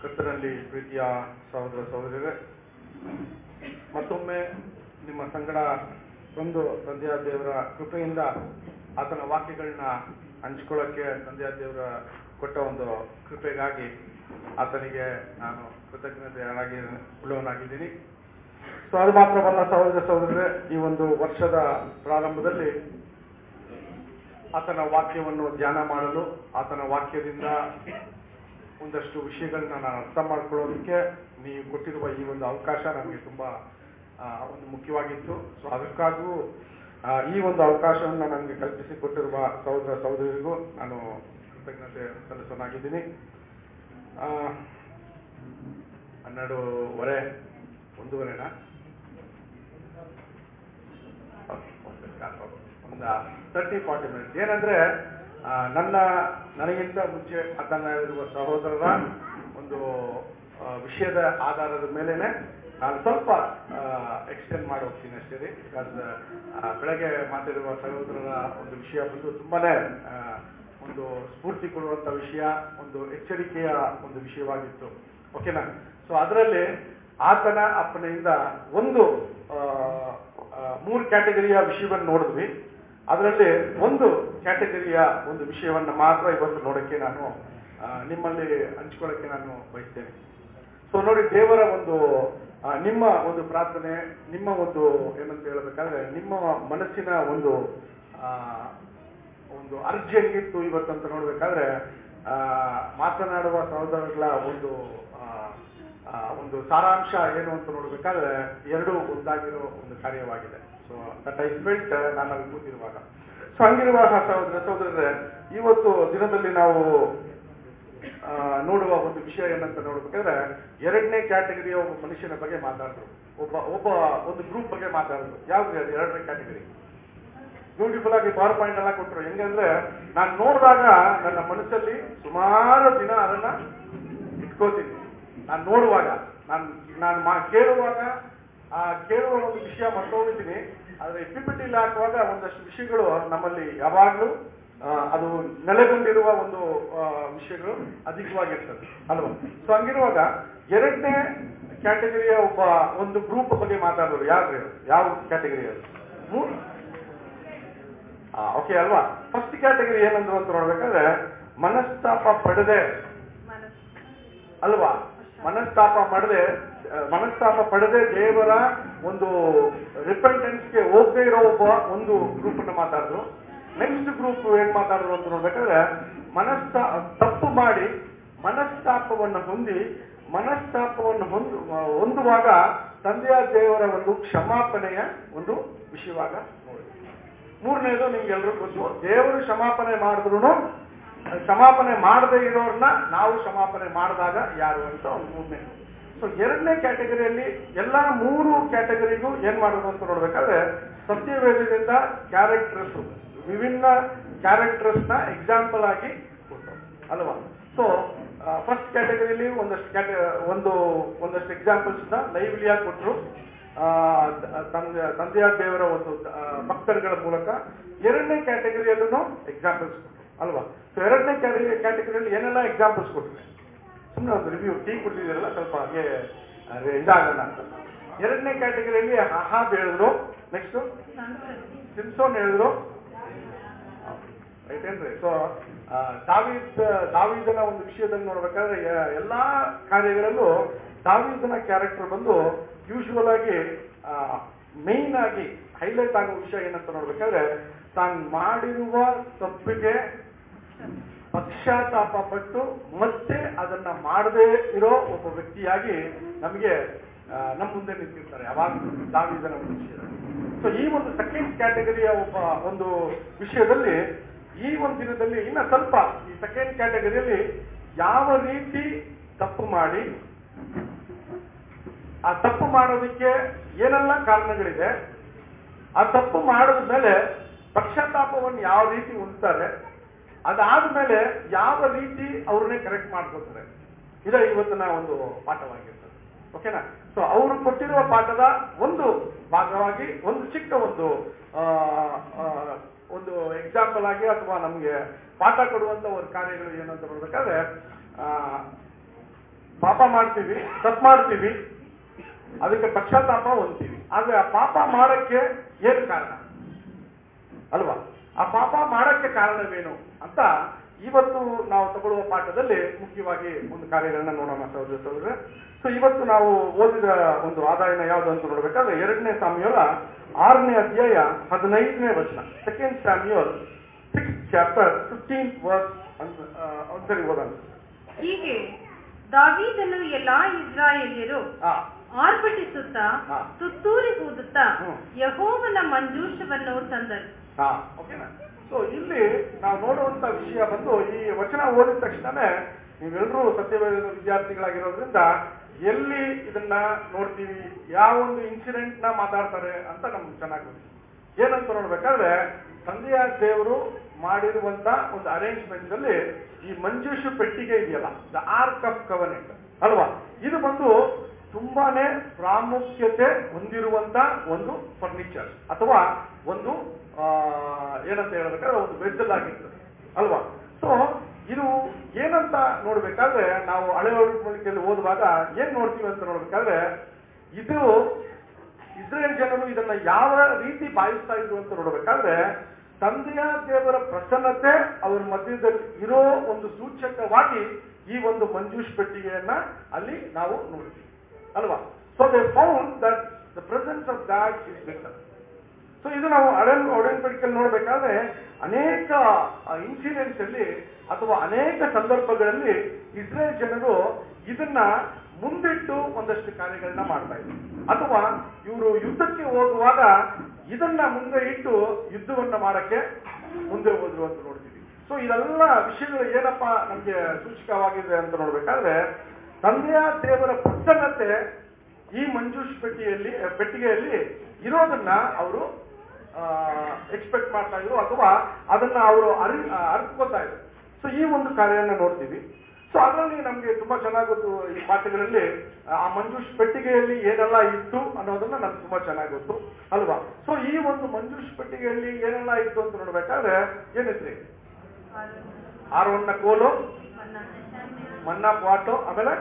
ಕರ್ತನಲ್ಲಿ ಪ್ರೀತಿಯ ಸಹೋದರ ಸಹೋದರಿಯರೇ ಮತ್ತೊಮ್ಮೆ ನಿಮ್ಮ ಸಂಗಡ ಒಂದು ತಂದೆಯ ದೇವರ ಕೃಪೆಯಿಂದ ಆತನ ವಾಕ್ಯಗಳನ್ನ ಹಂಚ್ಕೊಳ್ಳೋಕ್ಕೆ ತಂದೆಯ ದೇವರ ಕೊಟ್ಟ ಒಂದು ಕೃಪೆಗಾಗಿ ಆತನಿಗೆ ನಾನು ಕೃತಜ್ಞತೆಯಾಗಿ ಉಳ್ಳವನಾಗಿದ್ದೀನಿ ಸೊ ಅದು ಮಾತ್ರವಲ್ಲ ಸಹೋದರ ಸಹೋದರರೇ ಈ ಒಂದು ವರ್ಷದ ಪ್ರಾರಂಭದಲ್ಲಿ ಆತನ ವಾಕ್ಯವನ್ನು ಧ್ಯಾನ ಮಾಡಲು ಆತನ ವಾಕ್ಯದಿಂದ ಒಂದಷ್ಟು ವಿಷಯಗಳನ್ನ ನಾನು ಅರ್ಥ ಮಾಡ್ಕೊಳ್ಳೋದಕ್ಕೆ ನೀವು ಕೊಟ್ಟಿರುವ ಈ ಒಂದು ಅವಕಾಶ ನನಗೆ ತುಂಬಾ ಆ, ಒಂದು ಮುಖ್ಯವಾಗಿತ್ತು ಸೊ ಅದಕ್ಕಾಗೂ ಆ, ಈ ಒಂದು ಅವಕಾಶವನ್ನು ನನಗೆ ಕಲ್ಪಿಸಿ ಕೊಟ್ಟಿರುವ ಸಹೋದರ ಸಹೋದರಿಗೂ ನಾನು ಕೃತಜ್ಞತೆ ಸಲ್ಲಿಸೋನಾಗಿದ್ದೀನಿ ಆ, ಹನ್ನೆರಡೂವರೆ ಒಂದೂವರೆನಾ ಒಂದು ತರ್ಟಿ ಫಾರ್ಟಿ ಮಿನಿಟ್ಸ್ ಏನಂದ್ರೆ ಆ, ನನ್ನ ನನಗಿಂತ ಮುಂಚೆ ಮಾತನಾಡಿರುವ ಸಹೋದರರ ಒಂದು ಆ, ವಿಷಯದ ಆಧಾರದ ಮೇಲೆನೆ ನಾನು ಸ್ವಲ್ಪ ಎಕ್ಸ್ಟೆಂಡ್ ಮಾಡಿ ಹೋಗ್ತೀನಿ ಅಷ್ಟೇ ರೀ ಬಿಕಾಸ್ ಬೆಳಗ್ಗೆ ಮಾತಾಡಿರುವ ಸಹೋದರರ ಒಂದು ವಿಷಯ ಬಂದು ತುಂಬಾನೇ ಆ, ಒಂದು ಸ್ಫೂರ್ತಿ ಕೊಡುವಂತ ವಿಷಯ ಒಂದು ಎಚ್ಚರಿಕೆಯ ಒಂದು ವಿಷಯವಾಗಿತ್ತು ಓಕೆನಾ ಸೊ ಅದರಲ್ಲಿ ಆತನ ಅಪ್ಪನೆಯಿಂದ ಒಂದು ಆ, ಆ, ಮೂರು ಕ್ಯಾಟಗರಿಯ ವಿಷಯವನ್ನು ನೋಡಿದ್ವಿ ಅದರಲ್ಲಿ ಒಂದು ಕ್ಯಾಟಗರಿಯ ಒಂದು ವಿಷಯವನ್ನ ಮಾತ್ರ ಇವತ್ತು ನೋಡಕ್ಕೆ ನಾನು ಆ, ನಿಮ್ಮಲ್ಲಿ ಹಂಚ್ಕೊಳ್ಳಕ್ಕೆ ನಾನು ಬಯಸ್ತೇನೆ ಸೊ ನೋಡಿ ದೇವರ ಒಂದು ಆ, ನಿಮ್ಮ ಒಂದು ಪ್ರಾರ್ಥನೆ ನಿಮ್ಮ ಒಂದು ಏನಂತ ಹೇಳಬೇಕಾದ್ರೆ ನಿಮ್ಮ ಮನಸ್ಸಿನ ಒಂದು ಆ, ಒಂದು ಅರ್ಜಿ ಹೆಂಗಿತ್ತು ಇವತ್ತಂತ ನೋಡ್ಬೇಕಾದ್ರೆ ಆ, ಮಾತನಾಡುವ ಸಹೋದರಗಳ ಒಂದು ಆ, ಆ, ಒಂದು ಸಾರಾಂಶ ಏನು ಅಂತ ನೋಡ್ಬೇಕಾದ್ರೆ ಎರಡು ಒಂದಾಗಿರೋ ಒಂದು ಕಾರ್ಯವಾಗಿದೆ ಸೊ ದಟ್ ಐ ಫೆಲ್ಟ್ ನಾನು ಅಲ್ಲಿ ಕೂತಿರುವಾಗ ಸೊ ಹಂಗಿರುವಾಗ ಸಹೋದರ ಸಹೋದರರೇ ಇವತ್ತು ದಿನದಲ್ಲಿ ನಾವು ಆ, ನೋಡುವ ಒಂದು ವಿಷಯ ಏನಂತ ನೋಡ್ಬೇಕಾದ್ರೆ ಎರಡನೇ ಕ್ಯಾಟಗರಿಯ ಒಬ್ಬ ಮನುಷ್ಯನ ಬಗ್ಗೆ ಮಾತಾಡಿದ್ರು ಒಬ್ಬ ಒಬ್ಬ ಒಂದು ಗ್ರೂಪ್ ಬಗ್ಗೆ ಮಾತಾಡಿದ್ರು ಯಾವ್ದು ಅದು ಎರಡನೇ ಕ್ಯಾಟಗರಿ ಬ್ಯೂಟಿಫುಲ್ ಆಗಿ ಪವರ್ ಪಾಯಿಂಟ್ ಎಲ್ಲ ಕೊಟ್ಟರು ಹೆಂಗಂದ್ರೆ ನಾನು ನೋಡಿದಾಗ ನನ್ನ ಮನಸ್ಸಲ್ಲಿ ಸುಮಾರು ದಿನ ಅದನ್ನ ಇಟ್ಕೋತೀನಿ ನಾನು ನೋಡುವಾಗ ನಾನು ನಾನು ಮಾ ಕೇಳುವಾಗ ಆ ಕೇಳುವ ಒಂದು ವಿಷಯ ಮರ್ತೋಗಿದ್ದೀನಿ ಆದ್ರೆ ಪಿಪಿಟಿಲಿ ಹಾಕುವಾಗ ಒಂದಷ್ಟು ವಿಷಯಗಳು ನಮ್ಮಲ್ಲಿ ಯಾವಾಗಲೂ ಆ, ಅದು ನೆಲೆಗೊಂಡಿರುವ ಒಂದು ಆ, ವಿಷಯಗಳು ಅಧಿಕವಾಗಿರ್ತದೆ ಅಲ್ವಾ ಸೊ ಹಂಗಿರುವಾಗ ಎರಡನೇ ಕ್ಯಾಟಗರಿಯ ಒಬ್ಬ ಒಂದು ಗ್ರೂಪ್ ಬಗ್ಗೆ ಮಾತಾಡೋರು ಯಾವ್ದು ಯಾವ ಕ್ಯಾಟಗರಿ ಅದು ಮೂರು ಓಕೆ ಅಲ್ವಾ ಫಸ್ಟ್ ಕ್ಯಾಟಗರಿ ಏನಂದ್ರು ಅಂತ ನೋಡ್ಬೇಕಾದ್ರೆ ಮನಸ್ತಾಪ ಪಡೆದೆ ಅಲ್ವಾ ಮನಸ್ತಾಪ ಮಾಡದೆ ಮನಸ್ತಾಪ ಪಡೆದೆ ದೇವರ ಒಂದು ರಿಪೆಂಟೆನ್ಸ್ಗೆ ಹೋಗದೆ ಇರೋ ಒಬ್ಬ ಒಂದು ಗ್ರೂಪ್ ಅನ್ನ ಮಾತಾಡಿದ್ರು ನೆಕ್ಸ್ಟ್ ಗ್ರೂಪ್ ಏನ್ ಮಾತಾಡಿದ್ರು ಅಂತ ನೋಡ್ಬೇಕಾದ್ರೆ ಮನಸ್ತಾ ತಪ್ಪು ಮಾಡಿ ಮನಸ್ತಾಪವನ್ನು ಹೊಂದಿ ಮನಸ್ತಾಪವನ್ನು ಹೊಂದು ಹೊಂದುವಾಗ ತಂದೆಯ ದೇವರ ಒಂದು ಕ್ಷಮಾಪಣೆಯ ಒಂದು ವಿಷಯವಾಗ ನೋಡಿ ಮೂರನೇದು ನಿಮ್ಗೆ ಎಲ್ರಿಗೂ ಗೊತ್ತು ದೇವರು ಕ್ಷಮಾಪಣೆ ಮಾಡಿದ್ರು ಕ್ಷಮಾಪಣೆ ಮಾಡದೇ ಇರೋರ್ನ ನಾವು ಕ್ಷಮಾಪಣೆ ಮಾಡಿದಾಗ ಯಾರು ಅಂತ ಒಂದು ಮೂರನೇ ಸೊ ಎರಡನೇ ಕ್ಯಾಟಗರಿಯಲ್ಲಿ ಎಲ್ಲ ಮೂರು ಕ್ಯಾಟಗರಿಗೂ ಏನ್ ಮಾಡೋದು ಅಂತ ನೋಡ್ಬೇಕಾದ್ರೆ ಸತ್ಯವೇದದಿಂದ ಕ್ಯಾರೆಕ್ಟರ್ಸ್ ವಿಭಿನ್ನ ಕ್ಯಾರೆಕ್ಟರ್ಸ್ ನ ಎಕ್ಸಾಂಪಲ್ ಆಗಿ ಕೊಟ್ಟರು ಅಲ್ವಾ ಸೊ ಫಸ್ಟ್ ಕ್ಯಾಟಗರಿಯಲ್ಲಿ ಒಂದಷ್ಟು ಕ್ಯಾಟ ಒಂದು ಒಂದಷ್ಟು ಎಕ್ಸಾಂಪಲ್ಸ್ ನ ಲೈವ್ಲಿ ಆಗಿ ಕೊಟ್ಟರು ಆ, ತಂದೆ ತಂದೆಯ ದೇವರ ಒಂದು ಆ, ಭಕ್ತರುಗಳ ಮೂಲಕ ಎರಡನೇ ಕ್ಯಾಟಗರಿಯಲ್ಲೂ ಎಕ್ಸಾಂಪಲ್ಸ್ ಕೊಟ್ಟರು ಅಲ್ವಾ ಸೊ ಎರಡನೇ ಕ್ಯಾಟಗರಿಯಲ್ಲಿ ಏನೆಲ್ಲ ಎಕ್ಸಾಂಪಲ್ಸ್ ಕೊಟ್ಟರು ಸುಮ್ಮನೆ ಒಂದು ರಿವ್ಯೂ ಟೀ ಕೊಟ್ಟಿದ್ದೀರಲ್ಲ ಸ್ವಲ್ಪ ಹಾಗೆ ಅದೇ ಇದಾಗಲ್ಲ ಅಂತ ಎರಡನೇ ಕ್ಯಾಟಗರಿಯಲ್ಲಿ ಅಹಾಬ್ ಹೇಳಿದ್ರು ನೆಕ್ಸ್ಟ್ ಸಿಮ್ಸೋನ್ ಹೇಳಿದ್ರು ರೈಟ್ ಏನ್ರಿ ಸೊ ದಾವಿದ್ ದಾವಿದನ ಒಂದು ವಿಷಯದಲ್ಲಿ ನೋಡ್ಬೇಕಾದ್ರೆ ಎ- ಎಲ್ಲಾ ಕಾರ್ಯಗಳಲ್ಲೂ ದಾವಿದನ ಕ್ಯಾರೆಕ್ಟರ್ ಬಂದು ಯೂಶುವಲ್ ಆಗಿ ಮೇನ್ ಆಗಿ ಹೈಲೈಟ್ ಆಗೋ ವಿಷಯ ಏನಂತ ನೋಡ್ಬೇಕಾದ್ರೆ ತಾನು ಮಾಡಿರುವ ತಪ್ಪಿಗೆ ಪಶ್ಚಾತ್ತಾಪ ಪಟ್ಟು ಮತ್ತೆ ಅದನ್ನ ಮಾಡದೇ ಇರೋ ಒಬ್ಬ ವ್ಯಕ್ತಿಯಾಗಿ ನಮಗೆ ಆ, ನಮ್ಮ ಮುಂದೆ ನಿಂತಿರ್ತಾರೆ ಯಾವಾಗ ದಾವಿದನ ಒಂದು ವಿಷಯದಲ್ಲಿ ಸೊ ಈ ಒಂದು ಸೆಕೆಂಡ್ ಕ್ಯಾಟಗರಿಯ ಒಬ್ಬ ಒಂದು ವಿಷಯದಲ್ಲಿ ಈ ಒಂದು ದಿನದಲ್ಲಿ ಇನ್ನ ಸ್ವಲ್ಪ ಈ ಸೆಕೆಂಡ್ ಕ್ಯಾಟಗರಿಯಲ್ಲಿ ಯಾವ ರೀತಿ ತಪ್ಪು ಮಾಡಿ ಆ ತಪ್ಪು ಮಾಡೋದಕ್ಕೆ ಏನೆಲ್ಲ ಕಾರಣಗಳಿದೆ ಆ ತಪ್ಪು ಮಾಡಿದ ಮೇಲೆ ಪಶ್ಚಾತ್ತಾಪವನ್ನು ಯಾವ ರೀತಿ ಹೊಂದ್ತಾರೆ ಅದಾದ್ಮೇಲೆ ಯಾವ ರೀತಿ ಅವ್ರನ್ನೇ ಕರೆಕ್ಟ್ ಮಾಡ್ಕೊತಾರೆ ಇದೇ ಇವತ್ತಿನ ಒಂದು ಪಾಠವಾಗಿರ್ತದೆ ಓಕೆನಾ ಸೊ ಅವರು ಕೊಟ್ಟಿರುವ ಪಾಠದ ಒಂದು ಭಾಗವಾಗಿ ಒಂದು ಚಿಕ್ಕ ಒಂದು ಆ, ಆ, ಒಂದು ಎಕ್ಸಾಂಪಲ್ ಆಗಿ ಅಥವಾ ನಮಗೆ ಪಾಠ ಕೊಡುವಂತ ಒಂದು ಕಾರ್ಯಗಳು ಏನು ಅಂತ ನೋಡ್ಬೇಕಾದ್ರೆ ಆ, ಪಾಪ ಮಾಡ್ತೀವಿ ತಪ್ಪು ಮಾಡ್ತೀವಿ ಅದಕ್ಕೆ ಪಶ್ಚಾತ್ತಾಪ ಹೊಂದ್ತೀವಿ ಆದ್ರೆ ಆ ಪಾಪ ಮಾಡಕ್ಕೆ ಏನು ಕಾರಣ ಅಲ್ವಾ ಆ ಪಾಪ ಮಾಡಕ್ಕೆ ಕಾರಣವೇನು ಅಂತ ಇವತ್ತು ನಾವು ತಗೊಳ್ಳುವ ಪಾಠದಲ್ಲಿ ಮುಖ್ಯವಾಗಿ ಒಂದು ಕಾರ್ಯಗಳನ್ನ ನೋಡೋಣ ಸಹೋದರ ಸಹೋದರ ಸೊ ಇವತ್ತು ನಾವು ಓದಿದ ಒಂದು ಆದಾಯನ ಯಾವುದು ಅಂತ ನೋಡ್ಬೇಕಾದ್ರೆ ಎರಡನೇ ಸಾಮ್ಯೋಲ ಆರನೇ ಅಧ್ಯಾಯ ಹದಿನೈದನೇ ವಚನ second Samuel six chapter fifteen verse ಒಂದ್ಸರಿ ಓದೋಣ ಹೀಗೆ ದಾವೀದನು ಎಲ್ಲಾ ಇಸ್ರಾಯೇಲ್ಯರು ಹಾ ಆರ್ಭಟಿಸುತ್ತಾ ಹಾ. ತುತ್ತೂರಿ ಊದುತ್ತಾ ಹ್ಮ್. ಯಹೋವನ ಮಂಜೂಷವನ್ನು ತಂದರು ಹಾ ಓಕೆನಾ ಸೊ ಇಲ್ಲಿ ನಾವು ನೋಡುವಂತ ವಿಷಯ ಬಂದು ಈ ವಚನ ಓದಿದ ತಕ್ಷಣನೇ ನೀವೆಲ್ಲರೂ ಸತ್ಯವೇದ ವಿದ್ಯಾರ್ಥಿಗಳಾಗಿರೋದ್ರಿಂದ ಎಲ್ಲಿ ಇದನ್ನ ನೋಡ್ತೀವಿ ಯಾವ ಒಂದು ಇನ್ಸಿಡೆಂಟ್ ನ ಮಾತಾಡ್ತಾರೆ ಅಂತ ನಮ್ಗೆ ಚೆನ್ನಾಗಿ ಗೊತ್ತು ಏನಂತ ನೋಡ್ಬೇಕಾದ್ರೆ ತಂದೆಯ ದೇವರು ಮಾಡಿರುವಂತ ಒಂದು ಅರೇಂಜ್ಮೆಂಟ್ ಅಲ್ಲಿ ಈ ಮಂಜೂಷು ಪೆಟ್ಟಿಗೆ ಇದೆಯಲ್ಲ ದ ಆರ್ಕ್ ಆಫ್ ಕವನೆಂಟ್ ಅಲ್ವಾ ಇದು ಬಂದು ತುಂಬಾನೇ ಪ್ರಾಮುಖ್ಯತೆ ಹೊಂದಿರುವಂತ ಒಂದು ಫರ್ನಿಚರ್ ಅಥವಾ ಒಂದು ಆ, ಏನಂತ ಹೇಳ್ಬೇಕಾದ್ರೆ ಒಂದು ವೆಜ್ಜಲ್ ಆಗಿರ್ತದೆ ಅಲ್ವಾ ಸೊ ಇದು ಏನಂತ ನೋಡ್ಬೇಕಾದ್ರೆ ನಾವು ಹಳೆ ಒಡಂಬಡಿಕೆಯಲ್ಲಿ ಓದುವಾಗ ಏನ್ ನೋಡ್ತೀವಿ ಅಂತ ನೋಡ್ಬೇಕಾದ್ರೆ ಇದು ಇಸ್ರೇಲ್ ಜನರು ಇದನ್ನ ಯಾವ ರೀತಿ ಬಾಯಿಸ್ತಾ ಇದ್ರು ಅಂತ ನೋಡ್ಬೇಕಾದ್ರೆ ತಂದೆಯ ದೇವರ ಪ್ರಸನ್ನತೆ ಅವರ ಮಧ್ಯದಲ್ಲಿ ಇರೋ ಒಂದು ಸೂಚಕವಾಗಿ ಈ ಒಂದು ಮಂಜೂಷ್ ಪೆಟ್ಟಿಗೆಯನ್ನ ಅಲ್ಲಿ ನಾವು ನೋಡ್ತೀವಿ ಅಲ್ವಾ so they found that the presence of God is better so ಇದು ನಾವು ಹಳೆ ಒಡಂಬಡಿಕೆಯಲ್ಲಿ ನೋಡ್ಬೇಕಾದ್ರೆ ಅನೇಕ ಇನ್ಸಿಡೆಂಟ್ಸ್ ಅಲ್ಲಿ ಅಥವಾ ಅನೇಕ ಸಂದರ್ಭಗಳಲ್ಲಿ ಇಸ್ರೇಲ್ ಜನರು ಇದನ್ನ ಮುಂದಿಟ್ಟು ಒಂದಷ್ಟು ಕಾರ್ಯಗಳನ್ನ ಮಾಡ್ತಾ ಇದ್ರು ಅಥವಾ ಇವರು ಯುದ್ಧಕ್ಕೆ ಹೋಗುವಾಗ ಇದನ್ನ ಮುಂದೆ ಇಟ್ಟು ಯುದ್ಧವನ್ನ ಮಾಡಕ್ಕೆ ಮುಂದೆ ಹೋದ್ರು ಅಂತ ನೋಡ್ತೀವಿ ಸೊ ಇದೆಲ್ಲ ವಿಷಯಗಳು ಏನಪ್ಪಾ ನಮ್ಗೆ ಸೂಚಕವಾಗಿದೆ ಅಂತ ನೋಡ್ಬೇಕಾದ್ರೆ ತಂದೆಯ ದೇವರ ಪ್ರಸನ್ನತೆ ಈ ಮಂಜೂಷ್ ಪೆಟ್ಟಿಗೆಯಲ್ಲಿ ಪೆಟ್ಟಿಗೆಯಲ್ಲಿ ಇರೋದನ್ನ ಅವರು ಎಕ್ಸ್ಪೆಕ್ಟ್ ಮಾಡ್ತಾ ಇದ್ರು ಅಥವಾ ಅದನ್ನ ಅವರು ಅರಿ ಅರ್ತ್ಕೋತಾ ಇದ್ರು ಸೊ ಈ ಒಂದು ಕಾರ್ಯನ ನೋಡ್ತೀವಿ ಸೊ ಅದರಲ್ಲಿ ನಮ್ಗೆ ತುಂಬಾ ಚೆನ್ನಾಗಿ ಗೊತ್ತು ಈ ಪಾಠಗಳಲ್ಲಿ ಆ ಮಂಜೂಷ್ ಪೆಟ್ಟಿಗೆಯಲ್ಲಿ ಏನೆಲ್ಲ ಇತ್ತು ಅನ್ನೋದನ್ನ ನಮ್ಗೆ ತುಂಬಾ ಚೆನ್ನಾಗಿ ಗೊತ್ತು ಅಲ್ವಾ ಸೊ ಈ ಒಂದು ಮಂಜೂಷ್ ಪೆಟ್ಟಿಗೆಯಲ್ಲಿ ಏನೆಲ್ಲ ಇತ್ತು ಅಂತ ನೋಡ್ಬೇಕಾದ್ರೆ ಏನಿದ್ರಿ ಆರೋನ್ನ ಕೋಲು ಮನ್ನಾ ಪಾಟು ಆಮೇಲೆ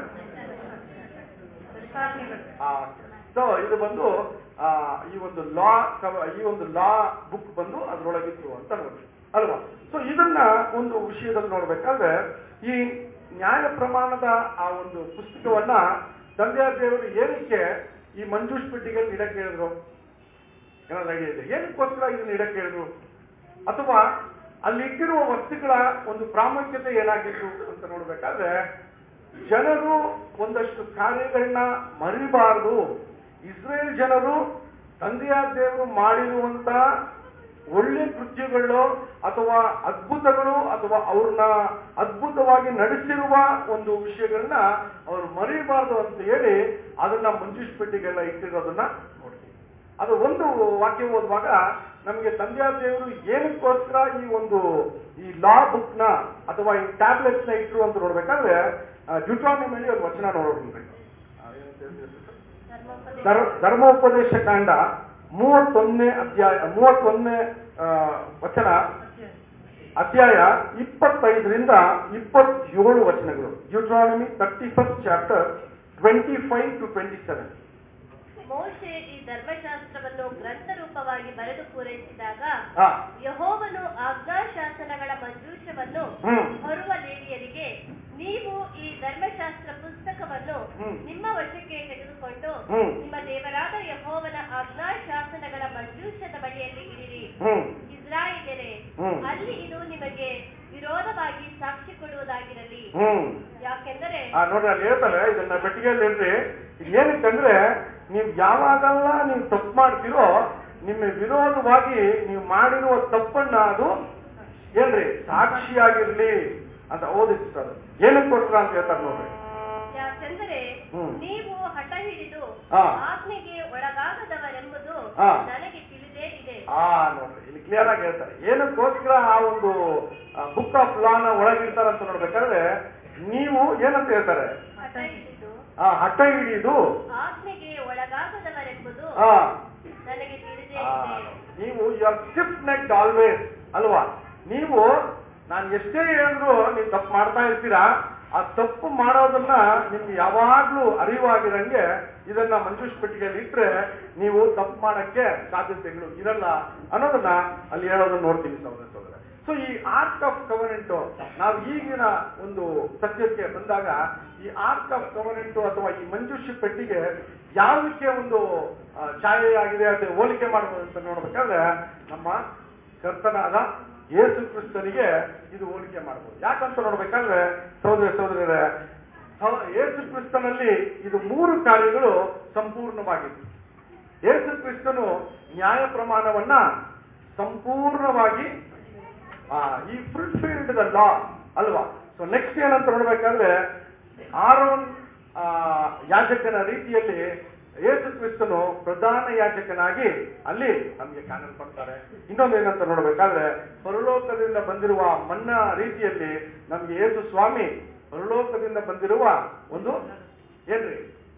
ಸೊ ಇದು ಬಂದು ಆ, ಈ ಒಂದು ಲಾ ಈ ಒಂದು ಲಾ ಬುಕ್ ಬಂದು ಅದ್ರೊಳಗಿತ್ತು ಅಂತ ನೋಡಿ ಅಲ್ವಾ ಸೊ ಇದನ್ನ ಒಂದು ವಿಷಯದಲ್ಲಿ ನೋಡ್ಬೇಕಾದ್ರೆ ಈ ನ್ಯಾಯ ಪ್ರಮಾಣದ ಆ ಒಂದು ಪುಸ್ತಕವನ್ನ ತಂದೆಯ ದೇವರು ಏನಕ್ಕೆ ಈ ಮಂಜೂಷ್ ಪೆಟ್ಟಿಗೆಯಲ್ಲಿ ಇಡಕ್ಕೆ ಹೇಳಿದ್ರು ಏನಾದ್ರು ಐಡಿಯಾ ಇದೆ ಏನಕ್ಕೋಸ್ಕರ ಇದನ್ನ ಇಡಕ್ಕೆ ಹೇಳಿದ್ರು ಅಥವಾ ಅಲ್ಲಿ ಇಟ್ಟಿರುವ ವಸ್ತುಗಳ ಒಂದು ಪ್ರಾಮುಖ್ಯತೆ ಏನಾಗಿತ್ತು ಅಂತ ನೋಡ್ಬೇಕಾದ್ರೆ ಜನರು ಒಂದಷ್ಟು ಕಾರ್ಯಗಳನ್ನ ಮರಿಬಾರದು ಇಸ್ರೇಲ್ ಜನರು ತಂದೆಯ ದೇವರು ಮಾಡಿರುವಂತ ಒಳ್ಳೆ ಕೃತ್ಯಗಳು ಅಥವಾ ಅದ್ಭುತಗಳು ಅಥವಾ ಅವ್ರನ್ನ ಅದ್ಭುತವಾಗಿ ನಡೆಸಿರುವ ಒಂದು ವಿಷಯಗಳನ್ನ ಅವ್ರು ಮರಿಬಾರದು ಅಂತ ಹೇಳಿ ಅದನ್ನ ಮಂಜೂಷ್ ಪೆಟ್ಟಿಗೆಲ್ಲ ಇಟ್ಟಿರೋದನ್ನ ನೋಡ್ತೀವಿ ಅದು ಒಂದು ವಾಕ್ಯ ಓದುವಾಗ ನಮಗೆ ತಂದೆಯ ದೇವರು ಏನಕ್ಕೋಸ್ಕರ ಈ ಒಂದು ಈ ಲಾ ಬುಕ್ ನ ಅಥವಾ ಈ ಟ್ಯಾಬ್ಲೆಟ್ಸ್ ನ ಇಟ್ರು ಅಂತ ನೋಡ್ಬೇಕಾದ್ರೆ ಡ್ಯೂಟ್ರಾನಮಿಯಲ್ಲಿ ಒಂದು ವಚನ ನೋಡೋಣ ಧರ್- ಧರ್ಮೋಪದೇಶ ಕಾಂಡ ಮೂವತ್ತೊಂದನೇ ಅಧ್ಯಾಯ ಮೂವತ್ತೊಂದನೇ ಆ, ವಚನ ಅಧ್ಯಾಯ ಇಪ್ಪತ್ತೈದರಿಂದ ಇಪ್ಪತ್ತೇಳು ವಚನಗಳು Deuteronomy thirty first chapter twenty five to twenty seven ಮೋಶೆ ಈ ಧರ್ಮಶಾಸ್ತ್ರವನ್ನು ಗ್ರಂಥ ರೂಪವಾಗಿ ಬರೆದು ಪೂರೈಸಿದಾಗ ಹಾ ಯಹೋವನು ಆಜ್ಞಾಶಾಸನಗಳ ಮಂಜೂಷವನ್ನು ಹ್ಮ್ ಹೊರುವ ಲೇವಿಯರಿಗೆ ನೀವು ಈ ಧರ್ಮಶಾಸ್ತ್ರ ಪುಸ್ತಕವನ್ನು ಹ್ಮ್. ನಿಮ್ಮ ವಶಕ್ಕೆ ತೆಗೆದುಕೊಂಡು ಹ್ಮ್. ನಿಮ್ಮ ದೇವರಾದ ಯಹೋವನ ಆಜ್ಞಾಶಾಸನಗಳ ಮಂಜೂಷದ ಬಳಿಯಲ್ಲಿ ಇಡಿರಿ ಹ್ಮ್ ಇಸ್ರಾಯೇಲರೇ ಹ್ಮ್. ಅಲ್ಲಿ ಇದು ನಿಮಗೆ ವಿರೋಧವಾಗಿ ಸಾಕ್ಷಿ ಕೊಡುವುದಾಗಿರಲಿ ಹ್ಮ್ ಯಾಕೆಂದರೆ ಆ ನೋಡ್ರಿ ಅಲ್ಲಿ ಹೇಳ್ತಾರೆ ಇದನ್ನ ಬೆಟ್ಟಿಗೆಯಲ್ಲಿ ಇಡ್ರಿ ಇದು ಏನಕ್ಕಂದ್ರೆ ನೀವು ಯಾವಾಗೆಲ್ಲ ನೀವು ತಪ್ಪು ಮಾಡ್ತೀರೋ ನಿಮ್ಮ ವಿರೋಧವಾಗಿ ನೀವು ಮಾಡಿರುವ ತಪ್ಪನ್ನ ಅದು ಏನ್ರಿ ಸಾಕ್ಷಿಯಾಗಿರ್ಲಿ ಅಂತ ಓದಿಸ್ತದೆ ಏನಕ್ಕೋಸ್ಕರ ಅಂತ ಹೇಳ್ತಾರೆ ನೋಡ್ರಿ ಯಾಕೆಂದರೆ ಹ್ಮ್. ನೀವು ಹಠ ಹಿಡಿದು ಹಾ. ಆಜ್ಞೆಗೆ ಒಳಗಾಗದವರೆಂಬುದು ಹಾ. ನನಗೆ ತಿಳಿದೇ ಇದೆ ಆ ನೋಡ್ರಿ ಇಲ್ಲಿ ಕ್ಲಿಯರ್ ಆಗಿ ಹೇಳ್ತಾರೆ ಏನಕ್ಕೋಸ್ಕರ ಆ ಒಂದು ಬುಕ್ ಆಫ್ ಲಾನ ಒಳಗಿರ್ತಾರೆ ಅಂತ ನೋಡ್ಬೇಕಾದ್ರೆ ನೀವು ಏನಂತ ಹೇಳ್ತಾರೆ ಹಠ ಹಿಡಿದು ಆ ಹಠ ಹಿಡಿದು ಆಜ್ಞೆಗೆ ಒಳಗಾಗದವರೆಂಬುದು ಆ ನನಗೆ ತಿಳಿದೇ ಆ, ಇದೆ ನೀವು you are stiff neck always ಅಲ್ವಾ ನೀವು ನಾನು ಎಷ್ಟೇ ಹೇಳಿದ್ರು ನೀವು ತಪ್ಪು ಮಾಡ್ತಾ ಇರ್ತೀರಾ ಆ ತಪ್ಪು ಮಾಡೋದನ್ನ ನಿಮ್ಗೆ ಯಾವಾಗ್ಲೂ ಅರಿವಾಗಿರಂಗೆ ಇದನ್ನ ಮಂಜೂಷ್ ಪೆಟ್ಟಿಗೆಯಲ್ಲಿ ಇಟ್ರೆ ನೀವು ತಪ್ಪು ಮಾಡಕ್ಕೆ ಸಾಧ್ಯತೆಗಳು ಇರಲ್ಲ ಅನ್ನೋದನ್ನ ಅಲ್ಲಿ ಹೇಳೋದನ್ನ ನೋಡ್ತೀವಿ ಸಹೋದರ ಸಹೋದರ ಸೊ ಈ ಆರ್ಟ್ ಆಫ್ ಕವನೆಂಟ್ ನಾವು ಈಗಿನ ಒಂದು ಸತ್ಯಕ್ಕೆ ಬಂದಾಗ ಈ ಆರ್ಟ್ ಆಫ್ ಕವನೆಂಟ್ ಅಥವಾ ಈ ಮಂಜೂಷಿ ಪೆಟ್ಟಿಗೆ ಯಾವುದಕ್ಕೆ ಒಂದು ಆ, ಛಾಯೆಯಾಗಿದೆ ಅಥವಾ ಹೋಲಿಕೆ ಮಾಡಬಹುದು ಅಂತ ನೋಡ್ಬೇಕಾದ್ರೆ ನಮ್ಮ ಕರ್ತನಾದ ಯೇಸು ಕ್ರಿಸ್ತನಿಗೆ ಇದು ಹೋಲಿಕೆ ಮಾಡಬಹುದು ಯಾಕಂತ ನೋಡ್ಬೇಕಾದ್ರೆ ಸಹೋದರ ಸಹೋದರರೇ ಸ- ಯೇಸು ಕ್ರಿಸ್ತನಲ್ಲಿ ಇದು ಮೂರು ಕಾರ್ಯಗಳು ಸಂಪೂರ್ಣವಾಗಿತ್ತು ಯೇಸು ಕ್ರಿಸ್ತನು ನ್ಯಾಯ ಪ್ರಮಾಣವನ್ನ ಸಂಪೂರ್ಣವಾಗಿ ಈ ಫುಲ್ಫಿಲ್ಡ್ ದ ಲಾ ಅಲ್ವಾ ಸೊ ನೆಕ್ಸ್ಟ್ ಏನಂತ ನೋಡ್ಬೇಕಾದ್ರೆ ಆರೋನ್ ಆ, ಯಾಜಕನ ರೀತಿಯಲ್ಲಿ ಯೇಸು ಕ್ರಿಸ್ತನು ಪ್ರಧಾನ ಯಾಜಕನಾಗಿ ಅಲ್ಲಿ ನಮಗೆ ಕಾಣಲ್ಪಡ್ತಾರೆ ಇನ್ನೊಂದು ಏನಂತ ನೋಡ್ಬೇಕಾದ್ರೆ ಪರಲೋಕದಿಂದ ಬಂದಿರುವ ಮನ್ನಾ ರೀತಿಯಲ್ಲಿ ನಮ್ಗೆ ಯೇಸು ಸ್ವಾಮಿ ಪರಲೋಕದಿಂದ ಬಂದಿರುವ ಒಂದು ಏನ್ರಿ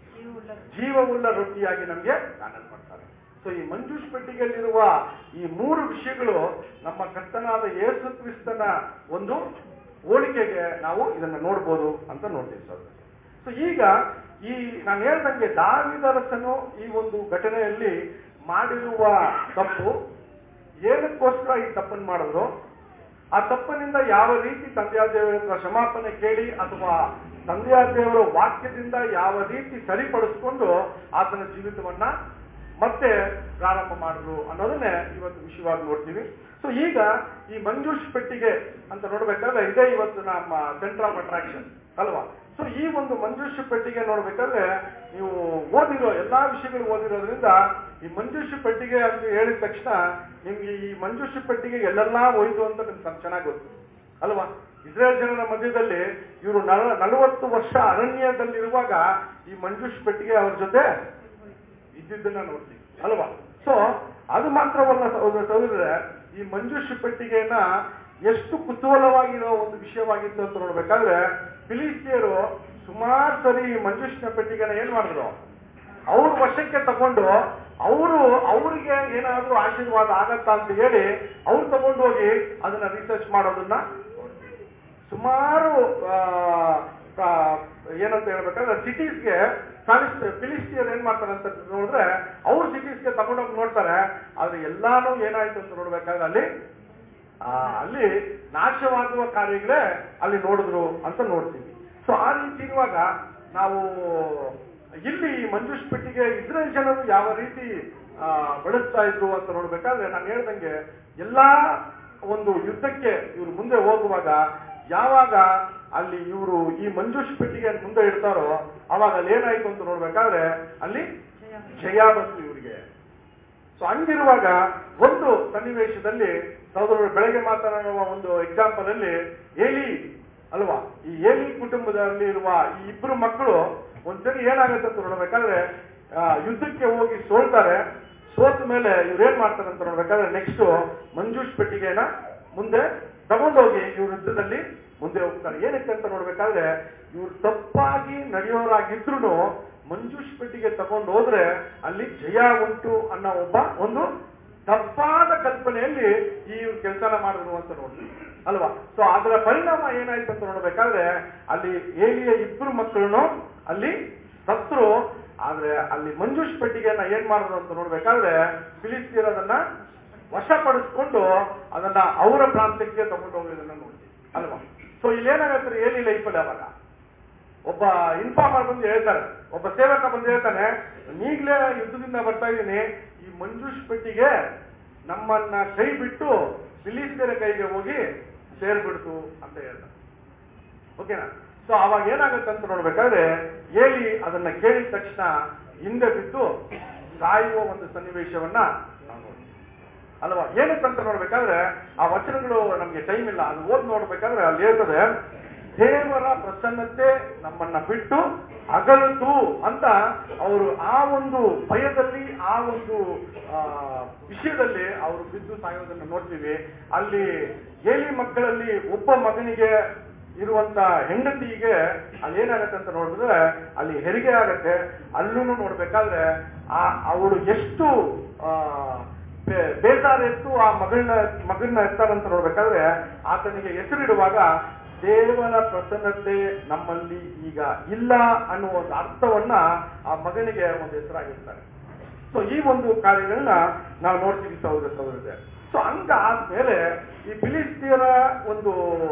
ಜೀವವುಳ್ಳ ರೊಟ್ಟಿಯಾಗಿ ನಮಗೆ ಕಾಣಲ್ಪಡ್ತಾರೆ ಸೊ ಈ ಮಂಜೂಷ್ ಪೆಟ್ಟಿಗೆಯಲ್ಲಿರುವ ಈ ಮೂರು ವಿಷಯಗಳು ನಮ್ಮ ಕರ್ತನಾದ ಯೇಸು ಕ್ರಿಸ್ತನ ಒಂದು ಹೋಲಿಕೆಗೆ ನಾವು ಇದನ್ನ ನೋಡ್ಬೋದು ಅಂತ ನೋಡ್ತೀವಿ ಸರ್ ಸೊ ಈಗ ಈ ನಾನು ಹೇಳ್ದಂಗೆ ದಾವಿದರಸನು ಈ ಒಂದು ಘಟನೆಯಲ್ಲಿ ಮಾಡಿರುವ ತಪ್ಪು ಏನಕ್ಕೋಸ್ಕರ ಈ ತಪ್ಪನ್ನು ಮಾಡಿದ್ರು ಆ ತಪ್ಪಿನಿಂದ ಯಾವ ರೀತಿ ತಂದೆಯ ದೇವರ ಹತ್ರ ಕ್ಷಮಾಪಣೆ ಕೇಳಿ ಅಥವಾ ತಂದೆಯ ದೇವರ ವಾಕ್ಯದಿಂದ ಯಾವ ರೀತಿ ಸರಿಪಡಿಸ್ಕೊಂಡು ಆತನ ಜೀವಿತವನ್ನ ಮತ್ತೆ ಪ್ರಾರಂಭ ಮಾಡಿದ್ರು ಅನ್ನೋದನ್ನೇ ಇವತ್ತು ವಿಷಯವಾಗಿ ನೋಡ್ತೀವಿ ಸೊ ಈಗ ಈ ಮಂಜೂಷ್ ಪೆಟ್ಟಿಗೆ ಅಂತ ನೋಡ್ಬೇಕಾದ್ರೆ ಇದೇ ಇವತ್ತು ನಮ್ಮ ಸೆಂಟರ್ ಆಫ್ ಅಟ್ರಾಕ್ಷನ್ ಅಲ್ವಾ ಸೊ ಈ ಒಂದು ಮಂಜೂಷ ಪೆಟ್ಟಿಗೆ ನೋಡ್ಬೇಕಾದ್ರೆ ನೀವು ಓದಿರೋ ಎಲ್ಲಾ ವಿಷಯಗಳು ಓದಿರೋದ್ರಿಂದ ಈ ಮಂಜೂಷ ಪೆಟ್ಟಿಗೆ ಅಂತ ಹೇಳಿದ ತಕ್ಷಣ ನಿಮ್ಗೆ ಈ ಮಂಜೂಷ ಪೆಟ್ಟಿಗೆ ಎಲ್ಲೆಲ್ಲಾ ಹೋಯ್ತು ಅಂತ ನಿಮ್ಗೆ ಚೆನ್ನಾಗಿ ಗೊತ್ತು ಅಲ್ವಾ ಇಸ್ರೇಲ್ ಜನರ ಮಧ್ಯದಲ್ಲಿ ಇವರು ನಲವತ್ತು ವರ್ಷ ಅರಣ್ಯದಲ್ಲಿರುವಾಗ ಈ ಮಂಜೂಷ್ ಪೆಟ್ಟಿಗೆ ಅವ್ರ ಜೊತೆ ಇದ್ದಿದ್ದನ್ನ ನೋಡ್ತೀವಿ ಅಲ್ವಾ ಸೊ ಅದು ಮಾತ್ರವಲ್ಲ ಸಹೋದರ ಸಹೋದರರೇ ಈ ಮಂಜೂಷ ಪೆಟ್ಟಿಗೆಯನ್ನ ಎಷ್ಟು ಕುತೂಹಲವಾಗಿರೋ ಒಂದು ವಿಷಯವಾಗಿತ್ತು ಅಂತ ನೋಡ್ಬೇಕಾದ್ರೆ ಫಿಲಿಸ್ತಿಯರು ಸುಮಾರು ಸರಿ ಈ ಮಂಜೂಷನ ಪೆಟ್ಟಿಗೆನ ಏನ್ ಮಾಡಿದ್ರು ಅವ್ರ ವಶಕ್ಕೆ ತಗೊಂಡು ಅವರು ಅವರಿಗೆ ಏನಾದ್ರೂ ಆಶೀರ್ವಾದ ಆಗತ್ತಾ ಅಂತ ಹೇಳಿ ಅವ್ರು ತಗೊಂಡು ಹೋಗಿ ಅದನ್ನ ರಿಸರ್ಚ್ ಮಾಡೋದನ್ನ ನೋಡ್ತೀವಿ ಸುಮಾರು ಆ, ಆ, ಏನಂತ ಹೇಳ್ಬೇಕಾದ್ರೆ ಸಿಟೀಸ್ಗೆ ಫಿಲಿಸ್ಟಿಯರ್ ಏನ್ ಮಾಡ್ತಾರೆ ಅಂತ ನೋಡಿದ್ರೆ ಅವ್ರ ಸಿಟೀಸ್ಗೆ ತಗೊಂಡೋಗಿ ನೋಡ್ತಾರೆ ಆದ್ರೆ ಎಲ್ಲಾನು ಏನಾಯ್ತು ಅಂತ ನೋಡ್ಬೇಕಾದ್ರೆ ಅಲ್ಲಿ ಆ, ಅಲ್ಲಿ ನಾಶವಾಗುವ ಕಾರ್ಯಗಳೇ ಅಲ್ಲಿ ನೋಡಿದ್ರು ಅಂತ ನೋಡ್ತೀವಿ ಸೊ ಆ ರೀತಿ ಇರುವಾಗ ನಾವು ಇಲ್ಲಿ ಈ ಮಂಜೂಷ್ ಪೆಟ್ಟಿಗೆ ಇಸ್ರೇಲ್ ಜನರು ಯಾವ ರೀತಿ ಆ, ಬಳಸ್ತಾ ಇದ್ರು ಅಂತ ನೋಡ್ಬೇಕಾದ್ರೆ ನಾನು ಹೇಳ್ದಂಗೆ ಎಲ್ಲಾ ಒಂದು ಯುದ್ಧಕ್ಕೆ ಇವರು ಮುಂದೆ ಹೋಗುವಾಗ ಯಾವಾಗ ಅಲ್ಲಿ ಇವರು ಈ ಮಂಜೂಷ್ ಪೆಟ್ಟಿಗೆ ಮುಂದೆ ಇಡ್ತಾರೋ ಅವಾಗ ಅಲ್ಲಿ ಏನಾಯ್ತು ಅಂತ ನೋಡ್ಬೇಕಾದ್ರೆ ಅಲ್ಲಿ ಜಯ ಬಂತು ಇವರಿಗೆ ಸೊ ಹಂಗಿರುವಾಗ ಒಂದು ಸನ್ನಿವೇಶದಲ್ಲಿ ಸಹೋದರರು ಬೆಳಗ್ಗೆ ಮಾತನಾಡುವ ಒಂದು ಎಕ್ಸಾಂಪಲ್ ಅಲ್ಲಿ ಏಲಿ ಅಲ್ವಾ ಈ ಏಲಿ ಕುಟುಂಬದಲ್ಲಿ ಇರುವ ಈ ಇಬ್ರು ಮಕ್ಕಳು ಒಂದ್ಸರಿ ಏನಾಗುತ್ತೆ ಅಂತ ನೋಡ್ಬೇಕಾದ್ರೆ ಆ, ಯುದ್ಧಕ್ಕೆ ಹೋಗಿ ಸೋಲ್ತಾರೆ ಸೋತ ಮೇಲೆ ಇವ್ರು ಏನ್ ಮಾಡ್ತಾರೆ ಅಂತ ನೋಡ್ಬೇಕಾದ್ರೆ ನೆಕ್ಸ್ಟ್ ಮಂಜೂಷ್ ಪೆಟ್ಟಿಗೆನ ಮುಂದೆ ತಗೊಂಡೋಗಿ ಇವ್ರ ಯುದ್ಧದಲ್ಲಿ ಮುಂದೆ ಹೋಗ್ತಾರೆ ಏನಕ್ಕೆ ಅಂತ ನೋಡ್ಬೇಕಾದ್ರೆ ಇವ್ರು ತಪ್ಪಾಗಿ ನಡೆಯೋರಾಗಿದ್ರು ಮಂಜೂಷ್ ಪೆಟ್ಟಿಗೆ ತಗೊಂಡು ಹೋದ್ರೆ ಅಲ್ಲಿ ಜಯ ಉಂಟು ಅನ್ನೋ ಒಬ್ಬ ಒಂದು ತಪ್ಪಾದ ಕಲ್ಪನೆಯಲ್ಲಿ ಈ ಕೆಲಸನ ಮಾಡಿದ್ರು ಅಂತ ನೋಡ್ತೀವಿ ಅಲ್ವಾ ಸೊ ಅದರ ಪರಿಣಾಮ ಏನಾಯ್ತು ಅಂತ ನೋಡ್ಬೇಕಾದ್ರೆ ಅಲ್ಲಿ ಏಲಿಯ ಇಬ್ರು ಮಕ್ಕಳನ್ನು ಅಲ್ಲಿ ಸತ್ರು ಆದ್ರೆ ಅಲ್ಲಿ ಮಂಜೂಷ್ ಪೆಟ್ಟಿಗೆಯನ್ನ ಏನ್ ಮಾಡಿದ್ರು ಅಂತ ನೋಡ್ಬೇಕಾದ್ರೆ ಫಿಲಿಸ್ತೀರ್ ಅದನ್ನ ವಶಪಡಿಸ್ಕೊಂಡು ಅದನ್ನ ಅವರ ಪ್ರಾಂತ್ಯಕ್ಕೆ ತಗೊಂಡು ಹೋಗೋದನ್ನ ನೋಡ್ತೀವಿ ಅಲ್ವಾ ಸೊ ಇಲ್ಲಿ ಏನಾಗತ್ತೆ ಏಲಿ ಲೈಫಲ್ಲಿ ಅವಾಗ ಒಬ್ಬ ಇನ್ಫಾರ್ಮರ್ ಬಂದು ಹೇಳ್ತಾರೆ ಒಬ್ಬ ಸೇವಕ ಬಂದು ಹೇಳ್ತಾನೆ ಈಗಲೇ ಯುದ್ಧದಿಂದ ಬರ್ತಾ ಇದ್ದೀನಿ ಈ ಮಂಜೂಷ್ ಪೆಟ್ಟಿಗೆ ನಮ್ಮನ್ನ ಕೈ ಬಿಟ್ಟು ಫಿಲಿಸ್ತೀರ ಕೈಗೆ ಹೋಗಿ ಸೇರ್ಬಿಡ್ತು ಅಂತ ಹೇಳ್ತಾರೆ ಓಕೆನಾ ಸೊ ಅವಾಗ ಏನಾಗುತ್ತೆ ಅಂತ ನೋಡ್ಬೇಕಾದ್ರೆ ಏಲಿ ಅದನ್ನ ಕೇಳಿದ ತಕ್ಷಣ ಹಿಂದೆ ಬಿದ್ದು ಸಾಯುವ ಒಂದು ಸನ್ನಿವೇಶವನ್ನ ನಾವು ನೋಡ್ತೀವಿ ಅಲ್ವಾ ಏನಕ್ಕಂತ ನೋಡ್ಬೇಕಾದ್ರೆ ಆ ವಚನಗಳು ನಮ್ಗೆ ಟೈಮ್ ಇಲ್ಲ ಅದು ಓದ್ ನೋಡ್ಬೇಕಾದ್ರೆ ಅಲ್ಲಿ ಹೇಳ್ತದೆ ದೇವರ ಪ್ರಸನ್ನತೆ ನಮ್ಮನ್ನ ಬಿಟ್ಟು ಅಗಲತು ಅಂತ ಅವರು ಆ ಒಂದು ಭಯದಲ್ಲಿ ಆ ಒಂದು ಆ, ವಿಷಯದಲ್ಲಿ ಅವರು ಬಿದ್ದು ಸಾಯೋದನ್ನ ನೋಡ್ತೀವಿ ಅಲ್ಲಿ ಏಲಿ ಮಕ್ಕಳಲ್ಲಿ ಒಬ್ಬ ಮಗನಿಗೆ ಇರುವಂತ ಹೆಂಡತಿಗೆ ಅಲ್ಲಿ ಏನಾಗತ್ತೆ ಅಂತ ನೋಡಿದ್ರೆ ಅಲ್ಲಿ ಹೆರಿಗೆ ಆಗತ್ತೆ ಅಲ್ಲೂ ನೋಡ್ಬೇಕಾದ್ರೆ ಆ ಅವಳು ಎಷ್ಟು ಆ ಬೇ- ಬೇಜಾರ್ ಎತ್ತು ಆ ಮಗಳನ್ನ ಮಗನ್ನ ಎತ್ತಾರಂತ ನೋಡ್ಬೇಕಾದ್ರೆ ಆತನಿಗೆ ಹೆಸರಿಡುವಾಗ ದೇವರ ಪ್ರಸನ್ನತೆ ನಮ್ಮಲ್ಲಿ ಈಗ ಇಲ್ಲ ಅನ್ನುವ ಒಂದು ಅರ್ಥವನ್ನ ಆ ಮಗನಿಗೆ ಒಂದು ಹೆಸರಾಗಿರ್ತಾರೆ ಸೊ ಈ ಒಂದು ಕಾರ್ಯಗಳನ್ನ ನಾವು ನೋಡ್ತೀವಿ ಸಹೋದರ ಸಹೋದರತೆ ಸೊ ಹಂಗ ಆದ್ಮೇಲೆ ಈ ಫಿಲಿಸ್ತೀಯರ ಒಂದು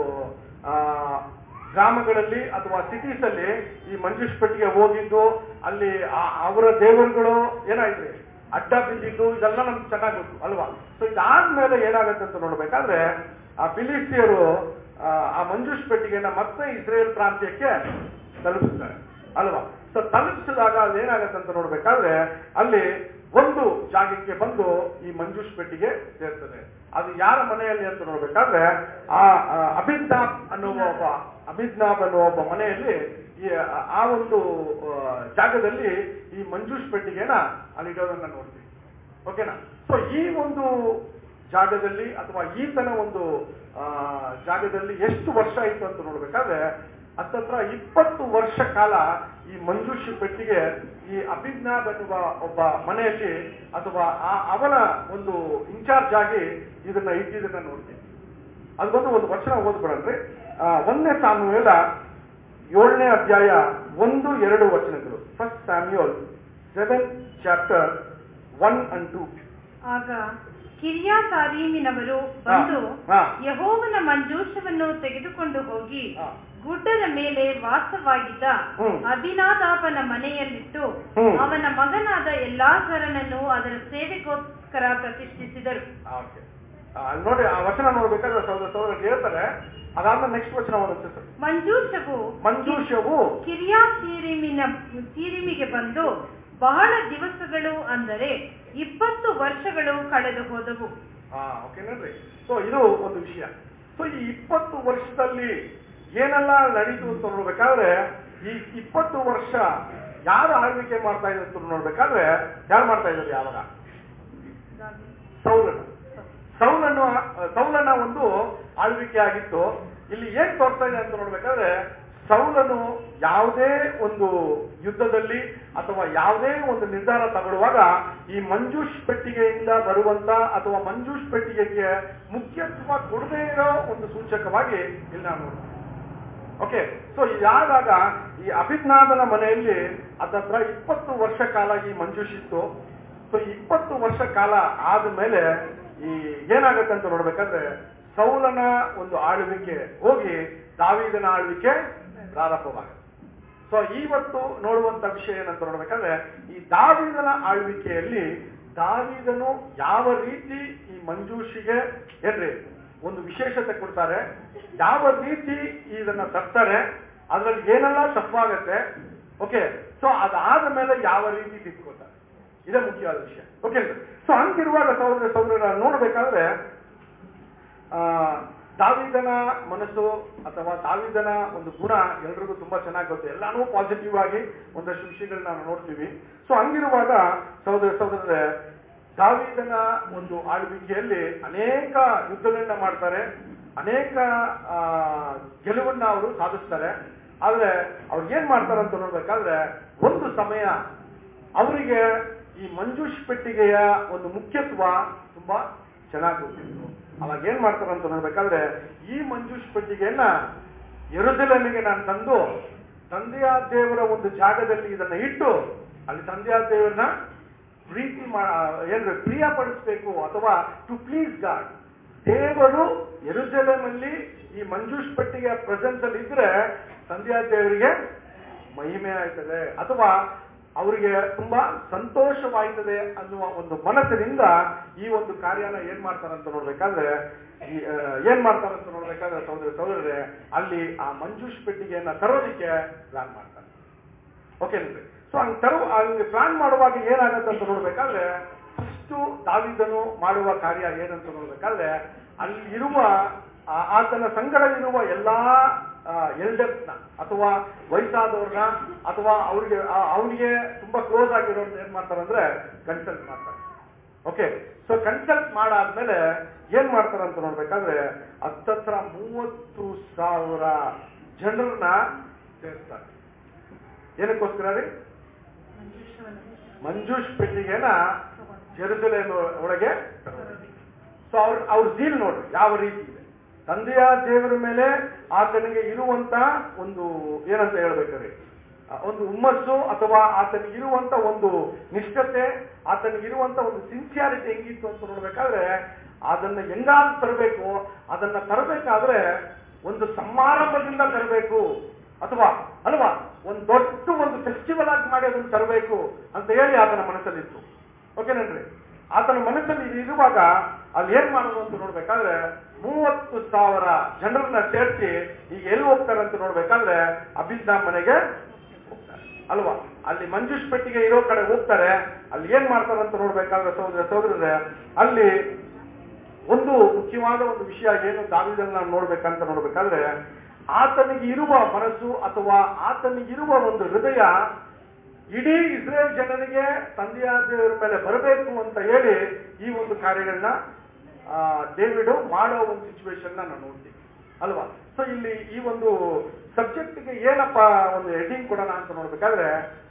ಆ, ಗ್ರಾಮಗಳಲ್ಲಿ ಅಥವಾ ಸಿಟೀಸ್ ಅಲ್ಲಿ ಈ ಮಂಜುಷ್ ಪೆಟ್ಟಿಗೆ ಹೋಗಿದ್ದು ಅಲ್ಲಿ ಆ- ಅವರ ದೇವರುಗಳು ಏನಾಯ್ತು ಅಡ್ಡ ಬಿದ್ದಿದ್ದು ಇದೆಲ್ಲ ನಮ್ಗೆ ಚೆನ್ನಾಗಿ ಗೊತ್ತು ಅಲ್ವಾ ಸೊ ಇದಾದ್ಮೇಲೆ ಏನಾಗುತ್ತೆ ಅಂತ ನೋಡ್ಬೇಕಾದ್ರೆ ಆ ಫಿಲಿಸ್ತೀಯರು ಆ, ಆ ಮಂಜುಷ್ ಪೆಟ್ಟಿಗೆನ ಮತ್ತೆ ಇಸ್ರೇಲ್ ಪ್ರಾಂತ್ಯಕ್ಕೆ ತಲುಪಿಸ್ತಾರೆ ಅಲ್ವಾ ಸೊ ತಲುಪಿಸಿದಾಗ ಅಲ್ಲಿ ಏನಾಗತ್ತೆ ಅಂತ ನೋಡ್ಬೇಕಾದ್ರೆ ಅಲ್ಲಿ ಒಂದು ಜಾಗಕ್ಕೆ ಬಂದು ಈ ಮಂಜುಷ್ ಪೆಟ್ಟಿಗೆ ಸೇರ್ತದೆ ಅದು ಯಾರ ಮನೆಯಲ್ಲಿ ಅಂತ ನೋಡ್ಬೇಕಾದ್ರೆ ಆ ಆ, ಅಭಿಜ್ಞಾಬ್ ಅನ್ನುವ ಒಬ್ಬ ಅಭಿಜ್ಞಾಬ್ ಅನ್ನುವ ಒಬ್ಬ ಮನೆಯಲ್ಲಿ ಈ ಆ- ಆ ಒಂದು ಆ, ಜಾಗದಲ್ಲಿ ಈ ಮಂಜುಷ್ ಪೆಟ್ಟಿಗೆನ ಅಲ್ಲಿ ಇಡೋದನ್ನ ನೋಡ್ತೀವಿ ಓಕೆನಾ ಸೊ ಈ ಒಂದು ಜಾಗದಲ್ಲಿ ಅಥವಾ ಈತನ ಒಂದು ಆ, ಜಾಗದಲ್ಲಿ ಎಷ್ಟು ವರ್ಷ ಆಯಿತು ಅಂತ ನೋಡ್ಬೇಕಾದ್ರೆ ಹತ್ತತ್ರ ಇಪ್ಪತ್ತು ವರ್ಷ ಕಾಲ ಈ ಮಂಜುಷ್ ಪೆಟ್ಟಿಗೆ ಈ ಅಭಿಜ್ಞಾಬ್ ಎನ್ನುವ ಒಬ್ಬ ಮನೆಯಲ್ಲಿ ಅಥವಾ ಆ ಅವನ ಒಂದು ಇನ್ಚಾರ್ಜ್ ಆಗಿ ಇದನ್ನ ಇಟ್ಟಿದ್ದನ್ನ ನೋಡ್ತೀವಿ ಅದು ಬಂದು ಒಂದು ವಚನ ಓದ್ಬಿಡನ್ರಿ ಆ, ಒಂದನೇ ಸಾಮುವೇಲ ಏಳನೇ ಅಧ್ಯಾಯ ಒಂದು ಎರಡು ವಚನಗಳು first Samuel seven chapter one and two ಆಗ ಕಿರ್ಯಾತಾರೀಮಿನವರು ಬಂದು ಹಾ. ಯಹೋವನ ಮಂಜೂಷವನ್ನು ತೆಗೆದುಕೊಂಡು ಹೋಗಿ ಹಾ. ಗುಡ್ಡದ ಮೇಲೆ ವಾಸವಾಗಿದ್ದ ಹ್ಮ್. ಅಭಿನಾದಾಪನ ಮನೆಯಲ್ಲಿಟ್ಟು ಹ್ಮ್. ಅವನ ಮಗನಾದ ಎಲ್ಲಾಸರನನ್ನು ಅದರ ಸೇವೆಗೋಸ್ಕರ ಪ್ರತಿಷ್ಠಿಸಿದರು ಓಕೆ ಅಲ್ಲಿ ನೋಡಿ ಆ ವಚನ ನೋಡ್ಬೇಕಾದ್ರೆ ಸಹೋದರ ಸಹೋದರ ಹೇಳ್ತಾರೆ ಅದಾದ್ಮೇಲೆ ನೆಕ್ಸ್ಟ್ ವಚನ ಓದುತ್ತೆ ಸರ್ ಮಂಜೂಷವು ಮಂಜೂಷವು ಕಿರ್ಯಾತೀರಿಮಿನ ತೀರಿಮಿಗೆ ಬಂದು ಬಹಳ ದಿವಸಗಳು ಅಂದರೆ ಇಪ್ಪತ್ತು ವರ್ಷಗಳು ಕಳೆದು ಹೋದವು ಹಾ ಓಕೆ ನೋಡ್ರಿ ಸೊ ಇದು ಒಂದು ವಿಷಯ ಸೊ ಈ ಇಪ್ಪತ್ತು ವರ್ಷದಲ್ಲಿ ಏನೆಲ್ಲ ನಡೀತು ಅಂತ ನೋಡ್ಬೇಕಾದ್ರೆ ಈ ಇಪ್ಪತ್ತು ವರ್ಷ ಯಾರು ಆಳ್ವಿಕೆ ಮಾಡ್ತಾ ಇದ್ರು ಅಂತ ನೋಡ್ಬೇಕಾದ್ರೆ ಯಾರು ಮಾಡ್ತಾ ಇದ್ರು ಯಾವಾಗ ಸೌಲನ ಸೌಲನ್ನು ಸೌಲನ ಒಂದು ಆಳ್ವಿಕೆ ಆಗಿತ್ತು ಇಲ್ಲಿ ಏನ್ ತೋರ್ತಾ ಇದೆ ಅಂತ ನೋಡ್ಬೇಕಾದ್ರೆ ಸೌಲನು ಯಾವುದೇ ಒಂದು ಯುದ್ಧದಲ್ಲಿ ಅಥವಾ ಯಾವುದೇ ಒಂದು ನಿರ್ಧಾರ ತಗೊಳ್ಳುವಾಗ ಈ ಮಂಜೂಷ್ ಪೆಟ್ಟಿಗೆಯಿಂದ ಬರುವಂತ ಅಥವಾ ಮಂಜೂಷ್ ಪೆಟ್ಟಿಗೆಗೆ ಮುಖ್ಯತ್ವ ಕೊಡದೇ ಇರೋ ಒಂದು ಸೂಚಕವಾಗಿ ಇಲ್ಲಿ ನಾವು ನೋಡ್ತೀವಿ ಓಕೆ ಸೊ ಇದಾದಾಗ ಈ ಅಭಿಜ್ಞಾನನ ಮನೆಯಲ್ಲಿ ಅದತ್ರ ಇಪ್ಪತ್ತು ವರ್ಷ ಕಾಲ ಈ ಮಂಜೂಷ್ ಇತ್ತು ಸೊ ಇಪ್ಪತ್ತು ವರ್ಷ ಕಾಲ ಆದ್ಮೇಲೆ ಈ ಏನಾಗತ್ತೆ ಅಂತ ನೋಡ್ಬೇಕಾದ್ರೆ ಸೌಲನ ಒಂದು ಆಳ್ವಿಕೆ ಹೋಗಿ ದಾವಿದನ ಆಳ್ವಿಕೆ ಪ್ರಾರಂಭವಾಗುತ್ತೆ ಸೊ ಇವತ್ತು ನೋಡುವಂತ ವಿಷಯ ಏನಂತ ನೋಡ್ಬೇಕಾದ್ರೆ ಈ ದಾವಿದನ ಆಳ್ವಿಕೆಯಲ್ಲಿ ದಾವಿದನು ಯಾವ ರೀತಿ ಈ ಮಂಜೂಷಿಗೆ ಏನ್ರಿ ಒಂದು ವಿಶೇಷತೆ ಕೊಡ್ತಾರೆ ಯಾವ ರೀತಿ ಇದನ್ನ ತರ್ತಾರೆ ಅದ್ರಲ್ಲಿ ಏನೆಲ್ಲ ತಪ್ಪಾಗತ್ತೆ ಓಕೆ ಸೊ ಅದಾದ ಮೇಲೆ ಯಾವ ರೀತಿ ತಿದ್ಕೋತಾರೆ ಇದೇ ಮುಖ್ಯವಾದ ವಿಷಯ ಓಕೆ ಸೊ ಹಂಗಿರುವಾಗ ಸಹೋದರ ಸಹೋದರ ನೋಡ್ಬೇಕಾದ್ರೆ ಆ, ದಾವಿದನ ಮನಸ್ಸು ಅಥವಾ ದಾವಿದನ ಒಂದು ಗುಣ ಎಲ್ರಿಗೂ ತುಂಬಾ ಚೆನ್ನಾಗಿ ಗೊತ್ತು ಎಲ್ಲಾನು ಪಾಸಿಟಿವ್ ಆಗಿ ಒಂದಷ್ಟು ವಿಷಯಗಳನ್ನ ನಾವು ನೋಡ್ತೀವಿ ಸೊ ಹಂಗಿರುವಾಗ ಸಹೋದರ ಸಹೋದರರೇ ದಾವಿದನ ಒಂದು ಆಳ್ವಿಕೆಯಲ್ಲಿ ಅನೇಕ ಯುದ್ಧಗಳನ್ನ ಮಾಡ್ತಾರೆ ಅನೇಕ ಆ, ಗೆಲುವನ್ನ ಅವರು ಸಾಧಿಸ್ತಾರೆ ಆದ್ರೆ ಅವ್ರು ಏನ್ ಮಾಡ್ತಾರೆ ಅಂತ ನೋಡ್ಬೇಕಾದ್ರೆ ಒಂದು ಸಮಯ ಅವರಿಗೆ ಈ ಮಂಜೂಷ್ ಪೆಟ್ಟಿಗೆಯ ಒಂದು ಮುಖ್ಯತ್ವ ತುಂಬಾ ಚೆನ್ನಾಗಿ ಗೊತ್ತಿತ್ತು ಅವಾಗ ಏನ್ ಮಾಡ್ತಾರೆ ಅಂತ ನೋಡ್ಬೇಕಾದ್ರೆ ಈ ಮಂಜೂಷ್ ಪೆಟ್ಟಿಗೆಯನ್ನ ಯೆರೂಸಲೇಮಿಗೆ ನಾನು ತಂದು ತಂದೆಯ ದೇವರ ಒಂದು ಜಾಗದಲ್ಲಿ ಇದನ್ನ ಇಟ್ಟು ಅಲ್ಲಿ ತಂದೆಯ ದೇವರನ್ನ ಪ್ರೀತಿ ಮಾ ಏನ್ರಿ ಪ್ರಿಯ ಪಡಿಸ್ಬೇಕು ಅಥವಾ ಟು ಪ್ಲೀಸ್ ಗಾಡ್ ದೇವರು ಯೆರೂಸಲೇಮಲ್ಲಿ ಈ ಮಂಜೂಷ್ ಪೆಟ್ಟಿಗೆಯ ಪ್ರೆಸೆನ್ಸ್ ಅಲ್ಲಿ ಇದ್ರೆ ತಂದೆಯ ದೇವರಿಗೆ ಮಹಿಮೆ ಆಯ್ತದೆ ಅಥವಾ ಅವರಿಗೆ ತುಂಬಾ ಸಂತೋಷವಾಯ್ತದೆ ಅನ್ನುವ ಒಂದು ಮನಸ್ಸಿನಿಂದ ಈ ಒಂದು ಕಾರ್ಯನ ಏನ್ ಮಾಡ್ತಾರಂತ ನೋಡ್ಬೇಕಾದ್ರೆ ಈ ಆ, ಏನ್ ಮಾಡ್ತಾರಂತ ನೋಡ್ಬೇಕಾದ್ರೆ ಸಹೋದರ ಸಹೋದರರೇ ಅಲ್ಲಿ ಆ ಮಂಜೂಷ್ ಪೆಟ್ಟಿಗೆಯನ್ನ ತರೋದಿಕ್ಕೆ ಪ್ಲಾನ್ ಮಾಡ್ತಾರೆ ಓಕೆ ಸೊ ಹಂಗ್ ತರು ಹಂಗೆ ಪ್ಲಾನ್ ಮಾಡುವಾಗ ಏನಾಗತ್ತೆ ಅಂತ ನೋಡ್ಬೇಕಾದ್ರೆ ಫಸ್ಟ್ ದಾವಿದನು ಮಾಡುವ ಕಾರ್ಯ ಏನಂತ ನೋಡ್ಬೇಕಾದ್ರೆ ಅಲ್ಲಿ ಇರುವ ಆ- ಆತನ ಸಂಗಡ ಇರುವ ಎಲ್ಲಾ ಎಲ್ಡರ್ಸ್ನ ಅಥವಾ ವಯಸ್ಸಾದವ್ರನ್ನ ಅಥವಾ ಅವ್ರಿಗೆ ಆ- ಅವನಿಗೆ ತುಂಬಾ ಕ್ಲೋಸ್ ಆಗಿರೋರ್ನ ಏನ್ ಮಾಡ್ತಾರಂದ್ರೆ ಕನ್ಸಲ್ಟ್ ಮಾಡ್ತಾರೆ ಓಕೆ ಸೊ ಕನ್ಸಲ್ಟ್ ಮಾಡಾದ್ಮೇಲೆ ಏನ್ ಮಾಡ್ತಾರೆ ಅಂತ ನೋಡ್ಬೇಕಾದ್ರೆ ಹತ್ತತ್ರ ಮೂವತ್ತು ಸಾವಿರ ಜನರನ್ನ ಸೇರಿಸ್ತಾರೆ ಏನಕ್ಕೋಸ್ಕರ ರೀ ಮಂಜೂಷ್ ಪೆಟ್ಟಿಗೆನ ಜೆರುಸಲೇಮ್ ಒಳಗೆ ಸೊ ಅವ್ರ ಅವ್ರ ಜೀಲ್ ನೋಡ್ರಿ ಯಾವ ರೀತಿ ಇದೆ ತಂದೆಯ ದೇವರ ಮೇಲೆ ಆತನಿಗೆ ಇರುವಂತ ಒಂದು ಏನಂತ ಹೇಳ್ಬೇಕಾರೆ ಆ, ಒಂದು ಹುಮ್ಮಸ್ಸು ಅಥವಾ ಆತನಿಗೆ ಇರುವಂತ ಒಂದು ನಿಷ್ಠತೆ ಆತನಿಗೆ ಇರುವಂತ ಒಂದು ಸಿನ್ಸಿಯಾರಿಟಿ ಹೆಂಗಿತ್ತು ಅಂತ ನೋಡ್ಬೇಕಾದ್ರೆ ಅದನ್ನ ಹೆಂಗಾದ್ರೂ ತರಬೇಕು ಅದನ್ನ ತರಬೇಕಾದ್ರೆ ಒಂದು ಸಮಾರಂಭದಿಂದ ತರಬೇಕು ಅಥವಾ ಅಲ್ವಾ ಒಂದು ದೊಡ್ಡ ಒಂದು ಫೆಸ್ಟಿವಲ್ ಆಗಿ ಮಾಡಿ ಅದನ್ನು ತರಬೇಕು ಅಂತ ಹೇಳಿ ಆತನ ಮನಸ್ಸಲ್ಲಿತ್ತು ಓಕೆನೇನ್ರಿ ಆತನ ಮನಸ್ಸಲ್ಲಿ ಇದು ಇರುವಾಗ ಅಲ್ಲಿ ಏನ್ ಮಾಡೋದು ಅಂತ ನೋಡ್ಬೇಕಾದ್ರೆ ಮೂವತ್ತು ಸಾವಿರ ಜನರನ್ನ ಸೇರಿಸಿ ಈಗ ಎಲ್ಲಿ ಹೋಗ್ತಾರೆ ಅಂತ ನೋಡ್ಬೇಕಾದ್ರೆ ಅಭಿಜ್ಞಾನ್ ಮನೆಗೆ ಹೋಗ್ತಾರೆ ಅಲ್ವಾ ಅಲ್ಲಿ ಮಂಜುಷ್ ಪೆಟ್ಟಿಗೆ ಇರೋ ಕಡೆ ಹೋಗ್ತಾರೆ ಅಲ್ಲಿ ಏನ್ ಮಾಡ್ತಾರೆ ಅಂತ ನೋಡ್ಬೇಕಾದ್ರೆ ಸಹೋದರ ಸಹೋದರರೇ ಅಲ್ಲಿ ಒಂದು ಮುಖ್ಯವಾದ ಒಂದು ವಿಷಯ ಏನು ದಾವಿದಲ್ಲಿ ನಾವು ನೋಡ್ಬೇಕಂತ ನೋಡ್ಬೇಕಾದ್ರೆ ಆತನಿಗೆ ಇರುವ ಮನಸ್ಸು ಅಥವಾ ಆತನಿಗಿರುವ ಒಂದು ಹೃದಯ ಇಡೀ ಇಸ್ರೇಲ್ ಜನರಿಗೆ ತಂದೆಯ ದೇವರ ಮೇಲೆ ಬರಬೇಕು ಅಂತ ಹೇಳಿ ಈ ಒಂದು ಕಾರ್ಯಗಳನ್ನ ಆ, ಡೇವಿಡು ಮಾಡೋ ಒಂದು ಸಿಚುವೇಶನ್ ನಾನು ನೋಡ್ತೀನಿ ಅಲ್ವಾ ಸೊ ಇಲ್ಲಿ ಈ ಒಂದು ಸಬ್ಜೆಕ್ಟ್ಗೆ ಏನಪ್ಪ ಒಂದು ಹೆಡಿಂಗ್ ಕೊಡೋಣ ಅಂತ ನೋಡ್ಬೇಕಾದ್ರೆ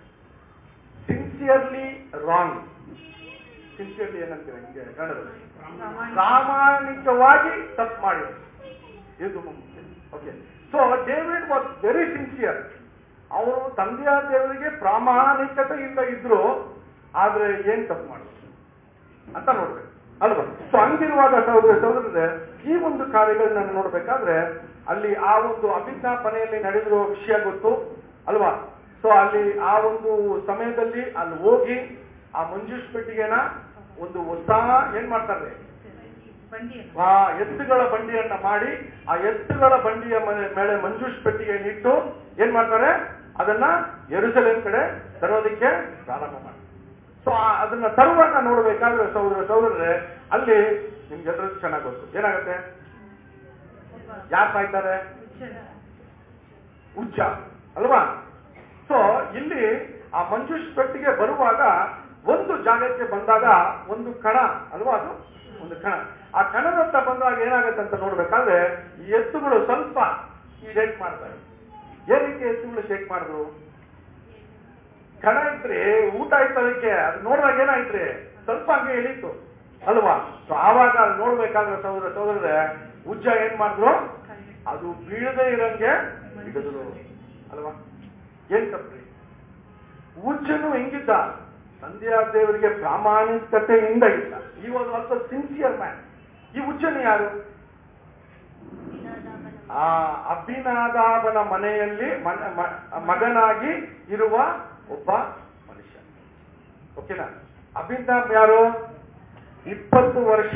ಸಿನ್ಸಿಯರ್ಲಿ ರಾಂಗ್ ಸಿನ್ಸಿಯರ್ಲಿ ಏನಂತೀರ ಹಿಂಗೆ ಕನ್ನಡದಲ್ಲಿ ಪ್ರಾಮಾಣಿಕವಾಗಿ ತಪ್ಪು ಮಾಡಿ ಇದು okay so David was very sincere ಅವರು ತಂದೆಯ ದೇವರಿಗೆ ಪ್ರಾಮಾಣಿಕತೆಯಿಂದ ಇದ್ರು ಆದ್ರೆ ಏನ್ ತಪ್ಪು ಮಾಡಿದ್ರು ಅಂತ ನೋಡ್ಬೇಕು ಅಲ್ವಾ ಸೊ ಹಂಗಿರುವಾಗ ಸಹೋದರ ಸಹೋದರರೇ ಈ ಒಂದು ಕಾರ್ಯಗಳನ್ನ ನೋಡ್ಬೇಕಾದ್ರೆ ಅಲ್ಲಿ ಆ ಒಂದು ಅಭಿಜ್ಞಾಪನೆಯಲ್ಲಿ ನಡೆದಿರುವ ವಿಷಯ ಗೊತ್ತು ಅಲ್ವಾ ಸೊ ಅಲ್ಲಿ ಆ ಒಂದು ಸಮಯದಲ್ಲಿ ಅಲ್ಲಿ ಹೋಗಿ ಆ ಮಂಜೂಷ್ ಪೆಟ್ಟಿಗೆನ ಒಂದು ಹೊಸ ಏನ್ ಮಾಡ್ತಾರೆ ಬಂಡಿಯನ್ನು ಆ ಎತ್ತುಗಳ ಬಂಡಿಯನ್ನ ಮಾಡಿ ಆ ಎತ್ತುಗಳ ಬಂಡಿಯ ಮನೆ ಮೇಲೆ ಮಂಜೂಷ್ ಪೆಟ್ಟಿಗೆಯನ್ನು ಇಟ್ಟು ಏನ್ ಮಾಡ್ತಾರೆ ಅದನ್ನ ಎರುಸಲೇಮ್ ಕಡೆ ತರೋದಕ್ಕೆ ಪ್ರಾರಂಭ ಮಾಡ್ತಾರೆ ಸೊ ಅದನ್ನ ತರುವಾಗ ನೋಡ್ಬೇಕಾದ್ರೆ ಸಹೋದರ ಸಹೋದರರೇ ಅಲ್ಲಿ ನಿಮ್ಗೆ ಎಲ್ರಿಗೂ ಚೆನ್ನಾಗಿ ಗೊತ್ತು ಏನಾಗುತ್ತೆ ಒಬ್ಬ ಯಾರು ಸಾಯ್ತಾರೆ ಹುಚ್ಚನ ಉಚ್ಚ ಅಲ್ವಾ ಸೊ ಇಲ್ಲಿ ಆ ಮಂಜುಷ್ ಪೆಟ್ಟಿಗೆ ಬರುವಾಗ ಒಂದು ಜಾಗಕ್ಕೆ ಬಂದಾಗ ಒಂದು ಕಣ ಅಲ್ವಾ ಅದು ಒಂದು ಕಣ ಆ ಕಣದತ್ತ ಬಂದಾಗ ಏನಾಗುತ್ತೆ ಅಂತ ನೋಡ್ಬೇಕಾದ್ರೆ ಈ ಎತ್ತುಗಳು ಸ್ವಲ್ಪ ಶೇಕ್ ಮಾಡ್ತಾರೆ ಏನಕ್ಕೆ ಎತ್ತುಗಳು ಶೇಕ್ ಮಾಡಿದ್ರು ಕಣ ಇದ್ರಿ ಊಟ ಆಯ್ತು ಅದಕ್ಕೆ ಅದು ನೋಡಿದಾಗ ಏನಾಯ್ತ್ರಿ ಸ್ವಲ್ಪ ಹಂಗೆ ಎಳೀತು ಅಲ್ವಾ ಸೊ ಆವಾಗ ಅಲ್ಲಿ ನೋಡ್ಬೇಕಾದ್ರೆ ಸಹೋದರ ಸಹೋದರರೇ ಉಜ್ಜ ಏನ್ ಮಾಡಿದ್ರು ಅದು ಬೀಳದೆ ಇರಂಗೆ ಹಿಡಿದ್ರು ಅಲ್ವಾ ಏನ್ ತಪ್ಪ್ರಿ ಉಜ್ಜನು ಹೆಂಗಿದ್ದ ತಂದೆಯ ದೇವರಿಗೆ ಪ್ರಾಮಾಣಿಕತೆಯಿಂದ ಇದ್ದ ಈ ಒಂದು ಅಲ್ಪ ಸಿನ್ಸಿಯರ್ ಮ್ಯಾನ್ ಈ ಉಜ್ಜನು ಯಾರು ಆ ಅಭಿನಾದಾಬನ ಮನೆಯಲ್ಲಿ ಮನ- ಮ- ಮಗನಾಗಿ ಇರುವ ಒಬ್ಬ ಮನುಷ್ಯ ಓಕೆನಾ ಅಭಿನಾಬ್ ಯಾರು ಇಪ್ಪತ್ತು ವರ್ಷ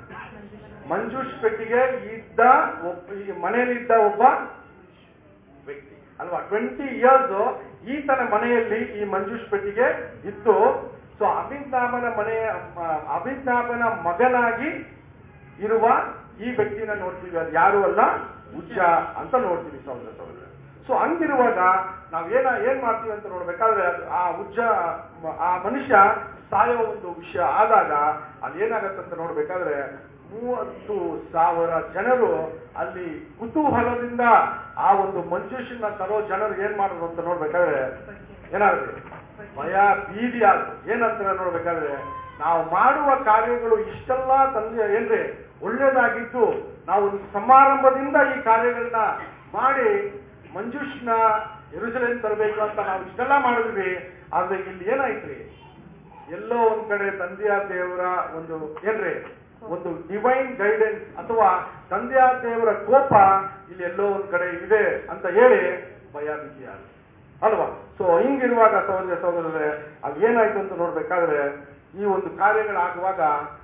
ಮಂಜೂಷ್ ಪೆಟ್ಟಿಗೆ ಇದ್ದ ಒಬ್ಬ ಈ ಮನೆಯಲ್ಲಿದ್ದ ಒಬ್ಬ ವ್ಯಕ್ತಿ ಅಲ್ವಾ ಟ್ವೆಂಟಿ ಇಯರ್ಸ್ ಈತನ ಮನೆಯಲ್ಲಿ ಈ ಮಂಜೂಷ್ ಪೆಟ್ಟಿಗೆ ಇತ್ತು ಸೊ ಅಭಿಜ್ಞಾಪನ ಮನೆಯ ಮ- ಅಭಿಜ್ಞಾಪನ ಮಗನಾಗಿ ಇರುವ ಈ ವ್ಯಕ್ತಿನ ನೋಡ್ತೀವಿ ಅದು ಯಾರು ಅಲ್ಲ ಉಜ್ಜ ಅಂತ ನೋಡ್ತೀವಿ ಸಹೋದರ ಸಹೋದರ ಸೊ ಹಂಗಿರುವಾಗ ನಾವ್ ಏನ ಏನ್ ಮಾಡ್ತೀವಿ ಅಂತ ನೋಡ್ಬೇಕಾದ್ರೆ ಅದು ಆ ಉಜ್ಜ ಮ- ಆ ಮನುಷ್ಯ ಸಾಯೋ ಒಂದು ವಿಷಯ ಆದಾಗ ಅಲ್ಲಿ ಏನಾಗತ್ತೆ ಅಂತ ನೋಡ್ಬೇಕಾದ್ರೆ ಮೂವತ್ತು ಸಾವಿರ ಜನರು ಅಲ್ಲಿ ಕುತೂಹಲದಿಂದ ಆ ಒಂದು ಮಂಜುಷನ್ನ ತರೋ ಜನರು ಏನ್ ಮಾಡಿದ್ರು ಅಂತ ನೋಡ್ಬೇಕಾದ್ರೆ ಏನಾಗುತ್ತೆ ಭಯ ಬೀದಿ ಆದ್ರು ಏನಂತ ನೋಡ್ಬೇಕಾದ್ರೆ ನಾವು ಮಾಡುವ ಕಾರ್ಯಗಳು ಇಷ್ಟೆಲ್ಲ ತಂದೆ ಏನ್ರಿ ಒಳ್ಳೇದಾಗಿದ್ದು ನಾವು ಒಂದು ಸಮಾರಂಭದಿಂದ ಈ ಕಾರ್ಯಗಳನ್ನ ಮಾಡಿ ಮಂಜುಷ್ನ ಎರುಸಲೇಮ್ ತರಬೇಕು ಅಂತ ನಾವು ಇಷ್ಟೆಲ್ಲ ಮಾಡಿದ್ವಿ ಆದ್ರೆ ಇಲ್ಲಿ ಏನಾಯ್ತ್ರಿ ಎಲ್ಲೋ ಒಂದ್ ಕಡೆ ತಂದೆಯ ದೇವರ ಒಂದು ಏನ್ರಿ ಒಂದು ಡಿವೈನ್ ಗೈಡೆನ್ಸ್ ಅಥವಾ ತಂದೆಯ ದೇವರ ಕೋಪ ಇಲ್ಲಿ ಎಲ್ಲೋ ಒಂದ್ ಕಡೆ ಇದೆ ಅಂತ ಹೇಳಿ ಭಯ ಬಿಸಿಯಾಗ ಅಲ್ವಾ ಸೊ ಹಿಂಗಿರುವಾಗ ಸಹೋದರ ಸಹೋದರರೇ ಅಲ್ಲಿ ಏನಾಯ್ತು ಅಂತ ನೋಡ್ಬೇಕಾದ್ರೆ ಈ ಒಂದು ಕಾರ್ಯಗಳಾಗುವಾಗ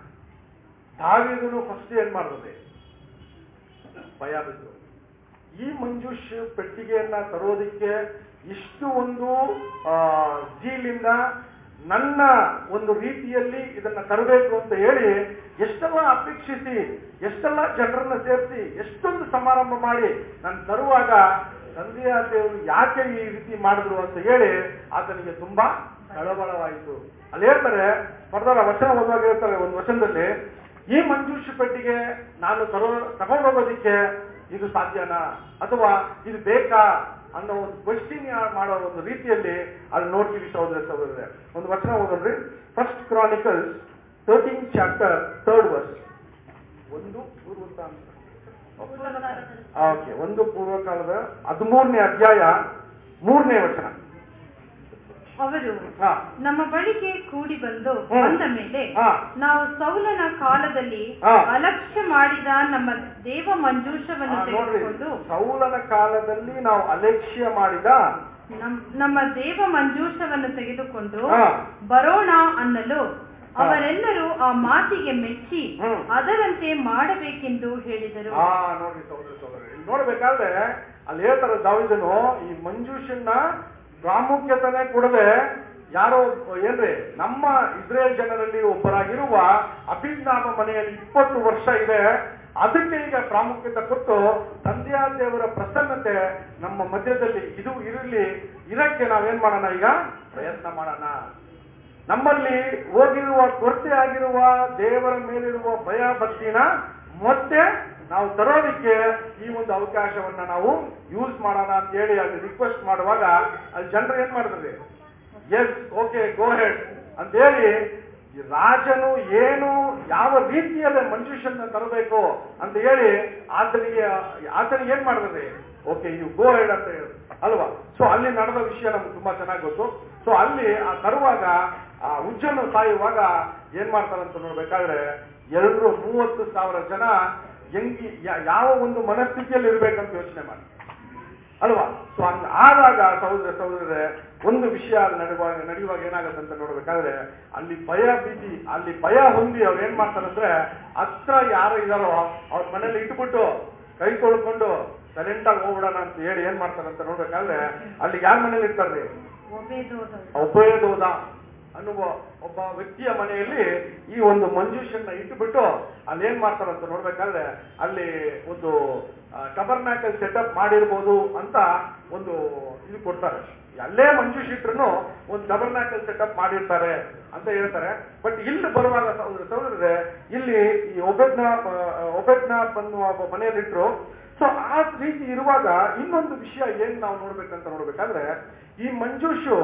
ತಾವೀದನು ಫಸ್ಟ್ ಏನ್ ಮಾಡಿದ್ರೆ ಭಯ ಬಿದ್ದು ಈ ಮಂಜುಷ್ ಪೆಟ್ಟಿಗೆಯನ್ನ ತರೋದಿಕ್ಕೆ ಇಷ್ಟು ಒಂದು ಆ, ಜೀಲಿಂದ ನನ್ನ ಒಂದು ರೀತಿಯಲ್ಲಿ ಇದನ್ನ ತರಬೇಕು ಅಂತ ಹೇಳಿ ಎಷ್ಟೆಲ್ಲ ಅಪೇಕ್ಷಿಸಿ ಎಷ್ಟೆಲ್ಲ ಜನರನ್ನ ಸೇರಿಸಿ ಎಷ್ಟೊಂದು ಸಮಾರಂಭ ಮಾಡಿ ನಾನು ತರುವಾಗ ತಂದೆಯ ದೇವರು ಯಾಕೆ ಈ ರೀತಿ ಮಾಡಿದ್ರು ಅಂತ ಹೇಳಿ ಆತನಿಗೆ ತುಂಬಾ ಕಳವಳವಾಯಿತು ಅಲ್ಲಿ ಹೇಳ್ತಾರೆ ಪರದಾರ ವಚನ ಓದುವಾಗ ಹೇಳ್ತಾರೆ ಒಂದು ವಚನದಲ್ಲಿ ಈ ಮಂಜೂಷ ಪೆಟ್ಟಿಗೆ ನಾನು ತರೋ ತಗೊಂಡೋಗೋದಿಕ್ಕೆ ಇದು ಸಾಧ್ಯನಾ ಅಥವಾ ಇದು ಬೇಕಾ ಅನ್ನೋ ಒಂದು ಕ್ವಶನ್ ಮಾಡೋ ಒಂದು ರೀತಿಯಲ್ಲಿ ಅಲ್ಲಿ ನೋಡ್ತೀವಿ ಸಹೋದರ ಸಹೋದರರೇ ಒಂದು ವಚನ ಓದೋದ್ರಿ first Chronicles thirteen chapter third verse ಒಂದು ಪೂರ್ವಂತ ಅಂತ ಪೂರ್ವಕಾಲದಲ್ಲಿ ಓಕೆ ಒಂದು ಪೂರ್ವಕಾಲದ ಹದಿಮೂರನೇ ಅಧ್ಯಾಯ ಮೂರನೇ ವಚನ ಅವರು ಹಾ ನಮ್ಮ ಬಳಿಗೆ ಕೂಡಿ ಬಂದು ಹ್ಮ್. ಬಂದ ಮೇಲೆ ಹಾ. ನಾವು ಸೌಲನ ಕಾಲದಲ್ಲಿ ಹಾ. ಅಲಕ್ಷ್ಯ ಮಾಡಿದ ನಮ್ಮ ದೇವ ಮಂಜೂಷವನ್ನು ಆ, ನೋಡ್ರಿ ತೆಗೆದುಕೊಂಡು ಸೌಲನ ಕಾಲದಲ್ಲಿ ನಾವು ಅಲಕ್ಷ್ಯ ಮಾಡಿದ ನಮ್- ನಮ್ಮ ದೇವ ಮಂಜೂಷವನ್ನು ತೆಗೆದುಕೊಂಡು ಹಾ. ಬರೋಣ ಅನ್ನಲು ಹಾ. ಅವರೆಲ್ಲರೂ ಆ ಮಾತಿಗೆ ಮೆಚ್ಚಿ ಹ್ಮ್. ಅದರಂತೆ ಮಾಡಬೇಕೆಂದು ಹೇಳಿದರು ಆ ನೋಡ್ರಿ ಸಹೋದರ ಸಹೋದರ ಇಲ್ಲಿ ನೋಡ್ಬೇಕಾದ್ರೆ ಅಲ್ಲಿ ಹೇಳ್ತಾರೆ ದಾವಿದನು ಈ ಮಂಜೂಷನ್ನ ಪ್ರಾಮುಖ್ಯತೆನೆ ಕೊಡದೆ ಯಾರೋ ಏನ್ರಿ ನಮ್ಮ ಇಸ್ರೇಲ್ ಜನರಲ್ಲಿ ಒಬ್ಬರಾಗಿರುವ ಅಭಿಜ್ಞಾನ ಮನೆಯಲ್ಲಿ ಇಪ್ಪತ್ತು ವರ್ಷ ಇದೆ ಅದಕ್ಕೆ ಈಗ ಪ್ರಾಮುಖ್ಯತೆ ಕೊಟ್ಟು ತಂದೆಯ ದೇವರ ಪ್ರಸನ್ನತೆ ನಮ್ಮ ಮಧ್ಯದಲ್ಲಿ ಇದು ಇರಲಿ ಇದಕ್ಕೆ ನಾವೇನ್ ಮಾಡೋಣ ಈಗ ಪ್ರಯತ್ನ ಮಾಡೋಣ ನಮ್ಮಲ್ಲಿ ಹೋಗಿರುವ ಕೊರತೆ ಆಗಿರುವ ದೇವರ ಮೇಲಿರುವ ಭಯ ಭಕ್ತಿನ ಮತ್ತೆ ನಾವು ತರೋದಕ್ಕೆ ಈ ಒಂದು ಅವಕಾಶವನ್ನ ನಾವು ಯೂಸ್ ಮಾಡೋಣ ಅಂತ ಹೇಳಿ ಅಲ್ಲಿ ರಿಕ್ವೆಸ್ಟ್ ಮಾಡುವಾಗ ಅಲ್ಲಿ ಜನರು ಏನ್ ಮಾಡಿದ್ರಿ ಎಸ್ ಓಕೆ ಗೋ ಹೆಡ್ ಅಂತ ಹೇಳಿ ಈ ರಾಜನು ಏನು ಯಾವ ರೀತಿಯಲ್ಲಿ ಮಂಜುಷನ್ನ ತರಬೇಕು ಅಂತ ಹೇಳಿ ಆತನಿಗೆ ಆತನಿಗೆ ಏನ್ ಮಾಡಿದ್ರಿ ಓಕೆ ಯು ಗೋ ಹೆಡ್ ಅಂತ ಹೇಳಿ ಅಲ್ವಾ ಸೊ ಅಲ್ಲಿ ನಡೆದ ವಿಷಯ ನಮ್ಗೆ ತುಂಬಾ ಚೆನ್ನಾಗಿ ಗೊತ್ತು ಸೊ ಅಲ್ಲಿ ಆ ತರುವಾಗ ಆ ಉಜ್ಜನ್ನು ಸಾಯುವಾಗ ಏನ್ ಮಾಡ್ತಾರಂತ ನೋಡ್ಬೇಕಾದ್ರೆ ಎರಡು ಮೂವತ್ತು ಸಾವಿರ ಜನ ಹೆಂಗಿ ಯಾ- ಯಾವ ಒಂದು ಮನಸ್ಥಿತಿಯಲ್ಲಿ ಇರ್ಬೇಕಂತ ಯೋಚನೆ ಮಾಡಿ ಅಲ್ವಾ ಸೊ ಹಂಗ ಆದಾಗ ಸಹೋದರ ಸಹೋದರರೇ ಒಂದು ವಿಷಯ ಅಲ್ಲಿ ನಡೆಯುವಾಗ ನಡೆಯುವಾಗ ಏನಾಗುತ್ತೆ ಅಂತ ನೋಡ್ಬೇಕಾದ್ರೆ ಅಲ್ಲಿ ಭಯ ಭೀತಿ ಅಲ್ಲಿ ಭಯ ಹೊಂದಿ ಅವ್ರು ಏನ್ ಮಾಡ್ತಾರಂದ್ರೆ ಹತ್ರ ಯಾರು ಇದಾರೋ ಅವ್ರ ಮನೇಲಿ ಇಟ್ಬಿಟ್ಟು ಕೈ ತೊಳ್ಕೊಂಡು ಸೈಲೆಂಟ್ ಆಗಿ ಹೋಗ್ಬಿಡೋಣ ಅಂತ ಹೇಳಿ ಏನ್ ಮಾಡ್ತಾರಂತ ನೋಡ್ಬೇಕಾದ್ರೆ ಅಲ್ಲಿ ಯಾರ ಮನೇಲಿ ಇರ್ತಾರ್ರಿ ಒಬೇದೋದವರು. ಉಪಯೋಗದ ಅನ್ನುವ ಒಬ್ಬ ವ್ಯಕ್ತಿಯ ಮನೆಯಲ್ಲಿ ಈ ಒಂದು ಮಂಜೂಷನ್ನ ಇಟ್ಟುಬಿಟ್ಟು ಅಲ್ಲಿ ಏನ್ ಮಾಡ್ತಾರಂತ ನೋಡ್ಬೇಕಾದ್ರೆ ಅಲ್ಲಿ ಒಂದು ಟಬರ್ನಾಕಲ್ ಸೆಟಪ್ ಮಾಡಿರ್ಬೋದು ಅಂತ ಒಂದು ಇದು ಕೊಡ್ತಾರೆ ಅಲ್ಲೇ ಮಂಜೂಷ್ ಇಟ್ರು ಒಂದು ಟಬರ್ನಾಕಲ್ ಸೆಟಪ್ ಮಾಡಿರ್ತಾರೆ ಅಂತ ಹೇಳ್ತಾರೆ ಬಟ್ ಇಲ್ಲಿ ಬರುವಾಗ ಸಹೋದರ ಸಹೋದರರೇ ಇಲ್ಲಿ ಈ ಒಬೆದ್ನ ಒಬೆದ್ನ ಅನ್ನುವ ಒಬ್ಬ ಮನೆಯಲ್ಲಿಟ್ರು ಸೊ ಆ ರೀತಿ ಇರುವಾಗ ಇನ್ನೊಂದು ವಿಷಯ ಏನ್ ನಾವು ನೋಡ್ಬೇಕಂತ ನೋಡ್ಬೇಕಾದ್ರೆ ಈ ಮಂಜೂಷು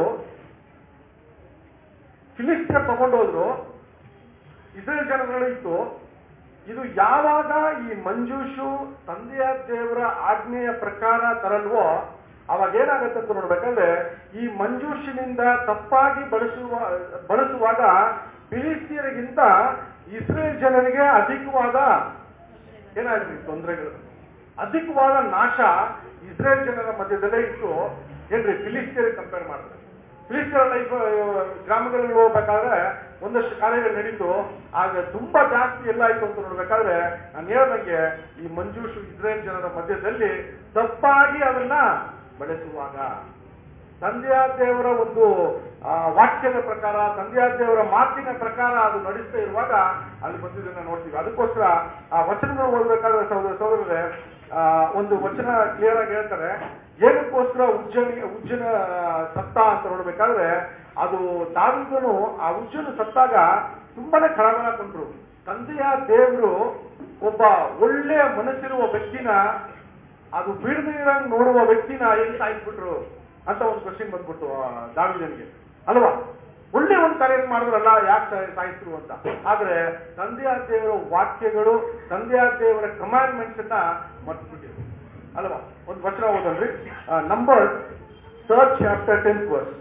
ಫಿಲಿಸ್ತೀರ್ ತಗೊಂಡೋದ್ರು ಇಸ್ರೇಲ್ ಜನಗಳು ಇತ್ತು ಇದು ಯಾವಾಗ ಈ ಮಂಜೂಷು ತಂದೆಯ ದೇವರ ಆಜ್ಞೆಯ ಪ್ರಕಾರ ತರಲ್ವೋ ಅವಾಗ ಏನಾಗುತ್ತೆ ಅಂತ ನೋಡ್ಬೇಕಾದ್ರೆ ಈ ಮಂಜೂಷಿನಿಂದ ತಪ್ಪಾಗಿ ಬಳಸುವ ಬಳಸುವಾಗ ಫಿಲಿಸ್ತೀರಿಗಿಂತ ಇಸ್ರೇಲ್ ಜನರಿಗೆ ಅಧಿಕವಾದ ಏನಾಯ್ತು ತೊಂದರೆಗಳು ಅಧಿಕವಾದ ನಾಶ ಇಸ್ರೇಲ್ ಜನರ ಮಧ್ಯದಲ್ಲೇ ಇತ್ತು ಏನ್ರಿ ಫಿಲಿಸ್ತೀರಿಗೆ ಕಂಪೇರ್ ಮಾಡಿದ್ರೆ ಫಿಲಿಸ್ತೀರ ಲೈಫ್ ಗ್ರಾಮಗಳಲ್ಲಿ ಹೋಗ್ಬೇಕಾದ್ರೆ ಒಂದಷ್ಟು ಕಾರ್ಯಗಳು ನಡೀತು ಆಗ ತುಂಬಾ ಜಾಸ್ತಿ ಎಲ್ಲ ಆಯ್ತು ಅಂತ ನೋಡ್ಬೇಕಾದ್ರೆ ನಾನು ಹೇಳ್ದಂಗೆ ಈ ಮಂಜೂಷು ಇಸ್ರೇಲ್ ಜನರ ಮಧ್ಯದಲ್ಲಿ ತಪ್ಪಾಗಿ ಅದನ್ನ ಬಳಸುವಾಗ ತಂದೆಯ ದೇವರ ಒಂದು ಆ, ವಾಕ್ಯದ ಪ್ರಕಾರ ತಂದೆಯ ದೇವರ ಮಾತಿನ ಪ್ರಕಾರ ಅದು ನಡೆಸ್ತಾ ಇರುವಾಗ ಅಲ್ಲಿ ಬಂದಿದ್ದನ್ನ ನೋಡ್ತೀವಿ ಅದಕ್ಕೋಸ್ಕರ ಆ ವಚನಗಳು ಓದಬೇಕಾದ್ರೆ ಸಹೋದರ ಸಹೋದರರೇ ಆ, ಒಂದು ವಚನ ಕ್ಲಿಯರ್ ಆಗಿ ಹೇಳ್ತಾರೆ ಏನಕ್ಕೋಸ್ಕರ ಉಜ್ಜನಿಗೆ ಉಜ್ಜನ ಸತ್ತ ಅಂತ ನೋಡ್ಬೇಕಾದ್ರೆ ಅದು ದಾವಿದನು ಆ ಉಜ್ಜನು ಸತ್ತಾಗ ತುಂಬಾನೇ ಕಳವಳ ಕೊಂಡ್ರು ತಂದೆಯ ದೇವರು ಒಬ್ಬ ಒಳ್ಳೆ ಮನಸ್ಸಿರುವ ವ್ಯಕ್ತಿನ ಅದು ಬೀಳದಿರಂಗ್ ನೋಡುವ ವ್ಯಕ್ತಿನ ಎಲ್ಲಿ ಸಾಯಿಸ್ಬಿಟ್ರು ಅಂತ ಒಂದು ಕ್ವಶನ್ ಬಂದ್ಬಿಟ್ಟು ಆ, ದಾವಿದನಿಗೆ ಅಲ್ವಾ ಒಳ್ಳೆ ಒಂದು ಕಾರ್ಯ ಮಾಡಿದ್ರಲ್ಲ ಯಾಕೆ ಸಾಯಿಸ್ರು ಅಂತ ಆದ್ರೆ ತಂದೆಯ ದೇವರ ವಾಕ್ಯಗಳು ತಂದೆಯ ದೇವರ ಕಮಾಂಡ್ಮೆಂಟ್ಸ್ ಅನ್ನ ಮರ್ತ್ಬಿಟ್ಟಿದ್ರು ಅಲ್ವಾ ಒಂದು ವಚನ ಓದಲ್ರಿ Numbers third chapter tenth verse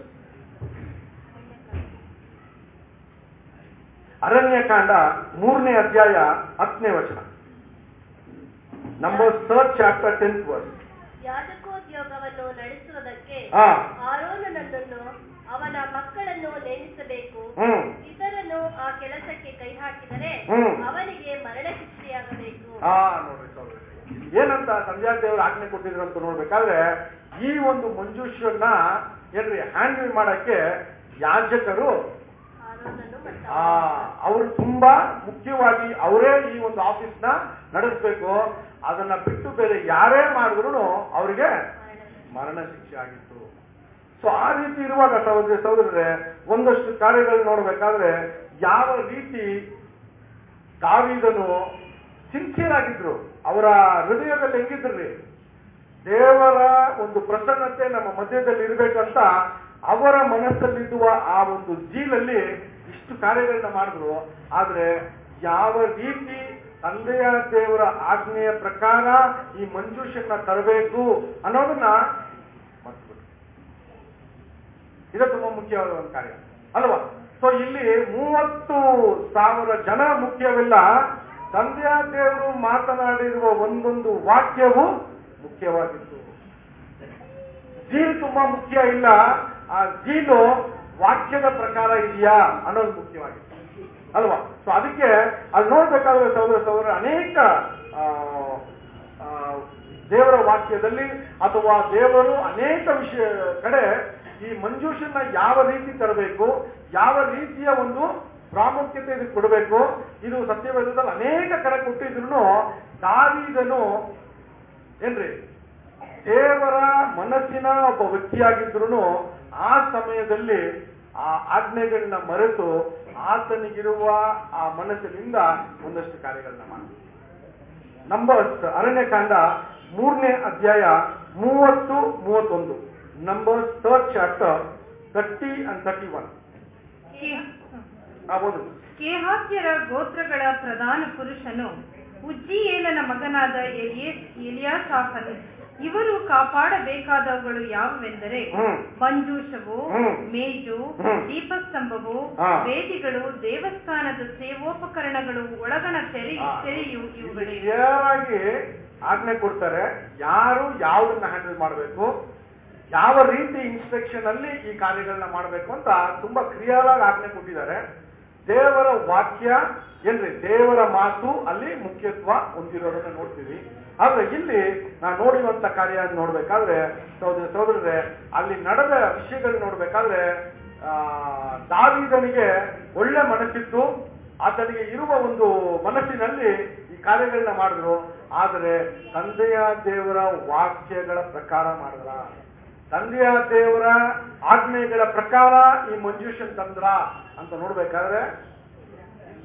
ಅರಣ್ಯಕಾಂಡ ಮೂರನೇ ಅಧ್ಯಾಯ ಹತ್ತನೇ ವಚನ Numbers third chapter tenth verse ಯಾಜಕೋದ್ಯೋಗವನ್ನು ನಡೆಸುವುದಕ್ಕೆ ಹಾ ಆರೋನನನ್ನು ಅವನ ಮಕ್ಕಳನ್ನು ನೇಮಿಸಬೇಕು ಹ್ಮ್ ಇತರನು ಆ ಕೆಲಸಕ್ಕೆ ಕೈ ಹಾಕಿದರೆ ಹ್ಮ್. ಅವನಿಗೆ ಮರಣ ಶಿಕ್ಷೆಯಾಗಬೇಕು ಹಾ ನೋಡ್ರಿ ಸಹೋದರರೇ. ಏನಂತ ಸಂಧ್ಯಾ ದೇವರು ಆಜ್ಞೆ ಕೊಟ್ಟಿದ್ರು ಅಂತ ನೋಡ್ಬೇಕಾದ್ರೆ ಈ ಒಂದು ಮಂಜೂಷನ್ನ ಏನ್ರಿ ಹ್ಯಾಂಡಲ್ ಮಾಡಕ್ಕೆ ಯಾಜಕರು ಆರೋನನು ಮತ್ತು ಆ ಅವರು ತುಂಬಾ ಮುಖ್ಯವಾಗಿ ಅವರೇ ಈ ಒಂದು ಆಫೀಸ್ ನ ನಡೆಸಬೇಕು ಅದನ್ನ ಬಿಟ್ಟು ಬೇರೆ ಯಾರೇ ಮಾಡಿದ್ರು ಅವರಿಗೆ ಮರಣ ಶಿಕ್ಷೆ ಆಗಿತ್ತು ಸೊ ಆ ರೀತಿ ಇರುವಾಗ ಸಹೋದರ ಸಹೋದರರೇ ಒಂದಷ್ಟು ಕಾರ್ಯಗಳು ನೋಡ್ಬೇಕಾದ್ರೆ ಯಾವ ರೀತಿ ದಾವಿದನು ಸಿನ್ಸಿಯರ್ ಆಗಿದ್ರು ಅವರ ಹೃದಯದಲ್ಲಿ ಹೆಂಗಿದ್ರಿ ದೇವರ ಒಂದು ಪ್ರಸನ್ನತೆ ನಮ್ಮ ಮಧ್ಯದಲ್ಲಿ ಇರಬೇಕಂತ ಅವರ ಮನಸ್ಸಲ್ಲಿದ್ದುವ ಆ ಒಂದು ಜೀಲಲ್ಲಿ ಇಷ್ಟು ಕಾರ್ಯಗಳನ್ನ ಮಾಡಿದ್ರು ಆದ್ರೆ ಯಾವ ರೀತಿ ತಂದೆಯ ದೇವರ ಆಜ್ಞೆಯ ಪ್ರಕಾರ ಈ ಮಂಜೂಷನ್ನ ತರಬೇಕು ಅನ್ನೋದನ್ನ ಮರ್ತ್ಬಿಟ್ರು ಇದು ತುಂಬಾ ಮುಖ್ಯವಾದ ಒಂದು ಕಾರ್ಯ ಅಲ್ವಾ ಸೊ ಇಲ್ಲಿ ಮೂವತ್ತು ಸಾವಿರ ಜನ ಮುಖ್ಯವಿಲ್ಲ ತಂದೆಯ ದೇವರು ಮಾತನಾಡಿರುವ ಒಂದೊಂದು ವಾಕ್ಯವು ಮುಖ್ಯವಾಗಿತ್ತು ಜೀನ್ ತುಂಬಾ ಮುಖ್ಯ ಇಲ್ಲ ಆ ಜೀನು ವಾಕ್ಯದ ಪ್ರಕಾರ ಇದೆಯಾ ಅನ್ನೋದು ಮುಖ್ಯವಾಗಿತ್ತು ಅಲ್ವಾ ಸೊ ಅದಕ್ಕೆ ಅಲ್ಲಿ ನೋಡ್ಬೇಕಾದ್ರೆ ಸಹೋದರ ಸಹೋದರ ಅನೇಕ ಆ, ಆ, ದೇವರ ವಾಕ್ಯದಲ್ಲಿ ಅಥವಾ ದೇವರು ಅನೇಕ ವಿಷಯ ಕಡೆ ಈ ಮಂಜೂಷನ್ನ ಯಾವ ರೀತಿ ತರಬೇಕು ಯಾವ ರೀತಿಯ ಒಂದು ಪ್ರಾಮುಖ್ಯತೆ ಇದಕ್ಕೆ ಕೊಡಬೇಕು ಇದು ಸತ್ಯವೇದದಲ್ಲಿ ಅನೇಕ ಕಡೆ ಕೊಟ್ಟಿದ್ರು ದಾವಿದನು ಏನ್ರಿ ದೇವರ ಮನಸ್ಸಿನ ಒಬ್ಬ ವ್ಯಕ್ತಿಯಾಗಿದ್ರು ಆ ಸಮಯದಲ್ಲಿ ಆ ಆಜ್ಞೆಗಳನ್ನ ಮರೆತು ಆತನಿಗಿರುವ ಆ ಮನಸ್ಸಿನಿಂದ ಒಂದಷ್ಟು ಕಾರ್ಯಗಳನ್ನ ಮಾಡಿ ನಂಬರ್ಸ್ ಅರಣ್ಯಕಾಂಡ ಮೂರನೇ ಅಧ್ಯಾಯ ಮೂವತ್ತು ಮೂವತ್ತೊಂದು Numbers third chapter thirty and thirty one ಆಗ್ಬೋದು ಕೇಹಾತ್ಯರ ಗೋತ್ರಗಳ ಪ್ರಧಾನ ಪುರುಷನು ಉಜ್ಜಿಯೇಲನ ಮಗನಾದ ಎಲಿಯೇ ಎಲಿಯಾಸಾಫನು ಇವರು ಕಾಪಾಡಬೇಕಾದವುಗಳು ಯಾವುವೆಂದರೆ ಹ್ಮ್. ಮಂಜೂಷವು ಹ್ಮ್. ಮೇಜು ಹ್ಮ್. ದೀಪಸ್ತಂಭವು ಹಾ. ವೇದಿಗಳು ದೇವಸ್ಥಾನದ ಸೇವೋಪಕರಣಗಳು ಒಳಗಣ ತೆರೆ ಆ, ತೆರೆಯು ಇವುಗಳೇ ಕ್ಲಿಯರ್ ಆಗಿ ಆಜ್ಞೆ ಕೊಡ್ತಾರೆ ಯಾರು ಯಾವ್ದನ್ನ ಹ್ಯಾಂಡಲ್ ಮಾಡಬೇಕು ಯಾವ ರೀತಿ ಇನ್ಸ್ಟ್ರಕ್ಷನ್ ಅಲ್ಲಿ ಈ ಕಾರ್ಯಗಳನ್ನ ಮಾಡಬೇಕು ಅಂತ ತುಂಬಾ ಕ್ಲಿಯರ್ ಆಗಿ ಆಜ್ಞೆ ಕೊಟ್ಟಿದ್ದಾರೆ ದೇವರ ವಾಕ್ಯ ಏನ್ರಿ ದೇವರ ಮಾತು ಅಲ್ಲಿ ಮುಖ್ಯತ್ವ ಹೊಂದಿರೋದನ್ನ ನೋಡ್ತೀವಿ ಆದ್ರೆ ಇಲ್ಲಿ ನಾವು ನೋಡಿರುವಂತ ಕಾರ್ಯ ನೋಡ್ಬೇಕಾದ್ರೆ ಸಹೋದರ ಸಹೋದರರೇ ಅಲ್ಲಿ ನಡೆದ ವಿಷಯಗಳು ನೋಡ್ಬೇಕಾದ್ರೆ ಆ ದಾವಿದನಿಗೆ ಒಳ್ಳೆ ಮನಸ್ಸಿತ್ತು ಆತನಿಗೆ ಇರುವ ಒಂದು ಮನಸ್ಸಿನಲ್ಲಿ ಈ ಕಾರ್ಯಗಳನ್ನ ಮಾಡಿದ್ರು ಆದರೆ ತಂದೆಯ ದೇವರ ವಾಕ್ಯಗಳ ಪ್ರಕಾರ ಮಾಡಿದ್ರ ತಂದೆಯ ದೇವರ ಆಜ್ಞೆಗಳ ಪ್ರಕಾರ ಈ ಮಂಜೂಷನ್ ತಂದ್ರ ಅಂತ ನೋಡ್ಬೇಕಾದ್ರೆ ಇಲ್ಲ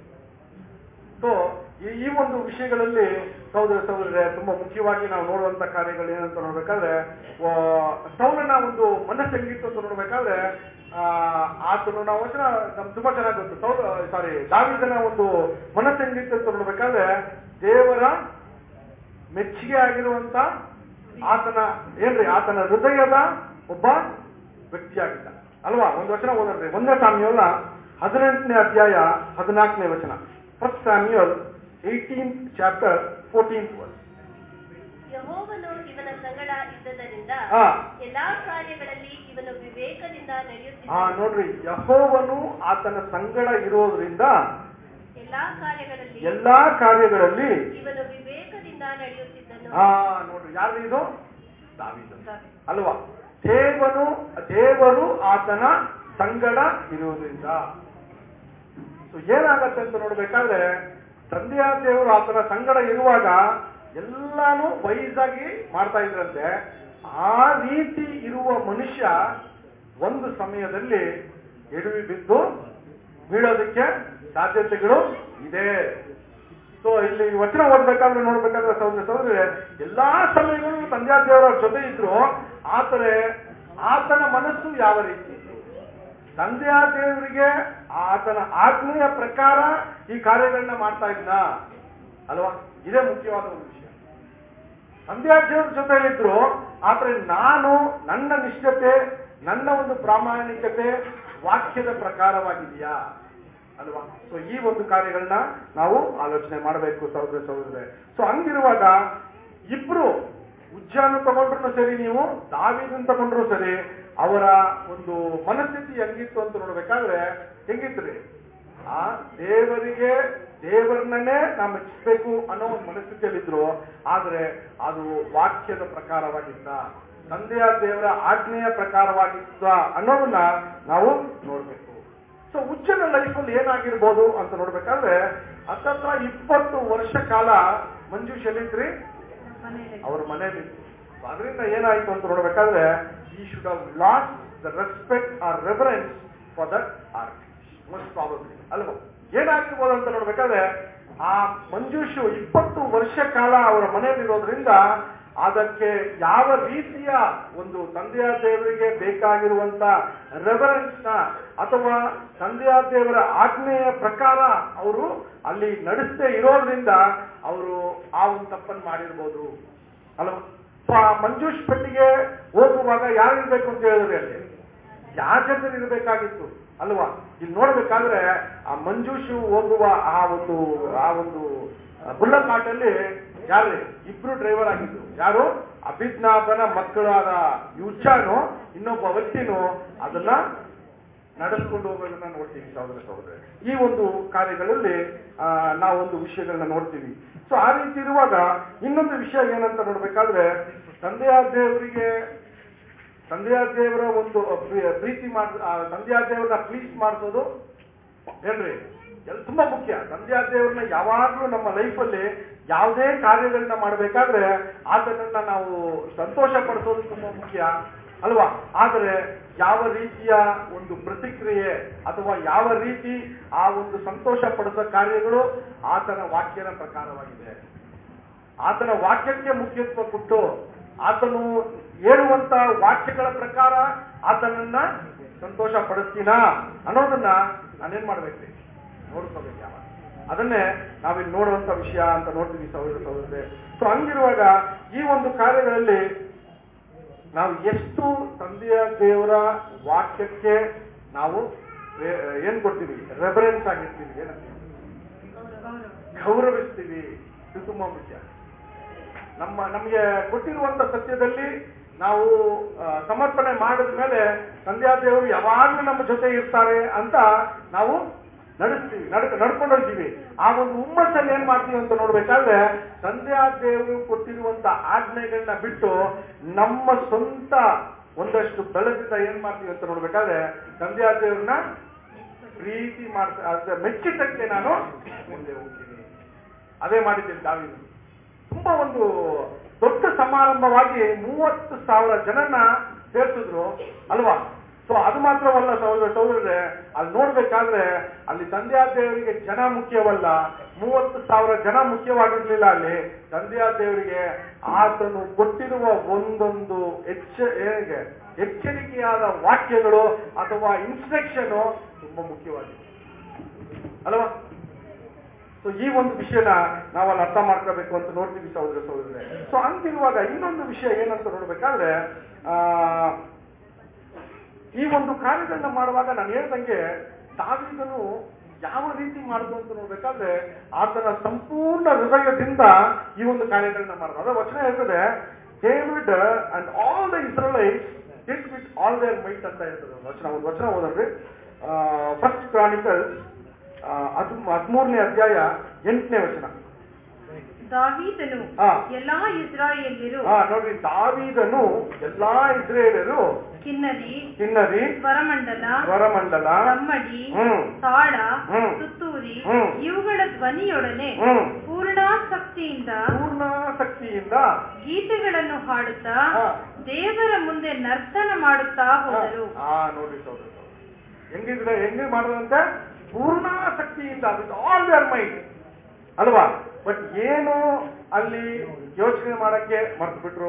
ಸೊ ಈ ಒಂದು ವಿಷಯಗಳಲ್ಲಿ ಸಹೋದರ ಸಹೋದರರೇ ತುಂಬಾ ಮುಖ್ಯವಾಗಿ ನಾವು ನೋಡುವಂತ ಕಾರ್ಯಗಳು ಏನಂತ ನೋಡ್ಬೇಕಾದ್ರೆ ಆ, ಸೌಲನ ಒಂದು ಮನಸ್ಸಂಗೀತ ಅಂತ ನೋಡ್ಬೇಕಾದ್ರೆ ಆ, ಆತನು ನಾವು ವಚನ ನಮ್ಗೆ ತುಂಬಾ ಚೆನ್ನಾಗಿ ಗೊತ್ತು ಸೌಲ ಸಾರಿ ದಾವಿದನ ಒಂದು ಮನಸ್ಸಂಗೀತ ಅಂತ ನೋಡ್ಬೇಕಾದ್ರೆ ದೇವರ ಮೆಚ್ಚುಗೆ ಆಗಿರುವಂತ ಆತನ ಏನ್ರಿ ಆತನ ಹೃದಯದ ಒಬ್ಬ ವ್ಯಕ್ತಿಯಾಗಿದ್ದ ಅಲ್ವಾ ಒಂದು ವಚನ ಓದಲ್ರಿ ಒಂದೇ ಸಾಮ್ಯೋಲ ಹದಿನೆಂಟನೇ ಅಧ್ಯಾಯ ಹದಿನಾಲ್ಕನೇ ವಚನ first Samuel eighteenth chapter fourteenth verse ಯಹೋವನು ಇವನ ಸಂಗಡ ಇದ್ದದರಿಂದ ಹಾ. ಎಲ್ಲಾ ಕಾರ್ಯಗಳಲ್ಲಿ ಇವನು ವಿವೇಕದಿಂದ ಆ ನಡೆಯುತ್ತಿದ್ದನು ನೋಡ್ರಿ ಯಹೋವನು ಆತನ ಸಂಗಡ ಇರೋದ್ರಿಂದ ಎಲ್ಲಾ ಕಾರ್ಯಗಳಲ್ಲಿ ಎಲ್ಲಾ ಕಾರ್ಯಗಳಲ್ಲಿ ಇವನು ವಿವೇಕದಿಂದ ನಡೆಯುತ್ತಿದ್ದನು ಆ ನೋಡ್ರಿ ಯಾರು ಇದು ದಾವೀದ ಅಲ್ವಾ ದೇವನು ದೇವರು ಆತನ ಸಂಗಡ ಇರುವುದರಿಂದ ಸೊ ಏನಾಗತ್ತೆ ಅಂತ ನೋಡ್ಬೇಕಾದ್ರೆ ತಂದೆಯ ದೇವರು ಆತನ ಸಂಗಡ ಇರುವಾಗ ಎಲ್ಲಾನು ವೈಸಾಗಿ ಮಾಡ್ತಾ ಇದ್ರಂತೆ ಆ ರೀತಿ ಇರುವ ಮನುಷ್ಯ ಒಂದು ಸಮಯದಲ್ಲಿ ಎಡವಿ ಬಿದ್ದು ಬೀಳೋದಕ್ಕೆ ಸಾಧ್ಯತೆಗಳು ಇದೆ ಸೊ ಇಲ್ಲಿ ವಚನ ಓದ್ಬೇಕಾದ್ರೆ ನೋಡ್ಬೇಕಾದ್ರೆ ಸಹೋದರ ಸಹೋದರಿ ಎಲ್ಲಾ ಸಮಯಗಳಲ್ಲೂ ತಂದೆಯ ದೇವರ ಜೊತೆ ಇದ್ರು ಆದರೆ ಆತನ ಮನಸ್ಸು ಯಾವ ರೀತಿ ಇತ್ತು? ತಂದೆಯ ದೇವರಿಗೆ ಆತನ ಆಜ್ಞೆಯ ಪ್ರಕಾರ ಈ ಕಾರ್ಯಗಳನ್ನ ಮಾಡ್ತಾ ಇದ್ನ ಅಲ್ವಾ ಇದೇ ಮುಖ್ಯವಾದ ಒಂದು ವಿಷಯ ತಂದೆಯ ದೇವ್ರ ಜೊತೆಯಲ್ಲಿದ್ರು ಆದ್ರೆ ನಾನು ನನ್ನ ನಿಷ್ಠತೆ ನನ್ನ ಒಂದು ಪ್ರಾಮಾಣಿಕತೆ ವಾಕ್ಯದ ಪ್ರಕಾರವಾಗಿದೆಯಾ ಅಲ್ವಾ ಸೊ ಈ ಒಂದು ಕಾರ್ಯಗಳನ್ನ ನಾವು ಆಲೋಚನೆ ಮಾಡಬೇಕು ಸಹೋದರ ಸಹೋದರರೇ ಸೊ ಹಂಗಿರುವಾಗ ಇಬ್ರು ಉಜ್ಜಾನ ತಗೊಂಡ್ರು ಸರಿ ನೀವು ದಾವಿದನ್ ತಗೊಂಡ್ರು ಸರಿ ಅವರ ಒಂದು ಮನಸ್ಥಿತಿ ಹೆಂಗಿತ್ತು ಅಂತ ನೋಡ್ಬೇಕಾದ್ರೆ ಹೆಂಗಿತ್ರಿ ಆ ದೇವರಿಗೆ ದೇವರನ್ನೇ ನಾವು ಮೆಚ್ಚಿಸ್ಬೇಕು ಅನ್ನೋ ಒಂದು ಮನಸ್ಥಿತಿಯಲ್ಲಿದ್ರು ಆದ್ರೆ ಅದು ವಾಕ್ಯದ ಪ್ರಕಾರವಾಗಿತ್ತ ತಂದೆಯ ದೇವರ ಆಜ್ಞೆಯ ಪ್ರಕಾರವಾಗಿತ್ತ ಅನ್ನೋದನ್ನ ನಾವು ನೋಡ್ಬೇಕು ಸೊ ಉಜ್ಜನ ಲೈಫಲ್ಲಿ ಏನಾಗಿರ್ಬೋದು ಅಂತ ನೋಡ್ಬೇಕಾದ್ರೆ ಹತ್ತತ್ರ ಇಪ್ಪತ್ತು ವರ್ಷ ಕಾಲ ಮಂಜುಷ್ ಎಲ್ಲಿದ್ರಿ ಮನೆಯಲ್ಲಿ ಅವ್ರ ಮನೇಲಿ ಅದರಿಂದ ಏನಾಯ್ತು ಅಂತ ನೋಡ್ಬೇಕಾದ್ರೆ he should have lost the respect or reference for that ark most probably ಅಲ್ವಾ ಏನಾಗಿರ್ಬೋದು ಅಂತ ನೋಡ್ಬೇಕಾದ್ರೆ ಆ ಮಂಜುಷು ಇಪ್ಪತ್ತು ವರ್ಷ ಕಾಲ ಅವರ ಮನೆಯಲ್ಲಿರೋದ್ರಿಂದ ಅದಕ್ಕೆ ಯಾವ ರೀತಿಯ ಒಂದು ತಂದೆಯ ದೇವರಿಗೆ ಬೇಕಾಗಿರುವಂತ ರೆಫರೆನ್ಸ್ ನ ಅಥವಾ ತಂದೆಯ ದೇವರ ಆಜ್ಞೆಯ ಪ್ರಕಾರ ಅವರು ಅಲ್ಲಿ ನಡೆಸದೇ ಇರೋದ್ರಿಂದ ಅವರು ಆ ಒಂದು ತಪ್ಪನ್ನು ಮಾಡಿರ್ಬೋದು ಅಲ್ವಾ ಸೊ ಆ ಮಂಜೂಷ್ ಪೆಟ್ಟಿಗೆ ಹೋಗುವಾಗ ಯಾರು ಇರ್ಬೇಕು ಅಂತ ಹೇಳಿದ್ರಿ ಅಲ್ಲಿ ಯಾಜಕರು ಇರಬೇಕಾಗಿತ್ತು ಅಲ್ವಾ ಇಲ್ಲಿ ನೋಡ್ಬೇಕಾದ್ರೆ ಆ ಮಂಜೂಷು ಹೋಗುವ ಆ ಒಂದು ಆ ಒಂದು ಬುಲ್ಲಟ್ ಕಾಟಲ್ಲಿ ಯಾರು ಇಬ್ರು ಡ್ರೈವರ್ ಆಗಿದ್ರು ಯಾರು ಅಭಿಜ್ಞಾಪನ ಮಕ್ಕಳಾದ ಯುಚಾನು ಇನ್ನೊಬ್ಬ ವ್ಯಕ್ತಿನೂ ಅದನ್ನ ನಡೆಸ್ಕೊಂಡು ಹೋಗೋದನ್ನ ನೋಡ್ತೀವಿ ಸಹೋದರ ಸಹೋದರ ಈ ಒಂದು ಕಾರ್ಯಗಳಲ್ಲಿ ಆ, ನಾವೊಂದು ವಿಷಯಗಳನ್ನ ನೋಡ್ತೀವಿ ಸೊ ಆ ರೀತಿ ಇರುವಾಗ ಇನ್ನೊಂದು ವಿಷಯ ಏನಂತ ನೋಡ್ಬೇಕಾದ್ರೆ ತಂದೆಯ ದೇವರಿಗೆ ತಂದೆಯ ದೇವರ ಒಂದು ಪ್ರೀ- ಪ್ರೀತಿ ಮಾಡ್ ಆ, ತಂದೆಯ ದೇವರನ್ನ ಪ್ಲೀಸ್ ಮಾಡಿಸೋದು ಏನ್ರಿ ಎಲ್ ತುಂಬಾ ಮುಖ್ಯ ತಂದೆಯ ದೇವರನ್ನ ಯಾವಾಗ್ಲೂ ನಮ್ಮ ಲೈಫಲ್ಲಿ ಯಾವುದೇ ಕಾರ್ಯಗಳನ್ನ ಮಾಡಬೇಕಾದ್ರೆ ಆತನನ್ನ ನಾವು ಸಂತೋಷ ಪಡಿಸೋದು ತುಂಬಾ ಮುಖ್ಯ ಅಲ್ವಾ ಆದರೆ ಯಾವ ರೀತಿಯ ಒಂದು ಪ್ರತಿಕ್ರಿಯೆ ಅಥವಾ ಯಾವ ರೀತಿ ಆ ಒಂದು ಸಂತೋಷ ಪಡಿಸೋ ಕಾರ್ಯಗಳು ಆತನ ವಾಕ್ಯನ ಪ್ರಕಾರವಾಗಿದೆ ಆತನ ವಾಕ್ಯಕ್ಕೆ ಮುಖ್ಯತ್ವ ಕೊಟ್ಟು ಆತನು ಹೇಳುವಂತ ವಾಕ್ಯಗಳ ಪ್ರಕಾರ ಆತನನ್ನ ಸಂತೋಷ ಪಡಿಸ್ತೀನಾ ಅನ್ನೋದನ್ನ ನಾನೇನ್ ಮಾಡ್ಬೇಕ್ರಿ ನೋಡ್ಕೋಬೇಕು ಯಾವಾಗ ಅದನ್ನೇ ನಾವಿಲ್ಲಿ ನೋಡುವಂತ ವಿಷಯ ಅಂತ ನೋಡ್ತೀವಿ ಸಹೋದರ ಸಹೋದರತೆ ಸೊ ಹಂಗಿರುವಾಗ ಈ ಒಂದು ಕಾರ್ಯಗಳಲ್ಲಿ ನಾವು ಎಷ್ಟು ತಂದೆಯ ದೇವರ ವಾಕ್ಯಕ್ಕೆ ನಾವು ರೇ- ಏನ್ ಕೊಡ್ತೀವಿ ರೆಫರೆನ್ಸ್ ಆಗಿರ್ತೀವಿ ಏನಂತೀವಿ ಗೌರವಿಸ್ತೀವಿ ಇದು ತುಂಬಾ ಮುಖ್ಯ ನಮ್ಮ ನಮಗೆ ಕೊಟ್ಟಿರುವಂತ ಸತ್ಯದಲ್ಲಿ ನಾವು ಆ, ಸಮರ್ಪಣೆ ಮಾಡಿದ ಮೇಲೆ ತಂದೆಯ ದೇವರು ಯಾವಾಗಲೂ ನಮ್ಮ ಜೊತೆ ಇರ್ತಾರೆ ಅಂತ ನಾವು ನಡೆಸ್ತೀವಿ ನಡ್ಕ ನಡ್ಕೊಂಡು ಹೋಗ್ತೀವಿ ಆ ಒಂದು ಹುಮ್ಮಸ್ಸಲ್ಲಿ ಏನ್ ಮಾಡ್ತೀವಿ ಅಂತ ನೋಡ್ಬೇಕಾದ್ರೆ ತಂದೆಯ ದೇವರು ಕೊಟ್ಟಿರುವಂತ ಆಜ್ಞೆಗಳನ್ನ ಬಿಟ್ಟು ನಮ್ಮ ಸ್ವಂತ ಒಂದಷ್ಟು ಬೆಳದಿಂದ ಏನ್ ಮಾಡ್ತೀವಿ ಅಂತ ನೋಡ್ಬೇಕಾದ್ರೆ ತಂದೆಯ ದೇವ್ರನ್ನ ಪ್ರೀತಿ ಮಾಡ್ತಾ ಅದ್ರ ಮೆಚ್ಚಿದ್ದಕ್ಕೆ ನಾನು ಮುಂದೆ ಹೋಗ್ತೀನಿ ಅದೇ ಮಾಡಿದ್ದೇನೆ ದಾವಿದು ತುಂಬಾ ಒಂದು ದೊಡ್ಡ ಸಮಾರಂಭವಾಗಿ ಮೂವತ್ತು ಸಾವಿರ ಜನನ ಸೇರ್ಸಿದ್ರು ಅಲ್ವಾ ಸೊ ಅದು ಮಾತ್ರವಲ್ಲ ಸಹೋದರ ಸಹೋದರರೇ ಅಲ್ಲಿ ನೋಡ್ಬೇಕಾದ್ರೆ ಅಲ್ಲಿ ತಂದೆಯ ದೇವರಿಗೆ ಜನ ಮುಖ್ಯವಲ್ಲ ಮೂವತ್ತು ಸಾವಿರ ಜನ ಮುಖ್ಯವಾಗಿರ್ಲಿಲ್ಲ ಅಲ್ಲಿ ತಂದೆಯ ದೇವರಿಗೆ ಆತನು ಕೊಟ್ಟಿರುವ ಒಂದೊಂದು ಎಚ್ಚ ಹೇಗೆ ಎಚ್ಚರಿಕೆಯಾದ ವಾಕ್ಯಗಳು ಅಥವಾ ಇನ್ಸ್ಟ್ರಕ್ಷನ್ ತುಂಬಾ ಮುಖ್ಯವಾಗಿದೆ ಅಲ್ವಾ ಸೊ ಈ ಒಂದು ವಿಷಯನ ನಾವಲ್ಲಿ ಅರ್ಥ ಮಾಡ್ಕೋಬೇಕು ಅಂತ ನೋಡ್ತೀವಿ ಸಹೋದರ ಸಹೋದರರೇ ಸೊ ಅಂತಿರುವಾಗ ಇನ್ನೊಂದು ವಿಷಯ ಏನಂತ ನೋಡ್ಬೇಕಾದ್ರೆ ಆ ಈ ಒಂದು ಕಾರ್ಯಗಳನ್ನ ಮಾಡುವಾಗ ನಾನು ಹೇಳ್ದಂಗೆ ದಾವಿದನು ಯಾವ ರೀತಿ ಮಾಡುದು ಅಂತ ನೋಡ್ಬೇಕಾದ್ರೆ ಆತನ ಸಂಪೂರ್ಣ ಹೃದಯದಿಂದ ಈ ಒಂದು ಕಾರ್ಯಗಳನ್ನ ಮಾಡಿದ ಅದ ವಚನ ಹೇಳ್ತದೆ David and all the Israelites did with all their might ಅಂತ ಹೇಳ್ತದೆ ಒಂದು ವಚನ ಒಂದು ವಚನ ಓದಲ್ರಿ ಫಸ್ಟ್ ಕ್ರಾನಿಕಲ್ಸ್ ಹದಿಮೂರನೇ ಅಧ್ಯಾಯ ಎಂಟನೇ ವಚನ ದಾವೀದನು ಹಾ. ಎಲ್ಲಾ ಇಸ್ರಾಯೇಲ್ಯರು ಹಾ ನೋಡ್ರಿ ದಾವೀದನು ಎಲ್ಲಾ ಇಸ್ರೇಲರು ಕಿನ್ನರಿ ಕಿನ್ನರಿ ಸ್ವರಮಂಡಲ ಸ್ವರಮಂಡಲ ತಮ್ಮಡಿ ಹ್ಮ್. ತಾಳ ಹ್ಮ್. ತುತ್ತೂರಿ ಹ್ಮ್. ಇವುಗಳ ಧ್ವನಿಯೊಡನೆ ಹ್ಮ್. ಪೂರ್ಣಾಸಕ್ತಿಯಿಂದ ಪೂರ್ಣ ಶಕ್ತಿಯಿಂದ ಗೀತೆಗಳನ್ನು ಹಾಡುತ್ತಾ ಹಾ. ದೇವರ ಮುಂದೆ ನರ್ತನ ಮಾಡುತ್ತಾ ಹೋದರು ಹಾ ನೋಡ್ರಿ ಸೌದರ್ ಹೆಂಗಿದ್ರೆ ಹೆಂಗ್ ಮಾಡೋದಂತೆ ಪೂರ್ಣ ಶಕ್ತಿಯಿಂದ ವಿತ್ ಆಲ್ ದರ್ ಮೈಂಡ್ ಅಲ್ವಾ ಬಟ್ ಏನು ಅಲ್ಲಿ ಯೋಚನೆ ಮಾಡಕ್ಕೆ ಮರ್ತು ಬಿಟ್ರು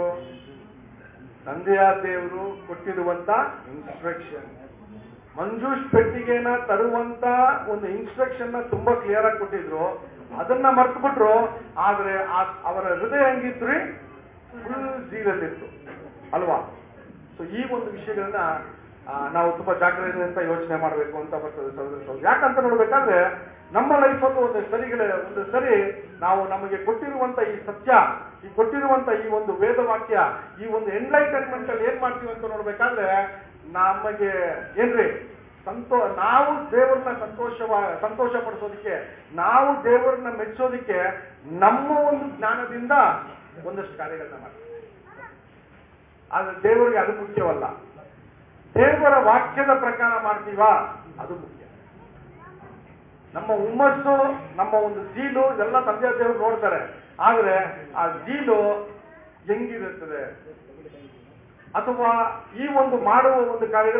ತಂದೆಯ ದೇವರು ಕೊಟ್ಟಿರುವಂತ ಇನ್ಸ್ಟ್ರಕ್ಷನ್ ಮಂಜೂಷ್ ಪೆಟ್ಟಿಗೆನ ತರುವಂತ ಒಂದು ಇನ್ಸ್ಟ್ರಕ್ಷನ್ ನ ತುಂಬಾ ಕ್ಲಿಯರ್ ಆಗಿ ಕೊಟ್ಟಿದ್ರು ಅದನ್ನ ಮರ್ತು ಬಿಟ್ರು ಆದ್ರೆ ಆ- ಅವರ ಹೃದಯ ಹೆಂಗಿತ್ರಿ ಫುಲ್ ಜೀರಲ್ಲಿತ್ತು ಅಲ್ವಾ ಸೊ ಈ ಒಂದು ವಿಷಯಗಳನ್ನ ಆ, ನಾವು ತುಂಬಾ ಜಾಗ್ರತೆಯಿಂದ ಯೋಚನೆ ಮಾಡಬೇಕು ಅಂತ ಬರ್ತದೆ ಸಹೋದರ ಸಹೋದರಿ ಯಾಕಂತ ನೋಡ್ಬೇಕಾದ್ರೆ ನಮ್ಮ ಲೈಫಲ್ಲೂ ಒಂದು ಸರಿಗಳ ಒಂದು ಸರಿ ನಾವು ನಮಗೆ ಕೊಟ್ಟಿರುವಂತ ಈ ಸತ್ಯ ಈ ಕೊಟ್ಟಿರುವಂತ ಈ ಒಂದು ವೇದವಾಕ್ಯ ಈ ಒಂದು ಎನ್ಲೈಟನ್ಮೆಂಟ್ ಅಲ್ಲಿ ಏನ್ ಮಾಡ್ತೀವಿ ಅಂತ ನೋಡ್ಬೇಕಾದ್ರೆ ನಮಗೆ ಏನ್ರಿ ಸಂತೋ ನಾವು ದೇವರನ್ನ ಸಂತೋಷವ ಸಂತೋಷ ಪಡಿಸೋದಕ್ಕೆ ನಾವು ದೇವರನ್ನ ಮೆಚ್ಚೋದಕ್ಕೆ ನಮ್ಮ ಒಂದು ಜ್ಞಾನದಿಂದ ಒಂದಷ್ಟು ಕಾರ್ಯಗಳನ್ನ ಮಾಡ್ತೀವಿ ಆದ್ರೆ ದೇವರಿಗೆ ಅದು ಮುಖ್ಯವಲ್ಲ ದೇವರ ವಾಕ್ಯದ ಪ್ರಕಾರ ಮಾಡ್ತೀವಾ ಅದು ಮುಖ್ಯ ನಮ್ಮ ಹುಮ್ಮಸ್ಸು ನಮ್ಮ ಒಂದು ಜೀಲು ಎಲ್ಲ ತಂದೆ ದೇವರು ನೋಡ್ತಾರೆ ಆದ್ರೆ ಆ ಜೀಲು ಹೆಂಗಿರುತ್ತದೆ ಅಥವಾ ಈ ಒಂದು ಮಾಡುವ ಒಂದು ಕಾರ್ಯಗಳು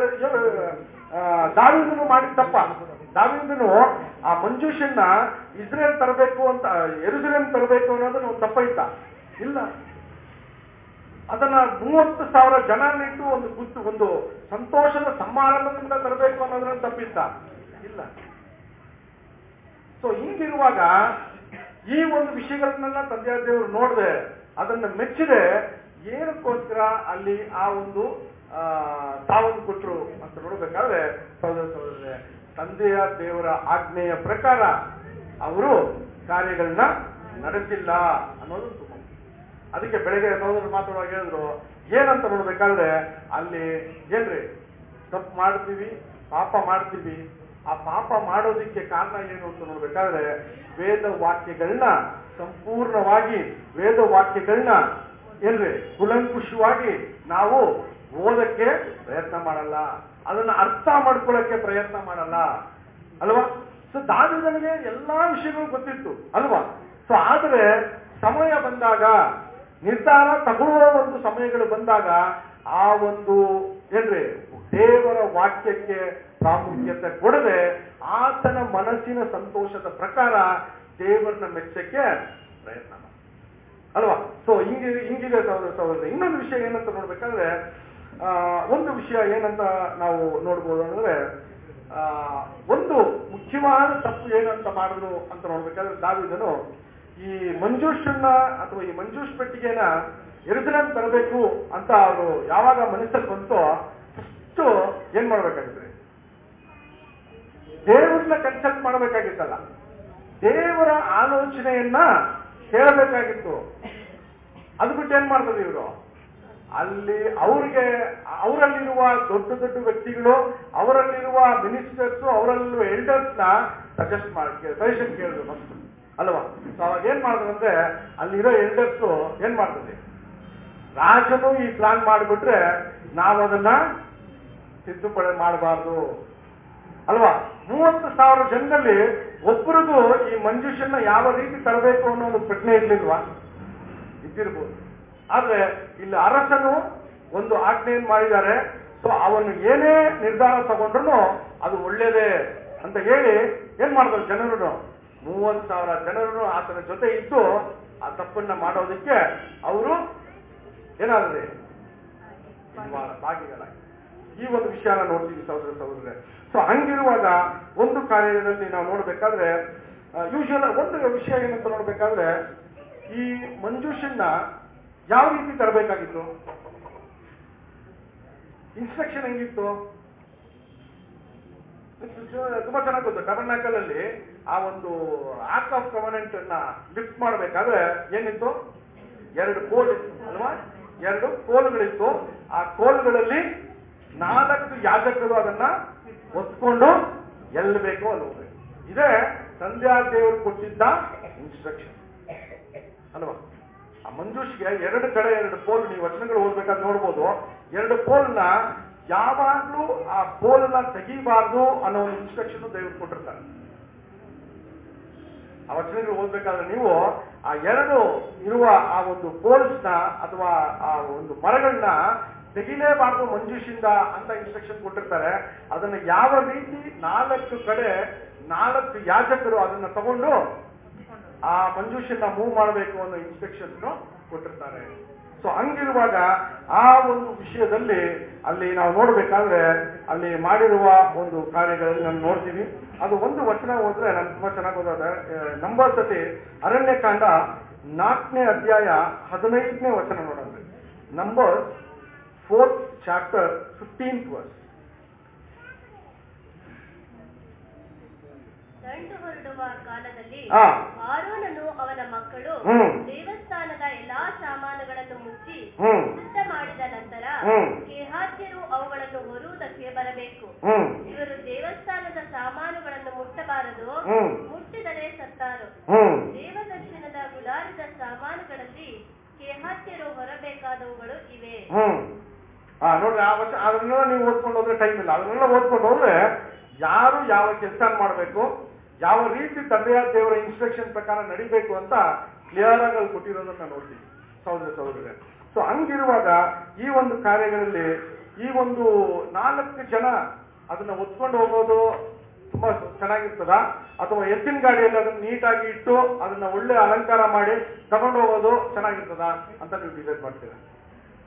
ದಾವಿದನು ಮಾಡಿದ ತಪ್ಪ ದಾವಿದನು ಆ ಮಂಜೂಷನ್ನ ಇಸ್ರೇಲ್ ತರಬೇಕು ಅಂತ ಎರುಸಲೇಮ್ ತರಬೇಕು ಅನ್ನೋದನ್ನ ಒಂದು ತಪ್ಪ ಇತ್ತ ಇಲ್ಲ ಅದನ್ನ ಮೂವತ್ತು ಸಾವಿರ ಜನನಿಟ್ಟು ಒಂದು ಗುದ್ದು ಒಂದು ಸಂತೋಷದ ಸಮಾರಂಭದಿಂದ ತರಬೇಕು ಅನ್ನೋದ್ರಲ್ಲಿ ತಪ್ಪಿತ್ತ ಇಲ್ಲ ಸೊ ಹಿಂಗಿರುವಾಗ ಈ ಒಂದು ವಿಷಯಗಳನ್ನೆಲ್ಲ ತಂದೆಯ ದೇವರು ನೋಡದೆ ಅದನ್ನ ಮೆಚ್ಚಿದೆ ಏನಕ್ಕೋಸ್ಕರ ಅಲ್ಲಿ ಆ ಒಂದು ಆ, ಸಾವನ್ನು ಕೊಟ್ಟರು ಅಂತ ನೋಡ್ಬೇಕಾದ್ರೆ ಸಹೋದರ ಸಹೋದರರೇ ತಂದೆಯ ದೇವರ ಆಜ್ಞೆಯ ಪ್ರಕಾರ ಅವರು ಕಾರ್ಯಗಳನ್ನ ನಡೆಸಿಲ್ಲ ಅನ್ನೋದು ತುಂಬ ಅದಕ್ಕೆ ಬೆಳಗ್ಗೆ ಸಹೋದರರು ಮಾತಾಡುವಾಗ ಹೇಳಿದ್ರು ಏನಂತ ನೋಡ್ಬೇಕಾದ್ರೆ ಅಲ್ಲಿ ಏನ್ರಿ ತಪ್ಪು ಮಾಡ್ತೀವಿ ಪಾಪ ಮಾಡ್ತೀವಿ ಆ ಪಾಪ ಮಾಡೋದಿಕ್ಕೆ ಕಾರಣ ಏನು ಅಂತ ನೋಡ್ಬೇಕಾದ್ರೆ ವೇದ ವಾಕ್ಯಗಳನ್ನ ಸಂಪೂರ್ಣವಾಗಿ ವೇದ ವಾಕ್ಯಗಳನ್ನ ಏನ್ರಿ ಕುಲಂಕುಷವಾಗಿ ನಾವು ಓದಕ್ಕೆ ಪ್ರಯತ್ನ ಮಾಡಲ್ಲ ಅದನ್ನ ಅರ್ಥ ಮಾಡ್ಕೊಳ್ಳಕ್ಕೆ ಪ್ರಯತ್ನ ಮಾಡಲ್ಲ ಅಲ್ವಾ ಸೊ ದಾವಿದನಿಗೆ ಎಲ್ಲಾ ವಿಷಯಗಳು ಗೊತ್ತಿತ್ತು ಅಲ್ವಾ ಸೊ ಆದ್ರೆ ಸಮಯ ಬಂದಾಗ ನಿರ್ಧಾರ ತಗೊಳ್ಳುವ ಒಂದು ಸಮಯಗಳು ಬಂದಾಗ ಆ ಒಂದು ಏನ್ರಿ ದೇವರ ವಾಕ್ಯಕ್ಕೆ ಪ್ರಾಮುಖ್ಯತೆ ಕೊಡದೆ ಆತನ ಮನಸ್ಸಿನ ಸಂತೋಷದ ಪ್ರಕಾರ ದೇವರನ್ನ ಮೆಚ್ಚಕ್ಕೆ ಪ್ರಯತ್ನ ಮಾಡಿ ಅಲ್ವಾ ಸೊ ಹಿಂಗೆ ಹಿಂಗಿದೆ ಸಹೋದರ ಸಹೋದರ ಇನ್ನೊಂದು ವಿಷಯ ಏನಂತ ನೋಡ್ಬೇಕಾದ್ರೆ ಆ, ಒಂದು ವಿಷಯ ಏನಂತ ನಾವು ನೋಡ್ಬೋದು ಅಂದ್ರೆ ಆ, ಒಂದು ಮುಖ್ಯವಾದ ತಪ್ಪು ಏನಂತ ಮಾಡಿದ್ರು ಅಂತ ನೋಡ್ಬೇಕಾದ್ರೆ ದಾವಿದನು ಈ ಮಂಜೂಷನ್ನ ಅಥವಾ ಈ ಮಂಜೂಷ್ ಪೆಟ್ಟಿಗೆನ ಎರುಸಲೇಮ್ ತರಬೇಕು ಅಂತ ಅವರು ಯಾವಾಗ ಮನಸ್ಸಲ್ಲಿ ಬಂತೋ ಫಸ್ಟ್ ಏನ್ ಮಾಡ್ಬೇಕಾಗಿದ್ರಿ ದೇವ್ರನ್ನ ಕನ್ಸಲ್ಟ್ ಮಾಡಬೇಕಾಗಿತ್ತಲ್ಲ ದೇವರ ಆಲೋಚನೆಯನ್ನ ಕೇಳಬೇಕಾಗಿತ್ತು ಅದು ಬಿಟ್ಟು ಏನ್ ಮಾಡ್ತದೆ ಇವರು ಅಲ್ಲಿ ಅವ್ರಿಗೆ ಅವರಲ್ಲಿರುವ ದೊಡ್ಡ ದೊಡ್ಡ ವ್ಯಕ್ತಿಗಳು ಅವರಲ್ಲಿರುವ ಮಿನಿಸ್ಟರ್ಸ್ ಅವರಲ್ಲಿರುವ ಎಲ್ಡರ್ಸ್ ನ ಸಜೆಸ್ಟ್ ಮಾಡಿ ಸಜೆಷನ್ ಕೇಳಿದ್ರು ಫಸ್ಟ್ ಅಲ್ವಾ ಸೊ ಅವಾಗ ಏನ್ ಮಾಡಿದ್ರು ಅಂದ್ರೆ ಅಲ್ಲಿರೋ ಎಲ್ಡರ್ಸ್ ಏನ್ ಮಾಡ್ತದೆ ರಾಜನು ಈ ಪ್ಲಾನ್ ಮಾಡಿಬಿಟ್ರೆ ನಾವು ಅದನ್ನ ತಿದ್ದುಪಡಿ ಮಾಡಬಾರ್ದು ಅಲ್ವಾ ಮೂವತ್ತು ಸಾವಿರ ಜನದಲ್ಲಿ ಒಬ್ಬರಿಗೂ ಈ ಮಂಜುಷನ್ನ ಯಾವ ರೀತಿ ತರಬೇಕು ಅನ್ನೋ ಒಂದು ಪ್ರಶ್ನೆ ಇರ್ಲಿಲ್ವಾ ಇದ್ದಿರ್ಬೋದು ಆದ್ರೆ ಇಲ್ಲಿ ಅರಸನು ಒಂದು ಆಜ್ಞೆಯನ್ನು ಮಾಡಿದ್ದಾರೆ ಸೊ ಅವನು ಏನೇ ನಿರ್ಧಾರ ತಗೊಂಡ್ರು ಅದು ಒಳ್ಳೇದೇ ಅಂತ ಹೇಳಿ ಏನ್ ಮಾಡಿದ್ರು ಜನರು ಮೂವತ್ತು ಸಾವಿರ ಜನರು ಆತನ ಜೊತೆ ಇದ್ದು ಆ ತಪ್ಪನ್ನ ಮಾಡೋದಕ್ಕೆ ಅವರು ಏನಾದ್ರೆ ಭಾಗಿಗಳಾಗಿ ಈ ಒಂದು ವಿಷಯನ ನೋಡ್ತೀವಿ ಸಹೋದರ ಸಹೋದರರೇ ಸೊ ಹಂಗಿರುವಾಗ ಒಂದು ಕಾರ್ಯದಲ್ಲಿ ನಾವು ನೋಡ್ಬೇಕಾದ್ರೆ ಯೂಶುವಲ್ ಒಂದು ವಿಷಯ ಏನಂತ ನೋಡ್ಬೇಕಾದ್ರೆ ಈ ಮಂಜೂಷನ್ನ ಯಾವ ರೀತಿ ತರಬೇಕಾಗಿತ್ತು ಇನ್ಸ್ಟ್ರಕ್ಷನ್ ಹೆಂಗಿತ್ತು ತುಂಬಾ ಚೆನ್ನಾಗಿ ಗೊತ್ತು ಟಬರ್ನಾಕಲ್ ಅಲ್ಲಿ ಆ ಒಂದು ಆಕ್ಟ್ ಆಫ್ ಕವನೆಂಟ್ ಅನ್ನ ಲಿಫ್ಟ್ ಮಾಡಬೇಕಾದ್ರೆ ಏನಿತ್ತು ಎರಡು ಕೋಲ್ ಇತ್ತು ಅಲ್ವಾ ಎರಡು ಕೋಲುಗಳಿತ್ತು ಆ ಕೋಲುಗಳಲ್ಲಿ ನಾಲ್ಕು ಯಾಜಕರು ಅದನ್ನ ಒತ್ಕೊಂಡು ಎಲ್ಲಿ ಬೇಕೋ ಅಲ್ಲಿ ಹೋಗ್ಬೇಕು ಇದೇ ಸಂಧ್ಯಾ ದೇವರು ಕೊಟ್ಟಿದ್ದ ಇನ್ಸ್ಟ್ರಕ್ಷನ್ ಅಲ್ವಾ ಆ ಮಂಜೂಷ್ಗೆ ಎರಡು ಕಡೆ ಎರಡು ಪೋಲ್ ನೀವು ವಚನಗಳು ಓದ್ಬೇಕಾದ್ರೆ ನೋಡ್ಬೋದು ಎರಡು ಪೋಲ್ನ ಯಾವಾಗ್ಲೂ ಆ ಪೋಲ್ನ ತೆಗಿಬಾರ್ದು ಅನ್ನೋ ಒಂದು ಇನ್ಸ್ಟ್ರಕ್ಷನ್ ದೇವರು ಕೊಟ್ಟಿರ್ತಾರೆ ಆ ವಚನಗಳು ಓದ್ಬೇಕಾದ್ರೆ ನೀವು ಆ ಎರಡು ಇರುವ ಆ ಒಂದು ಪೋಲ್ಸ್ ನ ಅಥವಾ ಆ ಒಂದು ಮರಗಳನ್ನ ತೆಗಿಲೇಬಾರ್ದು ಮಂಜೂಷಿಂದ ಅಂತ ಇನ್ಸ್ಟ್ರಕ್ಷನ್ ಕೊಟ್ಟಿರ್ತಾರೆ ಅದನ್ನ ಯಾವ ರೀತಿ ನಾಲ್ಕು ಕಡೆ ನಾಲ್ಕು ಯಾಜಕರು ಅದನ್ನ ತಗೊಂಡು ಆ ಮಂಜೂಷನ್ನ ಮೂವ್ ಮಾಡಬೇಕು ಅನ್ನೋ ಇನ್ಸ್ಟ್ರಕ್ಷನ್ ಕೊಟ್ಟಿರ್ತಾರೆ ಸೊ ಹಂಗಿರುವಾಗ ಆ ಒಂದು ವಿಷಯದಲ್ಲಿ ಅಲ್ಲಿ ನಾವು ನೋಡ್ಬೇಕಾದ್ರೆ ಅಲ್ಲಿ ಮಾಡಿರುವ ಒಂದು ಕಾರ್ಯಗಳಲ್ಲಿ ನಾವು ನೋಡ್ತೀವಿ ಅದು ಒಂದು ವಚನ ಹೋದ್ರೆ ನಮ್ಗೆ ತುಂಬಾ ಚೆನ್ನಾಗಿ ಓದೋದೆ ನಂಬರ್ ಸತಿ ಅರಣ್ಯಕಾಂಡ ನಾಲ್ಕನೇ ಅಧ್ಯಾಯ ಹದಿನೈದನೇ ವಚನ ನೋಡೋದು Numbers fourth chapter fifteenth verse ದಂಡು ಹೊರಡುವ ಕಾಲದಲ್ಲಿ ಆ. ಆರೋನನು ಅವನ ಮಕ್ಕಳು ಹ್ಮ್. ದೇವಸ್ಥಾನದ ಎಲ್ಲಾ ಸಾಮಾನುಗಳನ್ನು ಮುಚ್ಚಿ ಹ್ಮ್ ಸಿದ್ಧ ಮಾಡಿದ ನಂತರ ಹ್ಮ್. ಕೇಹಾತ್ಯರು ಅವುಗಳನ್ನು ಹೊರುವುದಕ್ಕೆ ಬರಬೇಕು ಹ್ಮ್ ಇವರು ದೇವಸ್ಥಾನದ ಸಾಮಾನುಗಳನ್ನು ಮುಟ್ಟಬಾರದು ಹ್ಮ್. ಮುಟ್ಟಿದರೆ ಸತ್ತಾರು ಹ್ಮ್ ದೇವದರ್ಶನದ ಗುಡಾರದ ಸಾಮಾನುಗಳಲ್ಲಿ ಕೇಹಾತ್ಯರು ಹೊರಬೇಕಾದವುಗಳು ಇವೆ ಹ್ಮ್ ಆ ನೋಡ್ರಿ ಆ ವಚನ ಅದನ್ನೆಲ್ಲ ನೀವು ಓದ್ಕೊಂಡು ಹೋದ್ರೆ ಟೈಮ್ ಇಲ್ಲ ಅದನ್ನೆಲ್ಲ ಓದ್ಕೊಂಡು ಹೋದ್ರೆ ಯಾರು ಯಾವ ಕೆಲಸ ಮಾಡಬೇಕು ಯಾವ ರೀತಿ ತಂದೆಯ ದೇವರ ಇನ್ಸ್ಟ್ರಕ್ಷನ್ ಪ್ರಕಾರ ನಡಿಬೇಕು ಅಂತ ಕ್ಲಿಯರ್ ಆಗಿ ಅಲ್ಲಿ ಕೊಟ್ಟಿರೋದನ್ನ ನೋಡ್ತೀವಿ ಸಹೋದರ ಸಹೋದರರೇ ಸೊ ಹಂಗಿರುವಾಗ ಈ ಒಂದು ಕಾರ್ಯಗಳಲ್ಲಿ ಈ ಒಂದು ನಾಲ್ಕು ಜನ ಅದನ್ನ ಒತ್ಕೊಂಡು ಹೋಗೋದು ತುಂಬಾ ಚೆನ್ನಾಗಿರ್ತದ ಅಥವಾ ಎತ್ತಿನ ಗಾಡಿಯಲ್ಲಿ ಅದನ್ನ ನೀಟಾಗಿ ಇಟ್ಟು ಅದನ್ನ ಒಳ್ಳೆ ಅಲಂಕಾರ ಮಾಡಿ ತಗೊಂಡು ಹೋಗೋದು ಚೆನ್ನಾಗಿರ್ತದ ಅಂತ ನೀವು ಡಿಸೈಡ್ ಮಾಡ್ತೀರಾ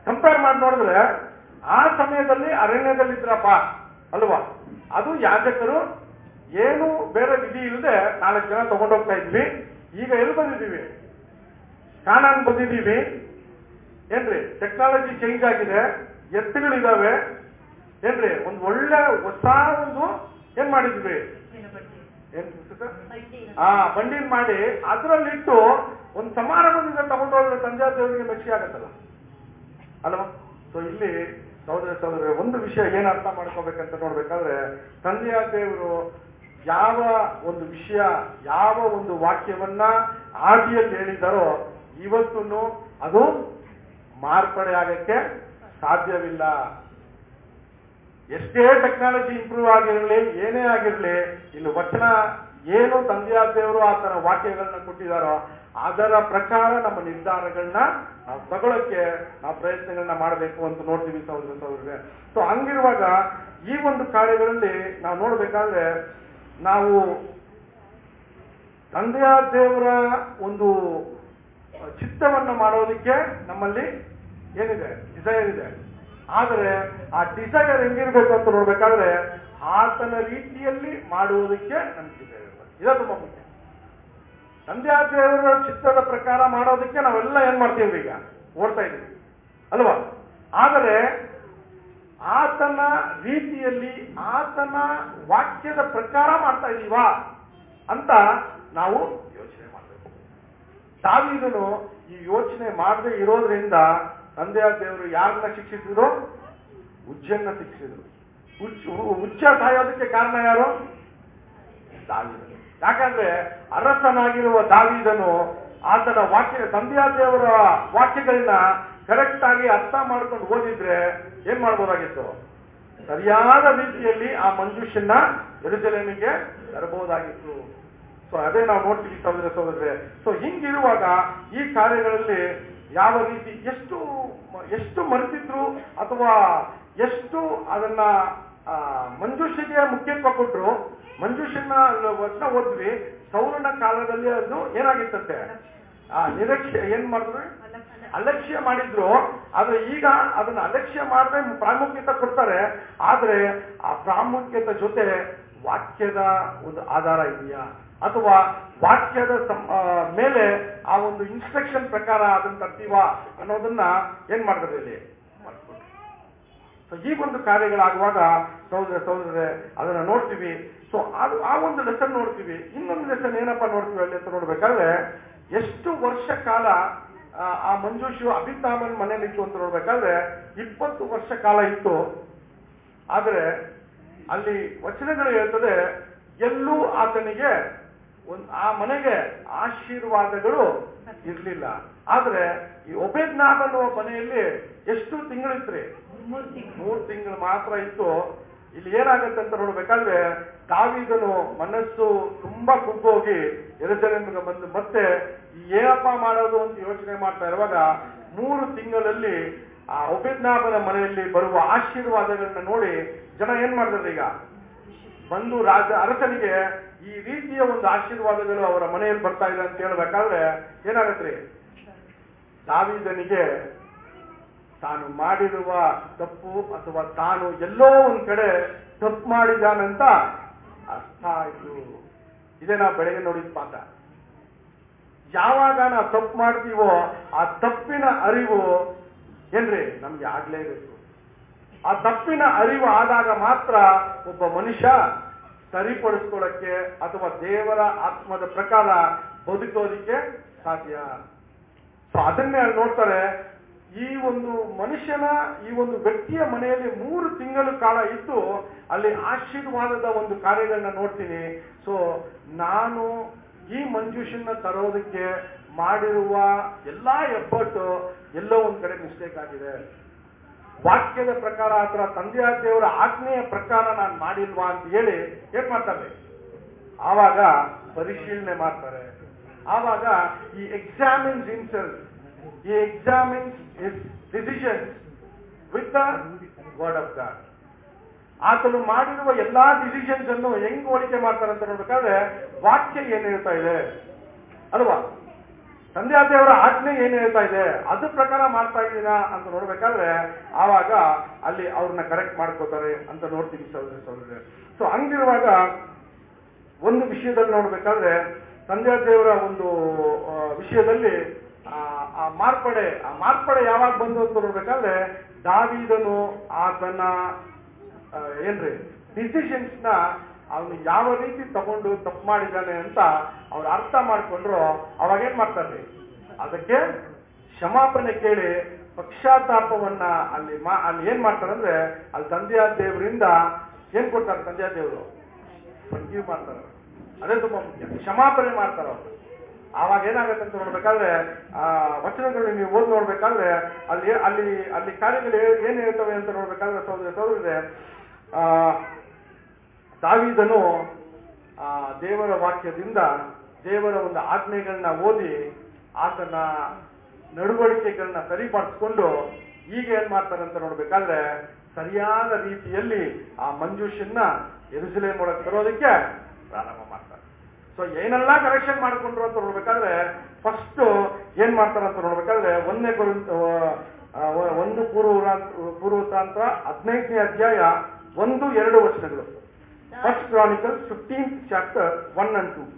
ಕಂಪೇರ್ ಮಾಡಿ ನೋಡಿದ್ರೆ ಆ ಸಮಯದಲ್ಲಿ ಅರಣ್ಯದಲ್ಲಿದ್ರಪ್ಪ ಅಲ್ವಾ ಅದು ಯಾಜಕರು ಏನು ಬೇರೆ ವಿಧಿ ಇಲ್ಲದೆ ನಾಲ್ಕು ಜನ ತಗೊಂಡೋಗ್ತಾ ಇದ್ವಿ ಈಗ ಎಲ್ಲಿ ಬಂದಿದ್ದೀವಿ ಕಾಣಾನ್ ಬಂದಿದ್ದೀವಿ ಏನ್ರಿ ಟೆಕ್ನಾಲಜಿ ಚೇಂಜ್ ಆಗಿದೆ ಎತ್ತುಗಳಿದಾವೆ ಏನ್ರಿ ಒಂದು ಒಳ್ಳೆ ಹೊಸ ಒಂದು ಏನ್ ಮಾಡಿದ್ವಿ ಏನ್ ಪುಸ್ತಕ ಬಂಡಿ ಆ ಬಂಡಿನ್ ಮಾಡಿ ಅದರಲ್ಲಿಟ್ಟು ಒಂದು ಸಮಾರಂಭದಿಂದ ತಗೊಂಡೋದ್ರೆ ತಂದೆ ದೇವರಿಗೆ ಮೆಚ್ಚಿ ಆಗತ್ತಲ್ಲ ಅಲ್ವಾ ಸೊ ಇಲ್ಲಿ ಸಹೋದರ ಸಹೋದರ ಒಂದು ವಿಷಯ ಏನ್ ಅರ್ಥ ಮಾಡ್ಕೋಬೇಕಂತ ನೋಡ್ಬೇಕಾದ್ರೆ ತಂದೆಯ ದೇವರು ಯಾವ ಒಂದು ವಿಷಯ ಯಾವ ಒಂದು ವಾಕ್ಯವನ್ನ ಆದಿಯಲ್ಲಿ ಹೇಳಿದಾರೋ ಇವತ್ತು ಅದು ಮಾರ್ಪಡೆ ಆಗಕ್ಕೆ ಸಾಧ್ಯವಿಲ್ಲ ಎಷ್ಟೇ ಟೆಕ್ನಾಲಜಿ ಇಂಪ್ರೂವ್ ಆಗಿರಲಿ ಏನೇ ಆಗಿರಲಿ ಇಲ್ಲಿ ವಚನ ಏನು ತಂದೆಯ ದೇವರು ಆತನ ವಾಕ್ಯಗಳನ್ನ ಕೊಟ್ಟಿದಾರೋ ಅದರ ಪ್ರಕಾರ ನಮ್ಮ ನಿರ್ಧಾರಗಳನ್ನ ನಾವು ತಗೊಳಕ್ಕೆ ನಾವು ಪ್ರಯತ್ನಗಳನ್ನ ಮಾಡಬೇಕು ಅಂತ ನೋಡ್ತೀವಿ ಸಹೋದರ ಸಹೋದರರೇ ಸೊ ಹಂಗಿರುವಾಗ ಈ ಒಂದು ಕಾರ್ಯಗಳಲ್ಲಿ ನಾವು ನೋಡ್ಬೇಕಾದ್ರೆ ನಾವು ತಂದೆಯ ದೇವರ ಒಂದು ಚಿತ್ತವನ್ನ ಮಾಡೋದಕ್ಕೆ ನಮ್ಮಲ್ಲಿ ಏನಿದೆ ಡಿಸೈರ್ ಇದೆ ಆದರೆ ಆ ಡಿಸೈರ್ ಹೆಂಗಿರ್ಬೇಕು ಅಂತ ನೋಡ್ಬೇಕಾದ್ರೆ ಆತನ ರೀತಿಯಲ್ಲಿ ಮಾಡುವುದಕ್ಕೆ ನಮ್ಗೆ ಡಿಸೈರ್ ಇರಬೇಕು ಇದೇ ತುಂಬಾ ಮುಖ್ಯ ತಂದೆ ದೇವರ ಚಿತ್ತದ ಪ್ರಕಾರ ಮಾಡೋದಕ್ಕೆ ನಾವೆಲ್ಲ ಏನ್ ಮಾಡ್ತೀವಿ ಈಗ ಓಡ್ತಾ ಇದೀವಿ ಅಲ್ವಾ ಆದರೆ ಆತನ ರೀತಿಯಲ್ಲಿ ಆತನ ವಾಕ್ಯದ ಪ್ರಕಾರ ಮಾಡ್ತಾ ಇದೀವಾ ಅಂತ ನಾವು ಯೋಚನೆ ಮಾಡಬೇಕು ದಾವೀದನು ಈ ಯೋಚನೆ ಮಾಡದೆ ಇರೋದ್ರಿಂದ ತಂದೆಯ ದೇವರು ಯಾರನ್ನ ಶಿಕ್ಷಿಸಿದ್ರು ಉಜ್ಜನ್ನ ಶಿಕ್ಷಿಸಿದ್ರು ಉಚ್ಚ ಉಚ್ಚ ಸಾಯೋದಕ್ಕೆ ಕಾರಣ ಯಾರು ದಾವೀದನು ಯಾಕಂದ್ರೆ ಅರಸನಾಗಿರುವ ದಾವೀದನು ಆತನ ವಾಕ್ಯ ತಂದೆಯ ದೇವರ ವಾಕ್ಯಗಳನ್ನ ಕರೆಕ್ಟ್ ಆಗಿ ಅರ್ಥ ಮಾಡ್ಕೊಂಡು ಓದಿದ್ರೆ ಏನ್ ಮಾಡ್ಬೋದಾಗಿತ್ತು ಸರಿಯಾದ ರೀತಿಯಲ್ಲಿ ಆ ಮಂಜುಷನ್ನ ಎರುಸಲೇಮಿಗೆ ತರಬಹುದಾಗಿತ್ತು ಸೊ ಅದೇ ನಾವು ನೋಡ್ತೀವಿ ಸಹೋದರ ಸಹೋದರರೆ ಸೊ ಹಿಂಗಿರುವಾಗ ಈ ಕಾರ್ಯಗಳಲ್ಲಿ ಯಾವ ರೀತಿ ಎಷ್ಟು ಎಷ್ಟು ಮರೆತಿದ್ರು ಅಥವಾ ಎಷ್ಟು ಅದನ್ನ ಆ, ಮಂಜುಷಿಗೆ ಮುಖ್ಯತ್ವ ಕೊಟ್ರು ಮಂಜುಷನ್ನ ವಚನ ಓದ್ವಿ ಸೌರನ ಕಾಲದಲ್ಲಿ ಅದು ಏನಾಗಿತ್ತಂತೆ ಆ ನಿರೀಕ್ಷೆ ಏನ್ ಮಾಡಿದ್ರು ಅಲಕ್ಷ್ಯ ಮಾಡಿದ್ರು ಆದ್ರೆ ಈಗ ಅದನ್ನ ಅಲಕ್ಷ್ಯ ಮಾಡದೆ ಪ್ರಾಮುಖ್ಯತೆ ಕೊಡ್ತಾರೆ ಆದ್ರೆ ಆ ಪ್ರಾಮುಖ್ಯತೆ ಜೊತೆ ವಾಕ್ಯದ ಒಂದು ಆಧಾರ ಇದೆಯಾ ಅಥವಾ ವಾಕ್ಯದ ಸಂ- ಆ, ಮೇಲೆ ಆ ಒಂದು ಇನ್ಸ್ಟ್ರಕ್ಷನ್ ಪ್ರಕಾರ ಅದನ್ನ ತರ್ತೀವಾ ಅನ್ನೋದನ್ನ ಏನ್ ಮಾಡ್ತಾರೆ ಇಲ್ಲಿ ಮಾಡ್ಕೊಡ್ತಾರೆ. ಸೊ ಈ ಒಂದು ಕಾರ್ಯಗಳಾಗುವಾಗ ಸಹೋದರ ಸಹೋದರರೇ ಅದನ್ನ ನೋಡ್ತೀವಿ ಸೊ ಅದು ಆ ಒಂದು ಲೆಸನ್ ನೋಡ್ತೀವಿ ಇನ್ನೊಂದು ಲೆಸನ್ ಏನಪ್ಪ ನೋಡ್ತೀವಿ ಅಲ್ಲಿ ಅಂತ ನೋಡ್ಬೇಕಾದ್ರೆ ಎಷ್ಟು ವರ್ಷ ಕಾಲ ಆ, ಆ ಮಂಜೂಷು ಅಭಿತಾಮನ್ ಮನೇಲಿತ್ತು ಅಂತ ನೋಡ್ಬೇಕಾದ್ರೆ ಇಪ್ಪತ್ತು ವರ್ಷ ಕಾಲ ಇತ್ತು ಆದ್ರೆ ಅಲ್ಲಿ ವಚನಗಳು ಹೇಳ್ತದೆ ಎಲ್ಲೂ ಆತನಿಗೆ ಒಂದ್ ಆ ಮನೆಗೆ ಆಶೀರ್ವಾದಗಳು ಇರ್ಲಿಲ್ಲ ಆದ್ರೆ ಈ ಒಬೇದ್ನಾಥ್ ಅನ್ನುವ ಮನೆಯಲ್ಲಿ ಎಷ್ಟು ತಿಂಗಳಿತ್ರಿ ಮೂರ್ ತಿಂಗಳು ಮಾತ್ರ ಇತ್ತು ಇಲ್ಲಿ ಏನಾಗತ್ತೆ ಅಂತ ನೋಡ್ಬೇಕಾದ್ರೆ ದಾವಿದನು ಮನಸ್ಸು ತುಂಬಾ ಕುಗ್ಗೋಗಿ ಎರುಸಲೇಮಿಗೆ ಬಂದು ಮತ್ತೆ ಈ ಏನಪ್ಪ ಮಾಡೋದು ಅಂತ ಯೋಚನೆ ಮಾಡ್ತಾ ಇರುವಾಗ ಮೂರು ತಿಂಗಳಲ್ಲಿ ಆ ಒಬೇದ್ನಾಭನ ಮನೆಯಲ್ಲಿ ಬರುವ ಆಶೀರ್ವಾದಗಳನ್ನ ನೋಡಿ ಜನ ಏನ್ ಮಾಡಿದ್ರು ಈಗ ಬಂದು ರಾಜ ಅರಸನಿಗೆ ಈ ರೀತಿಯ ಒಂದು ಆಶೀರ್ವಾದಗಳು ಅವರ ಮನೆಯಲ್ಲಿ ಬರ್ತಾ ಇದೆ ಅಂತ ಹೇಳ್ಬೇಕಾದ್ರೆ ಏನಾಗತ್ರಿ ದಾವಿದನಿಗೆ ತಾನು ಮಾಡಿರುವ ತಪ್ಪು ಅಥವಾ ತಾನು ಎಲ್ಲೋ ಒಂದ್ ಕಡೆ ತಪ್ಪು ಮಾಡಿದಾನಂತ ಅರ್ಥ ಆಯ್ತು ಇದೇ ನಾವು ಬೆಳಗ್ಗೆ ನೋಡಿದ ಪಾಠ ಯಾವಾಗ ನಾವು ತಪ್ಪು ಮಾಡ್ತೀವೋ ಆ ತಪ್ಪಿನ ಅರಿವು ಏನ್ರಿ ನಮ್ಗೆ ಆಗ್ಲೇಬೇಕು ಆ ತಪ್ಪಿನ ಅರಿವು ಆದಾಗ ಮಾತ್ರ ಒಬ್ಬ ಮನುಷ್ಯ ಸರಿಪಡಿಸ್ಕೊಳ್ಳಕ್ಕೆ ಅಥವಾ ದೇವರ ಆತ್ಮದ ಪ್ರಕಾರ ಬದುಕೋದಿಕ್ಕೆ ಸಾಧ್ಯ ಸೊ ಅದನ್ನೇ ಅಲ್ಲಿ ನೋಡ್ತಾರೆ ಈ ಒಂದು ಮನುಷ್ಯನ ಈ ಒಂದು ವ್ಯಕ್ತಿಯ ಮನೆಯಲ್ಲಿ ಮೂರು ತಿಂಗಳ ಕಾಲ ಇದ್ದು ಅಲ್ಲಿ ಆಶೀರ್ವಾದದ ಒಂದು ಕಾರ್ಯಗಳನ್ನ ನೋಡ್ತೀನಿ ಸೊ ನಾನು ಈ ಮಂಜುಷನ್ನ ತರೋದಕ್ಕೆ ಮಾಡಿರುವ ಎಲ್ಲಾ ಎಫರ್ಟ್ ಎಲ್ಲೋ ಒಂದ್ ಕಡೆ ಮಿಸ್ಟೇಕ್ ಆಗಿದೆ ವಾಕ್ಯದ ಪ್ರಕಾರ ಅಥವಾ ತಂದೆಯ ದೇವರ ಆಜ್ಞೆಯ ಪ್ರಕಾರ ನಾನು ಮಾಡಿಲ್ವಾ ಅಂತ ಹೇಳಿ ಏನ್ ಮಾಡ್ತಾರೆ ಆವಾಗ ಪರಿಶೀಲನೆ ಮಾಡ್ತಾರೆ ಆವಾಗ he examines himself he examines his decisions with the word of God ಆತನು ಮಾಡಿರುವ ಎಲ್ಲಾ ಡಿಸಿಷನ್ಸ್ ಅನ್ನು ಹೆಂಗ್ ಹೋಲಿಕೆ ಮಾಡ್ತಾರೆ ಅಂತ ನೋಡ್ಬೇಕಾದ್ರೆ ವಾಕ್ಯ ಏನ್ ಹೇಳ್ತಾ ಇದೆ ಅಲ್ವಾ ತಂದೆ ದೇವರ ಆಜ್ಞೆ ಏನು ಹೇಳ್ತಾ ಇದೆ ಅದ್ರ ಪ್ರಕಾರ ಮಾಡ್ತಾ ಇದ್ದೀನ ಅಂತ ನೋಡ್ಬೇಕಾದ್ರೆ ಆವಾಗ ಅಲ್ಲಿ ಅವ್ರನ್ನ ಕರೆಕ್ಟ್ ಮಾಡ್ಕೋತಾರೆ ಅಂತ ನೋಡ್ತೀವಿ ಸಹೋದರ ಸಹೋದರ ಸೊ ಹಂಗಿರುವಾಗ ಒಂದು ವಿಷಯದಲ್ಲಿ ನೋಡ್ಬೇಕಾದ್ರೆ ತಂದೆ ದೇವರ ಒಂದು ಆ, ವಿಷಯದಲ್ಲಿ ಆ, ಆ ಮಾರ್ಪಡೆ ಆ ಮಾರ್ಪಡೆ ಯಾವಾಗ ಬಂದು ಅಂತ ನೋಡ್ಬೇಕಾದ್ರೆ ದಾವಿದನು ಆತನ ಆ, ಏನ್ರಿ ಡಿಸಿಷನ್ಸ್ ನ ಅವನು ಯಾವ ರೀತಿ ತಗೊಂಡು ತಪ್ಪು ಮಾಡಿದ್ದಾನೆ ಅಂತ ಅವ್ರು ಅರ್ಥ ಮಾಡ್ಕೊಂಡ್ರು ಅವಾಗ ಏನ್ ಮಾಡ್ತಾರೆ ಅದಕ್ಕೆ ಕ್ಷಮಾಪಣೆ ಕೇಳಿ ಪಕ್ಷಾತಾಪವನ್ನ ಅಲ್ಲಿ ಮಾ ಅಲ್ಲಿ ಏನ್ ಮಾಡ್ತಾರೆ ಅಂದ್ರೆ ಅಲ್ಲಿ ತಂದೆಯ ದೇವರಿಂದ ಏನ್ ಕೊಡ್ತಾರೆ ತಂದೆಯ ದೇವರು ಫರ್ಗಿವ್ ಮಾಡ್ತಾರೆ ಅದೇ ತುಂಬಾ ಮುಖ್ಯ ಕ್ಷಮಾಪಣೆ ಮಾಡ್ತಾರೆ ಅವರು ಆವಾಗ ಏನಾಗುತ್ತೆ ಅಂತ ನೋಡ್ಬೇಕಾದ್ರೆ ಆ ವಚನಗಳು ನೀವು ಓದ್ ನೋಡ್ಬೇಕಾದ್ರೆ ಅಲ್ಲಿ ಅಲ್ಲಿ ಅಲ್ಲಿ ಕಾರ್ಯಗಳು ಏ- ಏನ್ ಹೇಳ್ತವೆ ಅಂತ ನೋಡ್ಬೇಕಾದ್ರೆ ಸಹೋದರ ಸಹೋದರರೇ ಆ ದಾವಿದನು ಆ ದೇವರ ವಾಕ್ಯದಿಂದ ದೇವರ ಒಂದು ಆಜ್ಞೆಗಳನ್ನ ಓದಿ ಆತನ ನಡವಳಿಕೆಗಳನ್ನ ಸರಿಪಡಿಸ್ಕೊಂಡು ಈಗ ಏನ್ ಮಾಡ್ತಾರೆ ಅಂತ ನೋಡ್ಬೇಕಾದ್ರೆ ಸರಿಯಾದ ರೀತಿಯಲ್ಲಿ ಆ ಮಂಜೂಷನ್ನ ಎರುಸಲೇಮ್ ಒಳಗೆ ತರೋದಕ್ಕೆ ಪ್ರಾರಂಭ ಮಾಡ್ತಾರೆ ಸೊ ಏನೆಲ್ಲ ಕರೆಕ್ಷನ್ ಮಾಡ್ಕೊಂಡ್ರು ಅಂತ ನೋಡ್ಬೇಕಾದ್ರೆ ಫಸ್ಟ್ ಏನ್ ಮಾಡ್ತಾರೆ ಅಂತ ನೋಡ್ಬೇಕಾದ್ರೆ ಒಂದನೇ ಕುರಿತ ಆ, ಆ, ಒಂದು ಪೂರ್ವ ಪೂರ್ವತಾಂತ್ರ ಹದಿನೈದನೇ ಅಧ್ಯಾಯ ಒಂದು ಎರಡು ವರ್ಷಗಳು first Chronicle fifteen chapter one and two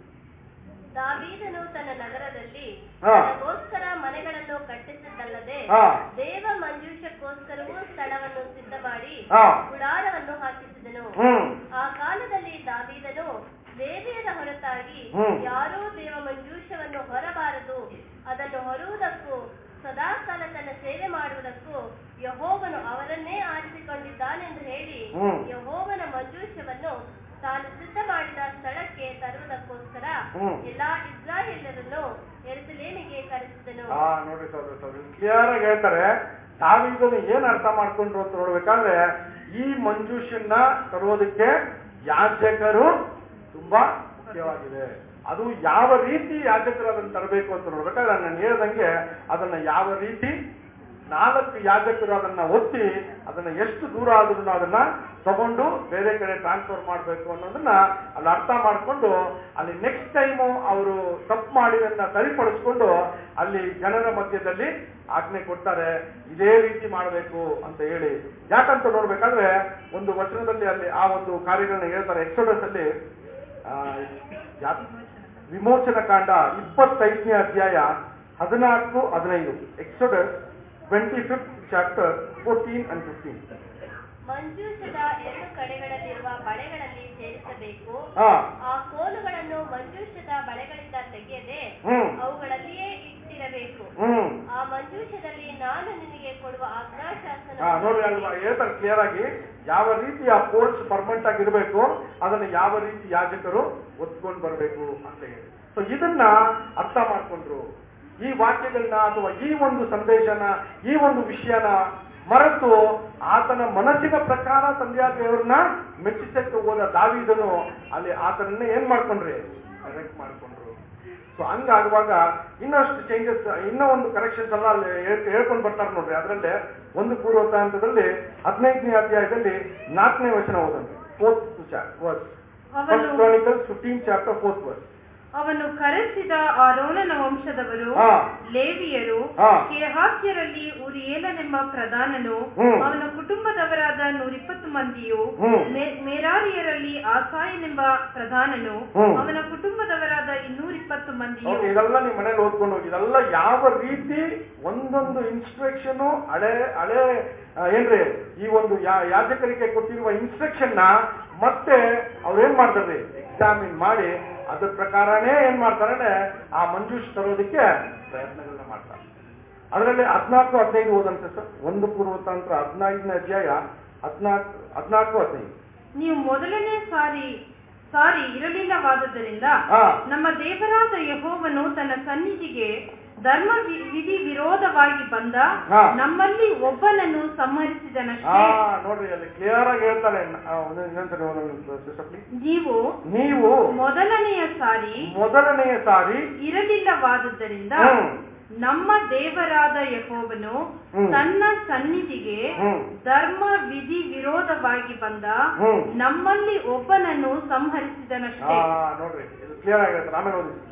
ದಾವೀದನು ತನ್ನ ನಗರದಲ್ಲಿ ಹಾ. ತನಗೋಸ್ಕರ ಮನೆಗಳನ್ನು ಕಟ್ಟಿಸಿದ್ದಲ್ಲದೆ ಹಾ. ದೇವ ಮಂಜೂಷಕ್ಕೋಸ್ಕರವೂ ಸ್ಥಳವನ್ನು ಸಿದ್ಧ ಮಾಡಿ ಹಾ. ಗುಡಾರವನ್ನು ಹಾಕಿಸಿದನು ಹ್ಮ್ ಆ ಕಾಲದಲ್ಲಿ ದಾವೀದನು ಲೇವಿಯರ ಹೊರತಾಗಿ ಹ್ಮ್. ಯಾರೂ ದೇವ ಮಂಜೂಷವನ್ನು ಹೊರಬಾರದು ಅದನ್ನು ಹೊರುವುದಕ್ಕೂ ಸದಾಕಾಲ ತನ್ನ ಸೇವೆ ಮಾಡುವುದಕ್ಕೂ ಯಹೋವನು ಅವರನ್ನೇ ಆರಿಸಿಕೊಂಡಿದ್ದಾನೆಂದು ಹೇಳಿ ಹ್ಮ್. ಯಹೋವನ ಮಂಜೂಷವನ್ನು ತಾನು ಸಿದ್ಧ ಮಾಡಿದ ಸ್ಥಳಕ್ಕೆ ತರುವುದಕ್ಕೋಸ್ಕರ ಹ್ಮ್. ಎಲ್ಲಾ ಇಸ್ರಾಯೇಲರನ್ನು ಎರುಸಲೇಮಿಗೆ ಕರೆಸಿದನು ಆ ನೋಡ್ರಿ ಸಹೋದರ ಸಹೋದರಿ ಕ್ಲಿಯರ್ ಆಗಿ ಹೇಳ್ತಾರೆ ತಾವಿದನ್ನು ಏನ್ ಅರ್ಥ ಮಾಡ್ಕೊಂಡ್ರು ಅಂತ ನೋಡ್ಬೇಕಾದ್ರೆ ಈ ಮಂಜೂಷನ್ನ ತರೋದಕ್ಕೆ ಯಾಜಕರು ತುಂಬಾ ಮುಖ್ಯವಾಗಿದೆ ಅದು ಯಾವ ರೀತಿ ಯಾಜಕರು ಅದನ್ನ ತರಬೇಕು ಅಂತ ನೋಡ್ಬೇಕಾದ್ರೆ ನಾನು ಹೇಳ್ದಂಗೆ ಅದನ್ನ ಯಾವ ರೀತಿ ನಾಲ್ಕು ಯಾಜಕರು ಅದನ್ನ ಒತ್ತಿ ಅದನ್ನ ಎಷ್ಟು ದೂರ ಆದ್ರೂ ಅದನ್ನ ತಗೊಂಡು ಬೇರೆ ಕಡೆ ಟ್ರಾನ್ಸ್ಫರ್ ಮಾಡಬೇಕು ಅನ್ನೋದನ್ನ ಅಲ್ಲಿ ಅರ್ಥ ಮಾಡ್ಕೊಂಡು ಅಲ್ಲಿ ನೆಕ್ಸ್ಟ್ ಟೈಮು ಅವರು ತಪ್ಪು ಮಾಡಿದನ್ನ ಸರಿಪಡಿಸ್ಕೊಂಡು ಅಲ್ಲಿ ಜನರ ಮಧ್ಯದಲ್ಲಿ ಆಜ್ಞೆ ಕೊಡ್ತಾರೆ ಇದೇ ರೀತಿ ಮಾಡಬೇಕು ಅಂತ ಹೇಳಿ ಯಾಕಂತ ನೋಡ್ಬೇಕಾದ್ರೆ ಒಂದು ವಚನದಲ್ಲಿ ಅಲ್ಲಿ ಆ ಒಂದು ಕಾರ್ಯಗಳನ್ನ ಹೇಳ್ತಾರೆ ಎಕ್ಸೋಡಸ್ ಅಲ್ಲಿ ಆ, ಯಾ- ವಿಮೋಚನ ಕಾಂಡ ಇಪ್ಪತ್ತೈದನೇ ಅಧ್ಯಾಯ ಹದಿನಾಲ್ಕು ಹದಿನೈದು Exodus twenty fifth chapter fourteen and fifteen ಮಂಜೂಷದ ಎರಡು ಕಡೆಗಳಲ್ಲಿರುವ ಬಳೆಗಳಲ್ಲಿ ಸೇರಿಸಬೇಕು ಹಾ ಆ ಕೋಲುಗಳನ್ನು ಮಂಜೂಷದ ಬಳೆಗಳಿಂದ ತೆಗೆಯದೆ ಹ್ಮ್ ಅವುಗಳಲ್ಲಿಯೇ ಇಟ್ಟಿರಬೇಕು ಹ್ಮ್ ಆ ಮಂಜೂಷದಲ್ಲಿ ನಾನು ನಿನಗೆ ಕೊಡುವ ಆಜ್ಞಾಶಾಸನ ಹಾ ನೋಡ್ರಿ ಅಲ್ವಾ ಹೇಳ್ತಾರೆ ಕ್ಲಿಯರ್ ಆಗಿ ಯಾವ ರೀತಿ ಆ ಪೋರ್ಟ್ಸ್ ಪರ್ಮನೆಂಟ್ ಆಗಿರ್ಬೇಕು ಅದನ್ನ ಯಾವ ರೀತಿ ಯಾಜಕರು ಒತ್ಕೊಂಡು ಬರಬೇಕು ಅಂತ ಹೇಳಿ ಸೊ ಇದನ್ನ ಅರ್ಥ ಮಾಡ್ಕೊಂಡ್ರು ಈ ವಾಕ್ಯಗಳನ್ನ ಅಥವಾ ಈ ಒಂದು ಸಂದೇಶನ ಈ ಒಂದು ವಿಷಯನ ಮರೆತು ಆತನ ಮನಸ್ಸಿನ ಪ್ರಕಾರ ತಂದೆಯ ದೇವರನ್ನ ಮೆಚ್ಚಿಸಕ್ಕೆ ಹೋದ ದಾವಿದನು ಅಲ್ಲಿ ಆತನನ್ನ ಏನ್ ಮಾಡ್ಕೊಂಡ್ರಿ ಕರೆಕ್ಟ್ ಮಾಡ್ಕೊಂಡ್ರು ಸೊ ಹಂಗಾಗುವಾಗ ಇನ್ನಷ್ಟು ಚೇಂಜಸ್ ಇನ್ನೂ ಒಂದು ಕರೆಕ್ಷನ್ಸ್ ಎಲ್ಲ ಅಲ್ಲಿ ಹೇಳ್- ಹೇಳ್ಕೊಂಡು ಬರ್ತಾರೆ ನೋಡ್ರಿ ಅದರಲ್ಲೇ ಒಂದು ಪೂರ್ವತಾಂತದಲ್ಲಿ ಹದಿನೈದನೇ ಅಧ್ಯಾಯದಲ್ಲಿ ನಾಲ್ಕನೇ ವಚನ ಓದಂడి ಫೋರ್ತ್ ವರ್ಸ್ ಫಸ್ಟ್ ಅವನು Chronicles fifteen chapter fourth verse ಅವನು ಕರೆಸಿದ ಆರೋನನ ವಂಶದವರು ಹಾ. ಲೇವಿಯರು ಹಾ. ಕೇಹಾಸ್ಯರಲ್ಲಿ ಉರಿಯೇಲನೆಂಬ ಪ್ರಧಾನನು ಹ್ಮ್. ಅವನ ಕುಟುಂಬದವರಾದ ನೂರಿಪ್ಪತ್ತು ಮಂದಿಯು ಹ್ಮ್. ಮೆ- ಮೇರಾರಿಯರಲ್ಲಿ ಆಸಾಯನೆಂಬ ಪ್ರಧಾನನು ಹ್ಮ್. ಅವನ ಕುಟುಂಬದವರಾದ ಇನ್ನೂರಿಪ್ಪತ್ತು ಮಂದಿಯು ಓಕೆ ಇದೆಲ್ಲ ನಿಮ್ಮ ಮನೇಲಿ ಓದ್ಕೊಂಡು ಹೋಗಿ ಇದೆಲ್ಲ ಯಾವ ರೀತಿ ಒಂದೊಂದು ಇನ್ಸ್ಟ್ರಕ್ಷನ್ ಹಳೆ ಹಳೆ ಆ, ಏನ್ರಿ ಈ ಒಂದು ಯಾ- ಯಾಜಕರಿಗೆ ಕೊಟ್ಟಿರುವ ಇನ್ಸ್ಟ್ರಕ್ಷನ್ ನ ಮತ್ತೆ ಅವ್ರು ಏನ್ ಮಾಡ್ತಾರೆ ಎಕ್ಸಾಮಿನ್ ಮಾಡಿ ಅದ್ರ ಪ್ರಕಾರನೇ ಏನ್ ಮಾಡ್ತಾರೆ ಆ ಮಂಜೂಷ್ ತರೋದಕ್ಕೆ ಪ್ರಯತ್ನಗಳನ್ನ ಮಾಡ್ತಾರೆ ಅದರಲ್ಲಿ ಹದಿನಾಲ್ಕು ಹದಿನೈದು ಓದಂತೆ ಸರ್ ಒಂದು ಪೂರ್ವತಾಂತ್ರ ಹದಿನೈದನೇ ಅಧ್ಯಾಯ ಹದಿನಾಲ್ಕು ಹದಿನಾಲ್ಕು ಹದಿನೈದು ನೀವು ಮೊದಲನೇ ಸಾರಿ ಸಾರಿ ಇರಲಿಲ್ಲವಾದುದರಿಂದ ಹಾ. ನಮ್ಮ ದೇವರಾದ ಯಹೋವನು ತನ್ನ ಸನ್ನಿಧಿಗೆ ಧರ್ಮ ವಿ- ವಿಧಿ ವಿರೋಧವಾಗಿ ಬಂದ ಹಾ. ನಮ್ಮಲ್ಲಿ ಒಬ್ಬನನ್ನು ಹಾ ಸಂಹರಿಸಿದನಷ್ಟೇ ನೋಡ್ರಿ ಅಲ್ಲಿ ಕ್ಲಿಯರ್ ಆಗಿ ಹೇಳ್ತಾರೆ ಆ, ಒಂದೊಂದು ಇನ್ನೊಂದ್ಸರಿ ಒಂದೊಂದು sister please. ನೀವು ನೀವು ಮೊದಲನೆಯ ಸಾರಿ ಮೊದಲನೆಯ ಸಾರಿ ಇರಲಿಲ್ಲವಾದುದರಿಂದ ಹ್ಮ್. ನಮ್ಮ ದೇವರಾದ ಯಹೋವನು ಹ್ಮ್. ತನ್ನ ಸನ್ನಿಧಿಗೆ ಹ್ಮ್. ಧರ್ಮ ವಿಧಿ ವಿರೋಧವಾಗಿ ಬಂದ ಹ್ಮ್. ನಮ್ಮಲ್ಲಿ ಒಬ್ಬನನ್ನು ಆ, ಸಂಹರಿಸಿದನಷ್ಟೇ ನೋಡ್ರಿ ಇದು ಕ್ಲಿಯರ್ ಆಗಿರುತ್ತೆ ಆಮೇಲೆ ಓದಿ sister.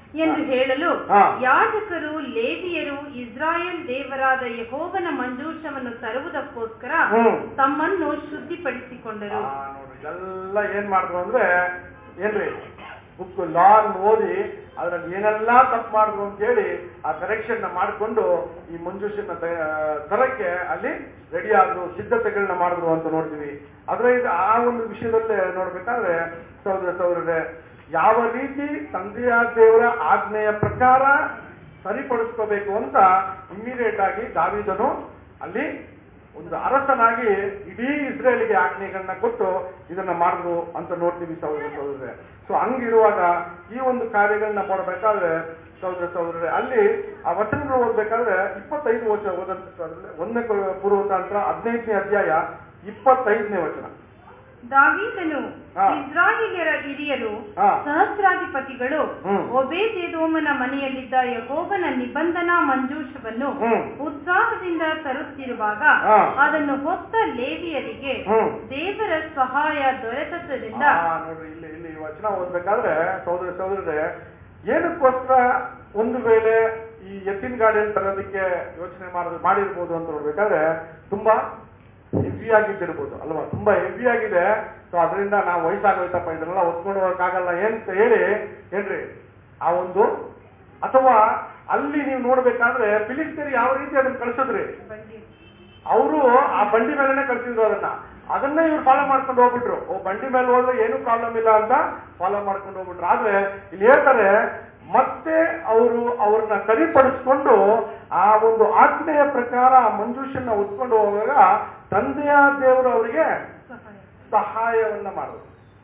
ಎಂದು ಹೇಳಲು ಹಾ. ಯಾಜಕರು ಲೇವಿಯರು ಇಸ್ರಾಯೇಲ್ ದೇವರಾದ ಯಹೋವನ ಮಂಜೂಷವನ್ನು ತರುವುದಕ್ಕೋಸ್ಕರ ಹ್ಮ್. ತಮ್ಮನ್ನು ಶುದ್ಧಿಪಡಿಸಿಕೊಂಡರು ಆ, ನೋಡ್ರಿ ಇದೆಲ್ಲ ಏನ್ ಮಾಡಿದ್ರು ಅಂದ್ರೆ ಏನ್ರಿ ಬುಕ್ ಲಾನ್ ಓದಿ ಅದ್ರಲ್ಲಿ ಏನೆಲ್ಲಾ ತಪ್ಪು ಮಾಡಿದ್ರು ಅಂತ ಹೇಳಿ ಆ ಕರೆಕ್ಷನ್ ನ ಮಾಡಿಕೊಂಡು ಈ ಮಂಜೂಷನ್ನ ತ- ತರಕ್ಕೆ ಅಲ್ಲಿ ರೆಡಿ ಆದ್ರು ಸಿದ್ಧತೆಗಳನ್ನ ಮಾಡಿದ್ರು ಅಂತ ನೋಡ್ತೀವಿ ಆದ್ರೆ ಇದು ಆ ಒಂದು ವಿಷಯದಲ್ಲೇ ನೋಡ್ಬೇಕಾದ್ರೆ ಸಹೋದರ ಸಹೋದರರೇ ಯಾವ ರೀತಿ ತಂದೆಯ ದೇವರ ಆಜ್ಞೆಯ ಪ್ರಕಾರ ಸರಿಪಡಿಸ್ಕೋಬೇಕು ಅಂತ ಇಮಿಡಿಯೇಟ್ ಆಗಿ ದಾವಿದನು ಅಲ್ಲಿ ಒಂದು ಅರಸನಾಗಿ ಇಡೀ ಇಸ್ರೇಲಿಗೆ ಆಜ್ಞೆಗಳನ್ನ ಕೊಟ್ಟು ಇದನ್ನ ಮಾಡಿದ್ರು ಅಂತ ನೋಡ್ತೀವಿ ಸಹೋದರ ಸಹೋದರರೇ ಸೊ ಹಂಗಿರುವಾಗ ಈ ಒಂದು ಕಾರ್ಯಗಳನ್ನ ಮಾಡಬೇಕಾದ್ರೆ ಸಹೋದರ ಸಹೋದರರೇ ಅಲ್ಲಿ ಆ ವಚನಗಳು ಓದ್ಬೇಕಾದ್ರೆ ಇಪ್ಪತ್ತೈದು ವಚನ ಓದಂತ ಒಂದನೇ ಪೂರ್ವತಾಂತ್ರ ಹದಿನೈದನೇ ಅಧ್ಯಾಯ ಇಪ್ಪತ್ತೈದನೇ ವಚನ ದಾವೀದನು ಹಾ. ಇಸ್ರಾಯೇಲ್ಯರ ಹಿರಿಯರು ಹಾ. ಸಹಸ್ರಾಧಿಪತಿಗಳು ಹ್ಮ್. ಒಬೇದೆದೋಮನ ಮನೆಯಲ್ಲಿದ್ದ ಯಹೋವನ ನಿಬಂಧನಾ ಮಂಜೂಷವನ್ನು ಹ್ಮ್. ಉತ್ಸಾಹದಿಂದ ತರುತ್ತಿರುವಾಗ ಹಾ. ಅದನ್ನು ಹೊತ್ತ ಲೇವಿಯರಿಗೆ ಹ್ಮ್. ದೇವರ ಸಹಾಯ ದೊರೆತದ್ದರಿಂದ ಆ, ನೋಡ್ರಿ ಇಲ್ಲಿ ಇಲ್ಲಿ ಈ ವಚನ ಓದ್ಬೇಕಾದ್ರೆ ಸಹೋದರ ಸಹೋದರರೇ ಏನಕ್ಕೋಸ್ಕರ ಒಂದು ವೇಳೆ ಈ ಎತ್ತಿನ ಗಾಡಿಯಲ್ಲಿ ತರೋದಕ್ಕೆ ಯೋಚನೆ ಮಾಡೋದು ಮಾಡಿರ್ಬೋದು ಅಂತ ನೋಡ್ಬೇಕಾದ್ರೆ ತುಂಬಾ ಹೆವಿ ಆಗಿದ್ದಿರ್ಬೋದು ಅಲ್ವಾ ತುಂಬಾ ಹೆವಿ ಆಗಿದೆ ಸೊ ಅದರಿಂದ ನಾವು ವಯಸ್ಸಾಗೋಯ್ತಪ್ಪ ಇದನ್ನೆಲ್ಲ ಹೊತ್ಕೊಂಡು ಹೋಗಕ್ಕಾಗಲ್ಲ ಅಂತ ಹೇಳಿ ಏನ್ರಿ ಆ ಒಂದು ಅಥವಾ ಅಲ್ಲಿ ನೀವು ನೋಡ್ಬೇಕಾದ್ರೆ ಫಿಲಿಸ್ತೀರಿ ಯಾವ ರೀತಿ ಅದನ್ನ ಕಳ್ಸಿದ್ರಿ ಅವರು ಆ ಬಂಡಿ ಮೇಲೆನೆ ಕಳ್ಸಿದ್ರು ಅದನ್ನ ಅದನ್ನೇ ಇವ್ರು ಫಾಲೋ ಮಾಡ್ಕೊಂಡು ಹೋಗ್ಬಿಟ್ರು ಓ ಬಂಡಿ ಮೇಲೆ ಹೋದ್ರೆ ಏನು ಪ್ರಾಬ್ಲಮ್ ಇಲ್ಲ ಅಂತ ಫಾಲೋ ಮಾಡ್ಕೊಂಡು ಹೋಗ್ಬಿಟ್ರು ಆದ್ರೆ ಇಲ್ಲಿ ಹೇಳ್ತಾರೆ ಮತ್ತೆ ಅವರು ಅವ್ರನ್ನ ಸರಿಪಡಿಸ್ಕೊಂಡು ಆ ಒಂದು ಆಜ್ಞೆಯ ಪ್ರಕಾರ ಆ ಮಂಜೂಷನ್ನ ಹೊತ್ಕೊಂಡು ಹೋಗುವಾಗ ತಂದೆಯ ದೇವರು ಅವರಿಗೆ ಸಹಾಯ ಸಹಾಯವನ್ನ ಮಾಡೋದು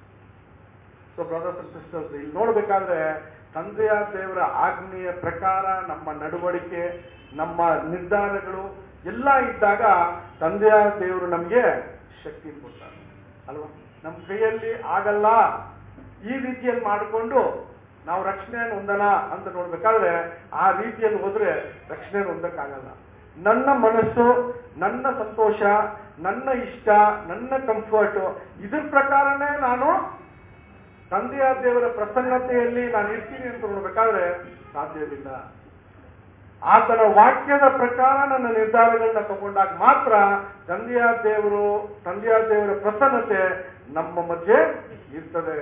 ಸೊ ಬ್ರದರ್ಸ್ ಅಂಡ್ ಸಿಸ್ಟರ್ಸ್ ಇಲ್ಲಿ ನೋಡ್ಬೇಕಾದ್ರೆ ತಂದೆಯ ದೇವರ ಆಜ್ಞೆಯ ಪ್ರಕಾರ ನಮ್ಮ ನಡವಳಿಕೆ ನಮ್ಮ ನಿರ್ಧಾರಗಳು ಎಲ್ಲ ಇದ್ದಾಗ ತಂದೆಯ ದೇವರು ನಮಗೆ ಶಕ್ತಿ ಕೊಡ್ತಾರೆ ಅಲ್ವಾ ನಮ್ಮ ಕೈಯಲ್ಲಿ ಆಗಲ್ಲ ಈ ರೀತಿಯಲ್ಲಿ ಮಾಡಿಕೊಂಡು ನಾವು ರಕ್ಷಣೆಯನ್ನು ಹೊಂದನ ಅಂತ ನೋಡ್ಬೇಕಾದ್ರೆ ಆ ರೀತಿಯಲ್ಲಿ ಹೋದ್ರೆ ರಕ್ಷಣೆಯನ್ನು ಹೊಂದಕ್ಕಾಗಲ್ಲ ನನ್ನ ಮನಸ್ಸು ನನ್ನ ಸಂತೋಷ ನನ್ನ ಇಷ್ಟ ನನ್ನ ಕಂಫರ್ಟ್ ಇದ್ರ ಪ್ರಕಾರನೇ ನಾನು ತಂದೆಯ ದೇವರ ಪ್ರಸನ್ನತೆಯಲ್ಲಿ ನಾನು ಇರ್ತೀನಿ ಅಂತ ನೋಡ್ಬೇಕಾದ್ರೆ ಸಾಧ್ಯವಿಲ್ಲ ಆತನ ವಾಕ್ಯದ ಪ್ರಕಾರ ನನ್ನ ನಿರ್ಧಾರಗಳನ್ನ ತಗೊಂಡಾಗ ಮಾತ್ರ ತಂದೆಯ ದೇವರು ತಂದೆಯ ದೇವರ ಪ್ರಸನ್ನತೆ ನಮ್ಮ ಮಧ್ಯೆ ಇರ್ತದೆ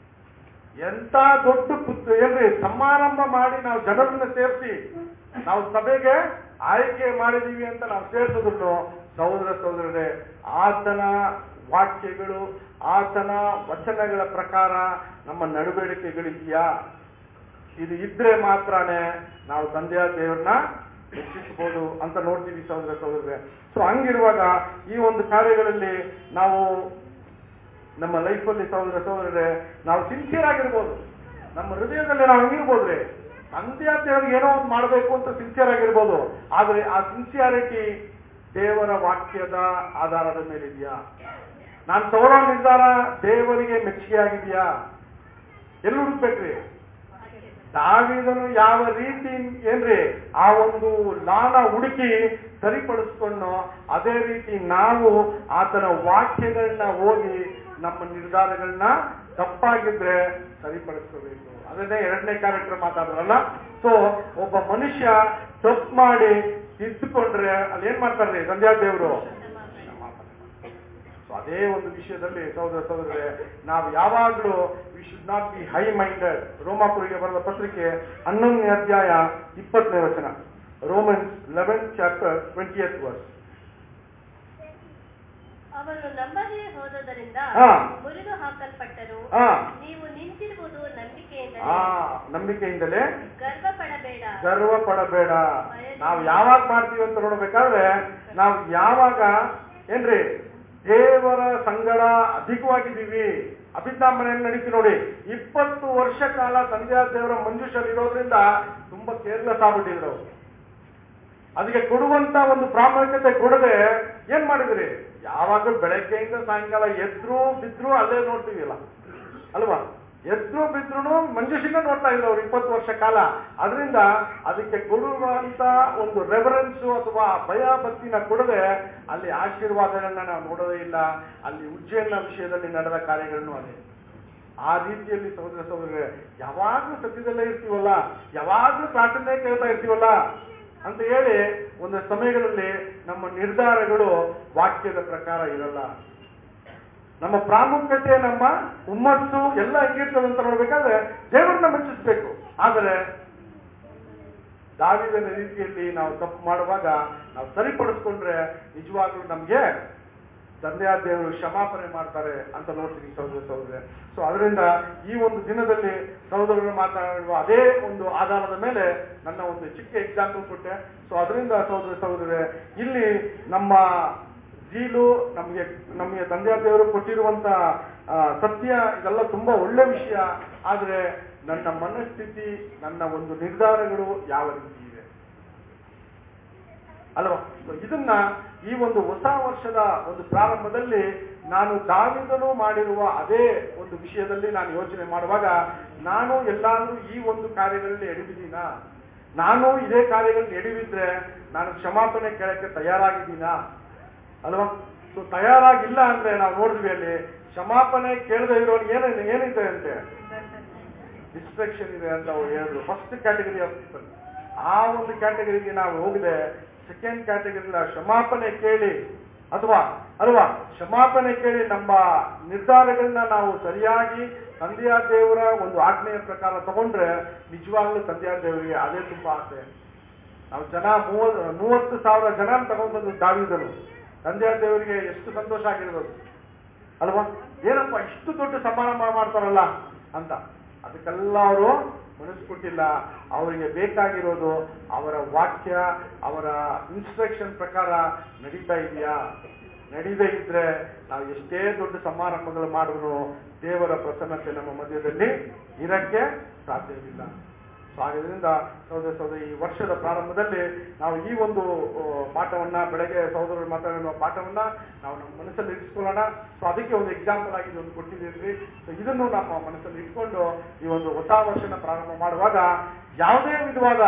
ಎಂತ ದೊಡ್ಡ ಪುತ್ರ ಏನ್ರಿ ಸಮಾರಂಭ ಮಾಡಿ ನಾವು ಜನರನ್ನ ಸೇರಿಸಿ ನಾವು ಸಭೆಗೆ ಆಯ್ಕೆ ಮಾಡಿದೀವಿ ಅಂತ ನಾವು ಸೇರಿಸಿದ್ರು ಸಹೋದರ ಸಹೋದರರೇ ಆತನ ವಾಕ್ಯಗಳು ಆತನ ವಚನಗಳ ಪ್ರಕಾರ ನಮ್ಮ ನಡವಳಿಕೆಗಳಿದೆಯಾ ಇದು ಇದ್ರೆ ಮಾತ್ರನೇ ನಾವು ತಂದೆಯ ದೇವ್ರನ್ನ ಹೆಚ್ಚಿಸಬಹುದು ಅಂತ ನೋಡ್ತೀವಿ ಸಹೋದರ ಸಹೋದರರೇ ಸೊ ಹಂಗಿರುವಾಗ ಈ ಒಂದು ಕಾರ್ಯಗಳಲ್ಲಿ ನಾವು ನಮ್ಮ ಲೈಫಲ್ಲಿ ಸಹೋದರ ಸಹೋದರರೇ ನಾವು ಸಿನ್ಸಿಯರ್ ಆಗಿರ್ಬೋದು ನಮ್ಮ ಹೃದಯದಲ್ಲಿ ನಾವು ಹಂಗಿರ್ಬೋದ್ರಿ ತಂದೆಯ ದೇವರಿಗೆ ಏನೋ ಒಂದು ಮಾಡಬೇಕು ಅಂತ ಸಿನ್ಸಿಯರ್ ಆಗಿರ್ಬೋದು ಆದ್ರೆ ಆ ಸಿನ್ಸಿಯಾರಿಟಿ ದೇವರ ವಾಕ್ಯದ ಆಧಾರದ ಮೇಲಿದೆಯಾ ನಾನು ತಗೊಳ್ಳೋ ನಿರ್ಧಾರ ದೇವರಿಗೆ ಮೆಚ್ಚುಗೆ ಆಗಿದೆಯಾ ಎಲ್ಲಿ ಹುಡುಕ್ಬೇಕ್ರಿ ದಾವಿದನು ಯಾವ ರೀತಿ ಏನ್ರಿ ಆ ಒಂದು ಲಾನ ಹುಡುಕಿ ಸರಿಪಡಿಸ್ಕೊಂಡು ಅದೇ ರೀತಿ ನಾವು ಆತನ ವಾಕ್ಯಗಳನ್ನ ಓದಿ ನಮ್ಮ ನಿರ್ಧಾರಗಳನ್ನ ತಪ್ಪಾಗಿದ್ರೆ ಸರಿಪಡಿಸ್ಕೋಬೇಕು ಅದನ್ನೇ ಎರಡನೇ ಕಾರ್ಯಕ್ರಮ ಮಾತಾಡೋರಲ್ಲ ಸೊ ಒಬ್ಬ ಮನುಷ್ಯ ತಪ್ಪು ಮಾಡಿ ತಿದ್ದುಕೊಂಡ್ರೆ ಅಲ್ಲಿ ಏನ್ ಮಾಡ್ತಾರ್ರಿ ಸಂಧ್ಯಾ ದೇವರು ಸೊ ಅದೇ ಒಂದು ವಿಷಯದಲ್ಲಿ ಸಹೋದರ ಸಹೋದರರೇ ನಾವು ಯಾವಾಗಲೂ we should not be high minded ರೋಮಾಪುರಿಗೆ ಬರೆದ ಪತ್ರಿಕೆ ಹನ್ನೊಂದನೇ ಅಧ್ಯಾಯ ಇಪ್ಪತ್ತನೇ ವಚನ Romans eleven chapter twenty verse ಅವರು ನಂಬದೇ ಹೋದುದರಿಂದ ಹಾ. ಮುರಿದು ಹಾಕಲ್ಪಟ್ಟರು ಹಾ. ನೀವು ನಿಂತಿರುವುದು ನಂಬಿಕೆಯಿಂದಲೇ ಆ ನಂಬಿಕೆಯಿಂದಲೇ ಗರ್ವ ಪಡಬೇಡ ಗರ್ವ ಪಡಬೇಡ ನಾವು ಯಾವಾಗ ಮಾಡ್ತೀವಿ ಅಂತ ನೋಡ್ಬೇಕಾದ್ರೆ ನಾವು ಯಾವಾಗ ಏನ್ರಿ ದೇವರ ಸಂಗಡ ಅಧಿಕವಾಗಿದ್ದೀವಿ ಅಭಿಜ್ಞಾ ಮನೆಯಲ್ಲಿ ನಡೀತಿ ನೋಡಿ ಇಪ್ಪತ್ತು ವರ್ಷ ಕಾಲ ತಂದೆಯ ದೇವರ ಮಂಜುಷಲ್ಲಿ ಇರೋದ್ರಿಂದ ತುಂಬಾ ಕೇರ್ಲೆಸ್ ಆಗ್ಬಿಟ್ಟಿದ್ರು ಅವ್ರು. ಅದಕ್ಕೆ ಕೊಡುವಂತ ಒಂದು ಪ್ರಾಮುಖ್ಯತೆ ಕೊಡದೆ ಏನ್ ಮಾಡಿದ್ರಿ ಯಾವಾಗ ಬೆಳಗ್ಗೆಯಿಂದ ಸಾಯಂಕಾಲ ಎದ್ರು ಬಿದ್ರು ಅಲ್ಲೇ ನೋಡ್ತೀವಿಲ್ಲ ಅಲ್ವಾ ಎದ್ರು ಬಿದ್ರು ಮಂಜುಷಿನ ನೋಡ್ತಾ ಇದ್ರು ಅವ್ರು ಇಪ್ಪತ್ತು ವರ್ಷ ಕಾಲ ಅದರಿಂದ ಅದಕ್ಕೆ ಕೊಡುವಂತ ಒಂದು ರೆಫರೆನ್ಸ್ ಅಥವಾ ಭಯ ಭಕ್ತಿನ ಕೊಡದೆ ಅಲ್ಲಿ ಆಶೀರ್ವಾದಗಳನ್ನ ನಾವು ನೋಡೋದೇ ಇಲ್ಲ ಅಲ್ಲಿ ಉಜ್ಜಯನ ವಿಷಯದಲ್ಲಿ ನಡೆದ ಕಾರ್ಯಗಳನ್ನು ಅದೇ ಆ ರೀತಿಯಲ್ಲಿ ಸಹೋದರ ಸಹೋದರರೇ ಯಾವಾಗ್ಲೂ ಸತ್ಯದಲ್ಲೇ ಇರ್ತೀವಲ್ಲ ಯಾವಾಗ್ಲೂ ಪ್ರಾರ್ಥನೆ ಕೇಳ್ತಾ ಇರ್ತೀವಲ್ಲ ಅಂತ ಹೇಳಿ ಒಂದು ಸಮಯಗಳಲ್ಲಿ ನಮ್ಮ ನಿರ್ಧಾರಗಳು ವಾಕ್ಯದ ಪ್ರಕಾರ ಇರಲ್ಲ ನಮ್ಮ ಪ್ರಾಮುಖ್ಯತೆ ನಮ್ಮ ಹುಮ್ಮಸ್ಸು ಎಲ್ಲ ಹೆಂಗಿರ್ತದೆ ಅಂತ ನೋಡ್ಬೇಕಾದ್ರೆ ದೇವರನ್ನ ಮೆಚ್ಚಿಸ್ಬೇಕು ಆದರೆ ದಾವಿದನ ರೀತಿಯಲ್ಲಿ ನಾವು ತಪ್ಪು ಮಾಡುವಾಗ ನಾವು ಸರಿಪಡಿಸ್ಕೊಂಡ್ರೆ ನಿಜವಾಗ್ಲೂ ನಮ್ಗೆ ತಂದೆಯ ದೇವರು ಕ್ಷಮಾಪಣೆ ಮಾಡ್ತಾರೆ ಅಂತ ನೋಡ್ತೀನಿ ಸಹೋದರ ಸಹೋದರ ಸೊ ಅದರಿಂದ ಈ ಒಂದು ದಿನದಲ್ಲಿ ಸಹೋದರರು ಮಾತನಾಡುವ ಅದೇ ಒಂದು ಆಧಾರದ ಮೇಲೆ ನನ್ನ ಒಂದು ಚಿಕ್ಕ ಎಕ್ಸಾಂಪಲ್ ಕೊಟ್ಟೆ ಸೊ ಅದರಿಂದ ಸಹೋದರ ಸಹೋದರರೇ ಇಲ್ಲಿ ನಮ್ಮ ಜೀಲು ನಮಗೆ ನಮಗೆ ತಂದೆಯ ದೇವರು ಕೊಟ್ಟಿರುವಂತ ಆ, ಸತ್ಯ ಇದೆಲ್ಲ ತುಂಬಾ ಒಳ್ಳೆ ವಿಷಯ ಆದ್ರೆ ನನ್ನ ಮನಸ್ಥಿತಿ ನನ್ನ ಒಂದು ನಿರ್ಧಾರಗಳು ಯಾವ ರೀತಿ ಇವೆ ಅಲ್ವಾ So ಇದನ್ನ ಈ ಒಂದು ಹೊಸ ವರ್ಷದ ಒಂದು ಪ್ರಾರಂಭದಲ್ಲಿ ನಾನು ದಾವಿದನು ಮಾಡಿರುವ ಅದೇ ಒಂದು ವಿಷಯದಲ್ಲಿ ನಾನು ಯೋಚನೆ ಮಾಡುವಾಗ ನಾನು ಎಲ್ಲಾದ್ರೂ ಈ ಒಂದು ಕಾರ್ಯಗಳಲ್ಲಿ ಎಡವಿದ್ದೀನಾ ನಾನು ಇದೇ ಕಾರ್ಯಗಳಲ್ಲಿ ಎಡವಿದ್ರೆ ನಾನು ಕ್ಷಮಾಪಣೆ ಕೇಳಕ್ಕೆ ತಯಾರಾಗಿದ್ದೀನಾ ಅಲ್ವಾ ಸೊ ತಯಾರಾಗಿಲ್ಲ ಅಂದ್ರೆ ನಾವು ನೋಡಿದ್ವಿ ಅಲ್ಲಿ ಕ್ಷಮಾಪಣೆ ಕೇಳದೆ ಇರೋನಿಗೆ ಏನ ಏನಿದೆ ಅಂತೆ ಡಿಸ್ಟ್ರಕ್ಷನ್ ಇದೆ ಅಂತ ಅವ್ರು ಹೇಳಿದ್ರು ಫಸ್ಟ್ ಕ್ಯಾಟಗರಿ ಆಫ್ ಪೀಪಲ್ ಆ ಒಂದು ಕ್ಯಾಟಗರಿಗೆ ನಾವು ಹೋಗದೆ ಸೆಕೆಂಡ್ ಕ್ಯಾಟಗರಿ ಕ್ಷಮಾಪಣೆ ಕೇಳಿ ಅಥವಾ ಅಲ್ವಾ ಕ್ಷಮಾಪಣೆ ಕೇಳಿ ನಮ್ಮ ನಿರ್ಧಾರಗಳನ್ನ ನಾವು ಸರಿಯಾಗಿ ತಂದೆಯ ದೇವರ ಒಂದು ಆಜ್ಞೆಯ ಪ್ರಕಾರ ತಗೊಂಡ್ರೆ ನಿಜವಾಗ್ಲೂ ತಂದೆಯ ದೇವರಿಗೆ ಅದೇ ತುಂಬಾ ಆಸೆ ನಾವು ಜನ ಮೂವತ್ ಮೂವತ್ತು ಸಾವಿರ ಜನ ತಗೊಂಡ್ ಬಂದು ದಾವಿದನು ತಂದೆಯ ದೇವರಿಗೆ ಎಷ್ಟು ಸಂತೋಷ ಆಗಿರ್ಬೋದು ಅಲ್ವಾ ಏನಪ್ಪ ಇಷ್ಟು ದೊಡ್ಡ ಸಮಾರಂಭ ಮಾಡ್ತಾರಲ್ಲ ಅಂತ ಅದಕ್ಕೆಲ್ಲ ಅವರು ಮನಸ್ಸು ಕೊಟ್ಟಿಲ್ಲ ಅವರಿಗೆ ಬೇಕಾಗಿರೋದು ಅವರ ವಾಕ್ಯ ಅವರ ಇನ್ಸ್ಟ್ರಕ್ಷನ್ ಪ್ರಕಾರ ನಡೀತಾ ಇದೆಯಾ ನಡೀದೇ ಇದ್ರೆ ನಾವು ಎಷ್ಟೇ ದೊಡ್ಡ ಸಮಾರಂಭಗಳು ಮಾಡಿದ್ರು ದೇವರ ಪ್ರಸನ್ನತೆ ನಮ್ಮ ಮಧ್ಯದಲ್ಲಿ ಇರಕ್ಕೆ ಸಾಧ್ಯವಿಲ್ಲ ಸೊ ಹಾಗಿದ್ರಿಂದ ಸಹೋದರ ಸಹೋದರಿ ಈ ವರ್ಷದ ಪ್ರಾರಂಭದಲ್ಲಿ ನಾವು ಈ ಒಂದು ಆ, ಪಾಠವನ್ನ ಬೆಳಗ್ಗೆ ಸಹೋದರರು ಮಾತಾಡುವ ಪಾಠವನ್ನ ನಾವು ನಮ್ಮ ಮನಸ್ಸಲ್ಲಿ ಇರಿಸ್ಕೊಳ್ಳೋಣ ಸೊ ಅದಕ್ಕೆ ಒಂದು ಎಕ್ಸಾಂಪಲ್ ಆಗಿ ಒಂದು ಕೊಟ್ಟಿದ್ದೀವಿ ಸೊ ಇದನ್ನು ನಮ್ಮ ಮನಸ್ಸಲ್ಲಿ ಇಟ್ಕೊಂಡು ಈ ಒಂದು ಹೊಸ ವರ್ಷನ ಪ್ರಾರಂಭ ಮಾಡುವಾಗ ಯಾವುದೇ ವಿಧವಾದ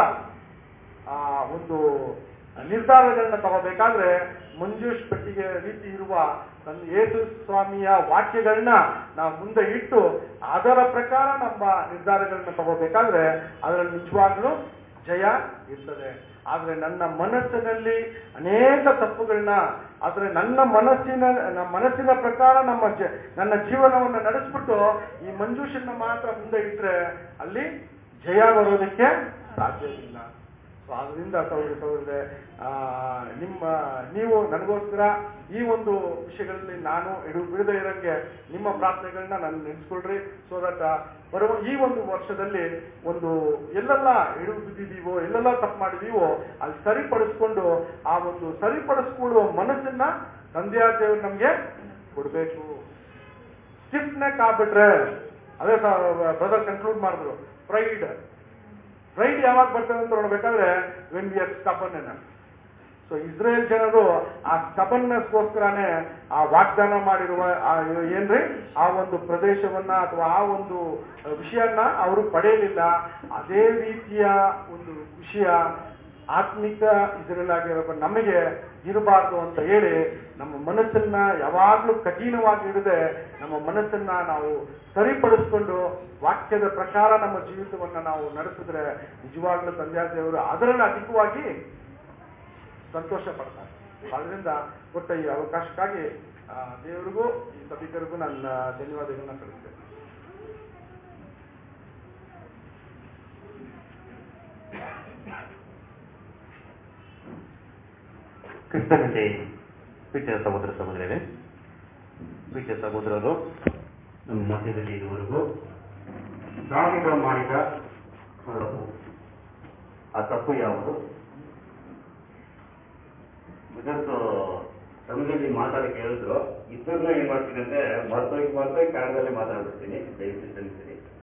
ಆ ಒಂದು ನಿರ್ಧಾರಗಳನ್ನ ತಗೋಬೇಕಾದ್ರೆ ಮಂಜೂಷ್ ಪೆಟ್ಟಿಗೆ ರೀತಿ ಇರುವ ನನ್ನ ಯೇಸು ಸ್ವಾಮಿಯ ವಾಕ್ಯಗಳನ್ನ ನಾವು ಮುಂದೆ ಇಟ್ಟು ಅದರ ಪ್ರಕಾರ ನಮ್ಮ ನಿರ್ಧಾರಗಳನ್ನ ತಗೋಬೇಕಾದ್ರೆ ಅದರಲ್ಲಿ ನಿಜವಾಗ್ಲೂ ಜಯ ಇರ್ತದೆ ಆದ್ರೆ ನನ್ನ ಮನಸ್ಸಿನಲ್ಲಿ ಅನೇಕ ತಪ್ಪುಗಳನ್ನ ಆದ್ರೆ ನನ್ನ ಮನಸ್ಸಿನ ನಮ್ಮ ಮನಸ್ಸಿನ ಪ್ರಕಾರ ನಮ್ಮ ಜ ನನ್ನ ಜೀವನವನ್ನು ನಡೆಸ್ಬಿಟ್ಟು ಈ ಮಂಜೂಷನ್ನ ಮಾತ್ರ ಮುಂದೆ ಇಟ್ರೆ ಅಲ್ಲಿ ಜಯ ಬರೋದಕ್ಕೆ ಸಾಧ್ಯವಿಲ್ಲ ಸೊ ಅದರಿಂದ ಸಹೋದರಿ ಸಹೋದರರೇ ಆ, ನಿಮ್ಮ ನೀವು ನನಗೋಸ್ಕರ ಈ ಒಂದು ವಿಷಯಗಳಲ್ಲಿ ನಾನು ಇಡು ಬಿಡದೆ ಇರೋಂಗೆ ನಿಮ್ಮ ಪ್ರಾರ್ಥನೆಗಳನ್ನ ನಾನು ನೆನೆಸ್ಕೊಳ್ರಿ ಸೊ ದಟ್ ಬರುವ ಈ ಒಂದು ವರ್ಷದಲ್ಲಿ ಒಂದು ಎಲ್ಲೆಲ್ಲ ಎಡು ಬಿದ್ದಿದೀವೋ ಎಲ್ಲೆಲ್ಲ ತಪ್ಪು ಮಾಡಿದೀವೋ ಅಲ್ಲಿ ಸರಿಪಡಿಸ್ಕೊಂಡು ಆ ಒಂದು ಸರಿಪಡಿಸ್ಕೊಳ್ಳುವ ಮನಸ್ಸನ್ನ ತಂದೆಯ ದೇವರು ನಮ್ಗೆ ಕೊಡ್ಬೇಕು ಸ್ಟಿಫ್ನೆಕ್ ಆಗ್ಬಿಟ್ರೆ ಅದೇ ಬ್ರದರ್ ಕನ್ಕ್ಲೂಡ್ ಮಾಡಿದ್ರು ಪ್ರೈಡ್ ಪ್ರೈಡ್ ಯಾವಾಗ ಬರ್ತದೆ ಅಂತ ನೋಡ್ಬೇಕಾದ್ರೆ when we are stubborn so Israel ಜನರು ಆ ಸ್ಟಬನ್ನೆಸ್ಗೋಸ್ಕರನೇ ಆ ವಾಗ್ದಾನ ಮಾಡಿರುವ ಆ ಏನ್ರಿ ಆ ಒಂದು ಪ್ರದೇಶವನ್ನ ಅಥವಾ ಆ ಒಂದು ವಿಷಯನ್ನ ಅವರು ಪಡೆಯಲಿಲ್ಲ ಅದೇ ರೀತಿಯ ಒಂದು ವಿಷಯ ಆತ್ಮಿಕ ಇಸ್ರೇಲ್ ಆಗಿರೋ ನಮಗೆ ಇರಬಾರ್ದು ಅಂತ ಹೇಳಿ ನಮ್ಮ ಮನಸ್ಸನ್ನ ಯಾವಾಗ್ಲೂ ಕಠಿಣವಾಗಿ ಇಡದೆ ನಮ್ಮ ಮನಸ್ಸನ್ನ ನಾವು ಸರಿಪಡಿಸ್ಕೊಂಡು ವಾಕ್ಯದ ಪ್ರಕಾರ ನಮ್ಮ ಜೀವಿತವನ್ನ ನಾವು ನಡೆಸಿದ್ರೆ ನಿಜವಾಗ್ಲೂ ತಂದೆಯ ದೇವರು ಅದರಲ್ಲಿ ಅಧಿಕವಾಗಿ ಸಂತೋಷ ಪಡ್ತಾರೆ ಅದರಿಂದ ಕೊಟ್ಟ ಈ ಅವಕಾಶಕ್ಕಾಗಿ ಆ, ದೇವರಿಗೂ ಈ ಸಭಿಕರಿಗೂ ನನ್ನ ಧನ್ಯವಾದಗಳನ್ನ ಸಲ್ಲಿಸ್ತೇನೆ ಕ್ರಿಸ್ತನಲ್ಲಿ ಪ್ರೀತಿಯ ಸಹೋದರ ಸಹೋದರರೇ ಪ್ರೀತಿಯ ಸಹೋದರರು ನಮ್ಮ ಮಧ್ಯದಲ್ಲಿ ಇರುವವರೆಗೂ ದಾವಿದ ಮಾಡಿದ ತಪ್ಪು ಆ ತಪ್ಪು ಯಾವುದು ಇದೊಂದು ತಮಿಳಲ್ಲಿ ಮಾತಾಡಕ್ಕೆ ಹೇಳಿದ್ರು ಇಬ್ಬರನ್ನ ಏನ್ ಮಾಡ್ತೀನಿ ಅಂದ್ರೆ ಮರ್ತೋಗಿ ಮರ್ತೋಗಿ ಕನ್ನಡದಲ್ಲಿ ಮಾತಾಡ್ಬಿಡ್ತೀನಿ ದಯವಿಟ್ಟು ಕ್ಷಮಿಸಿರಿ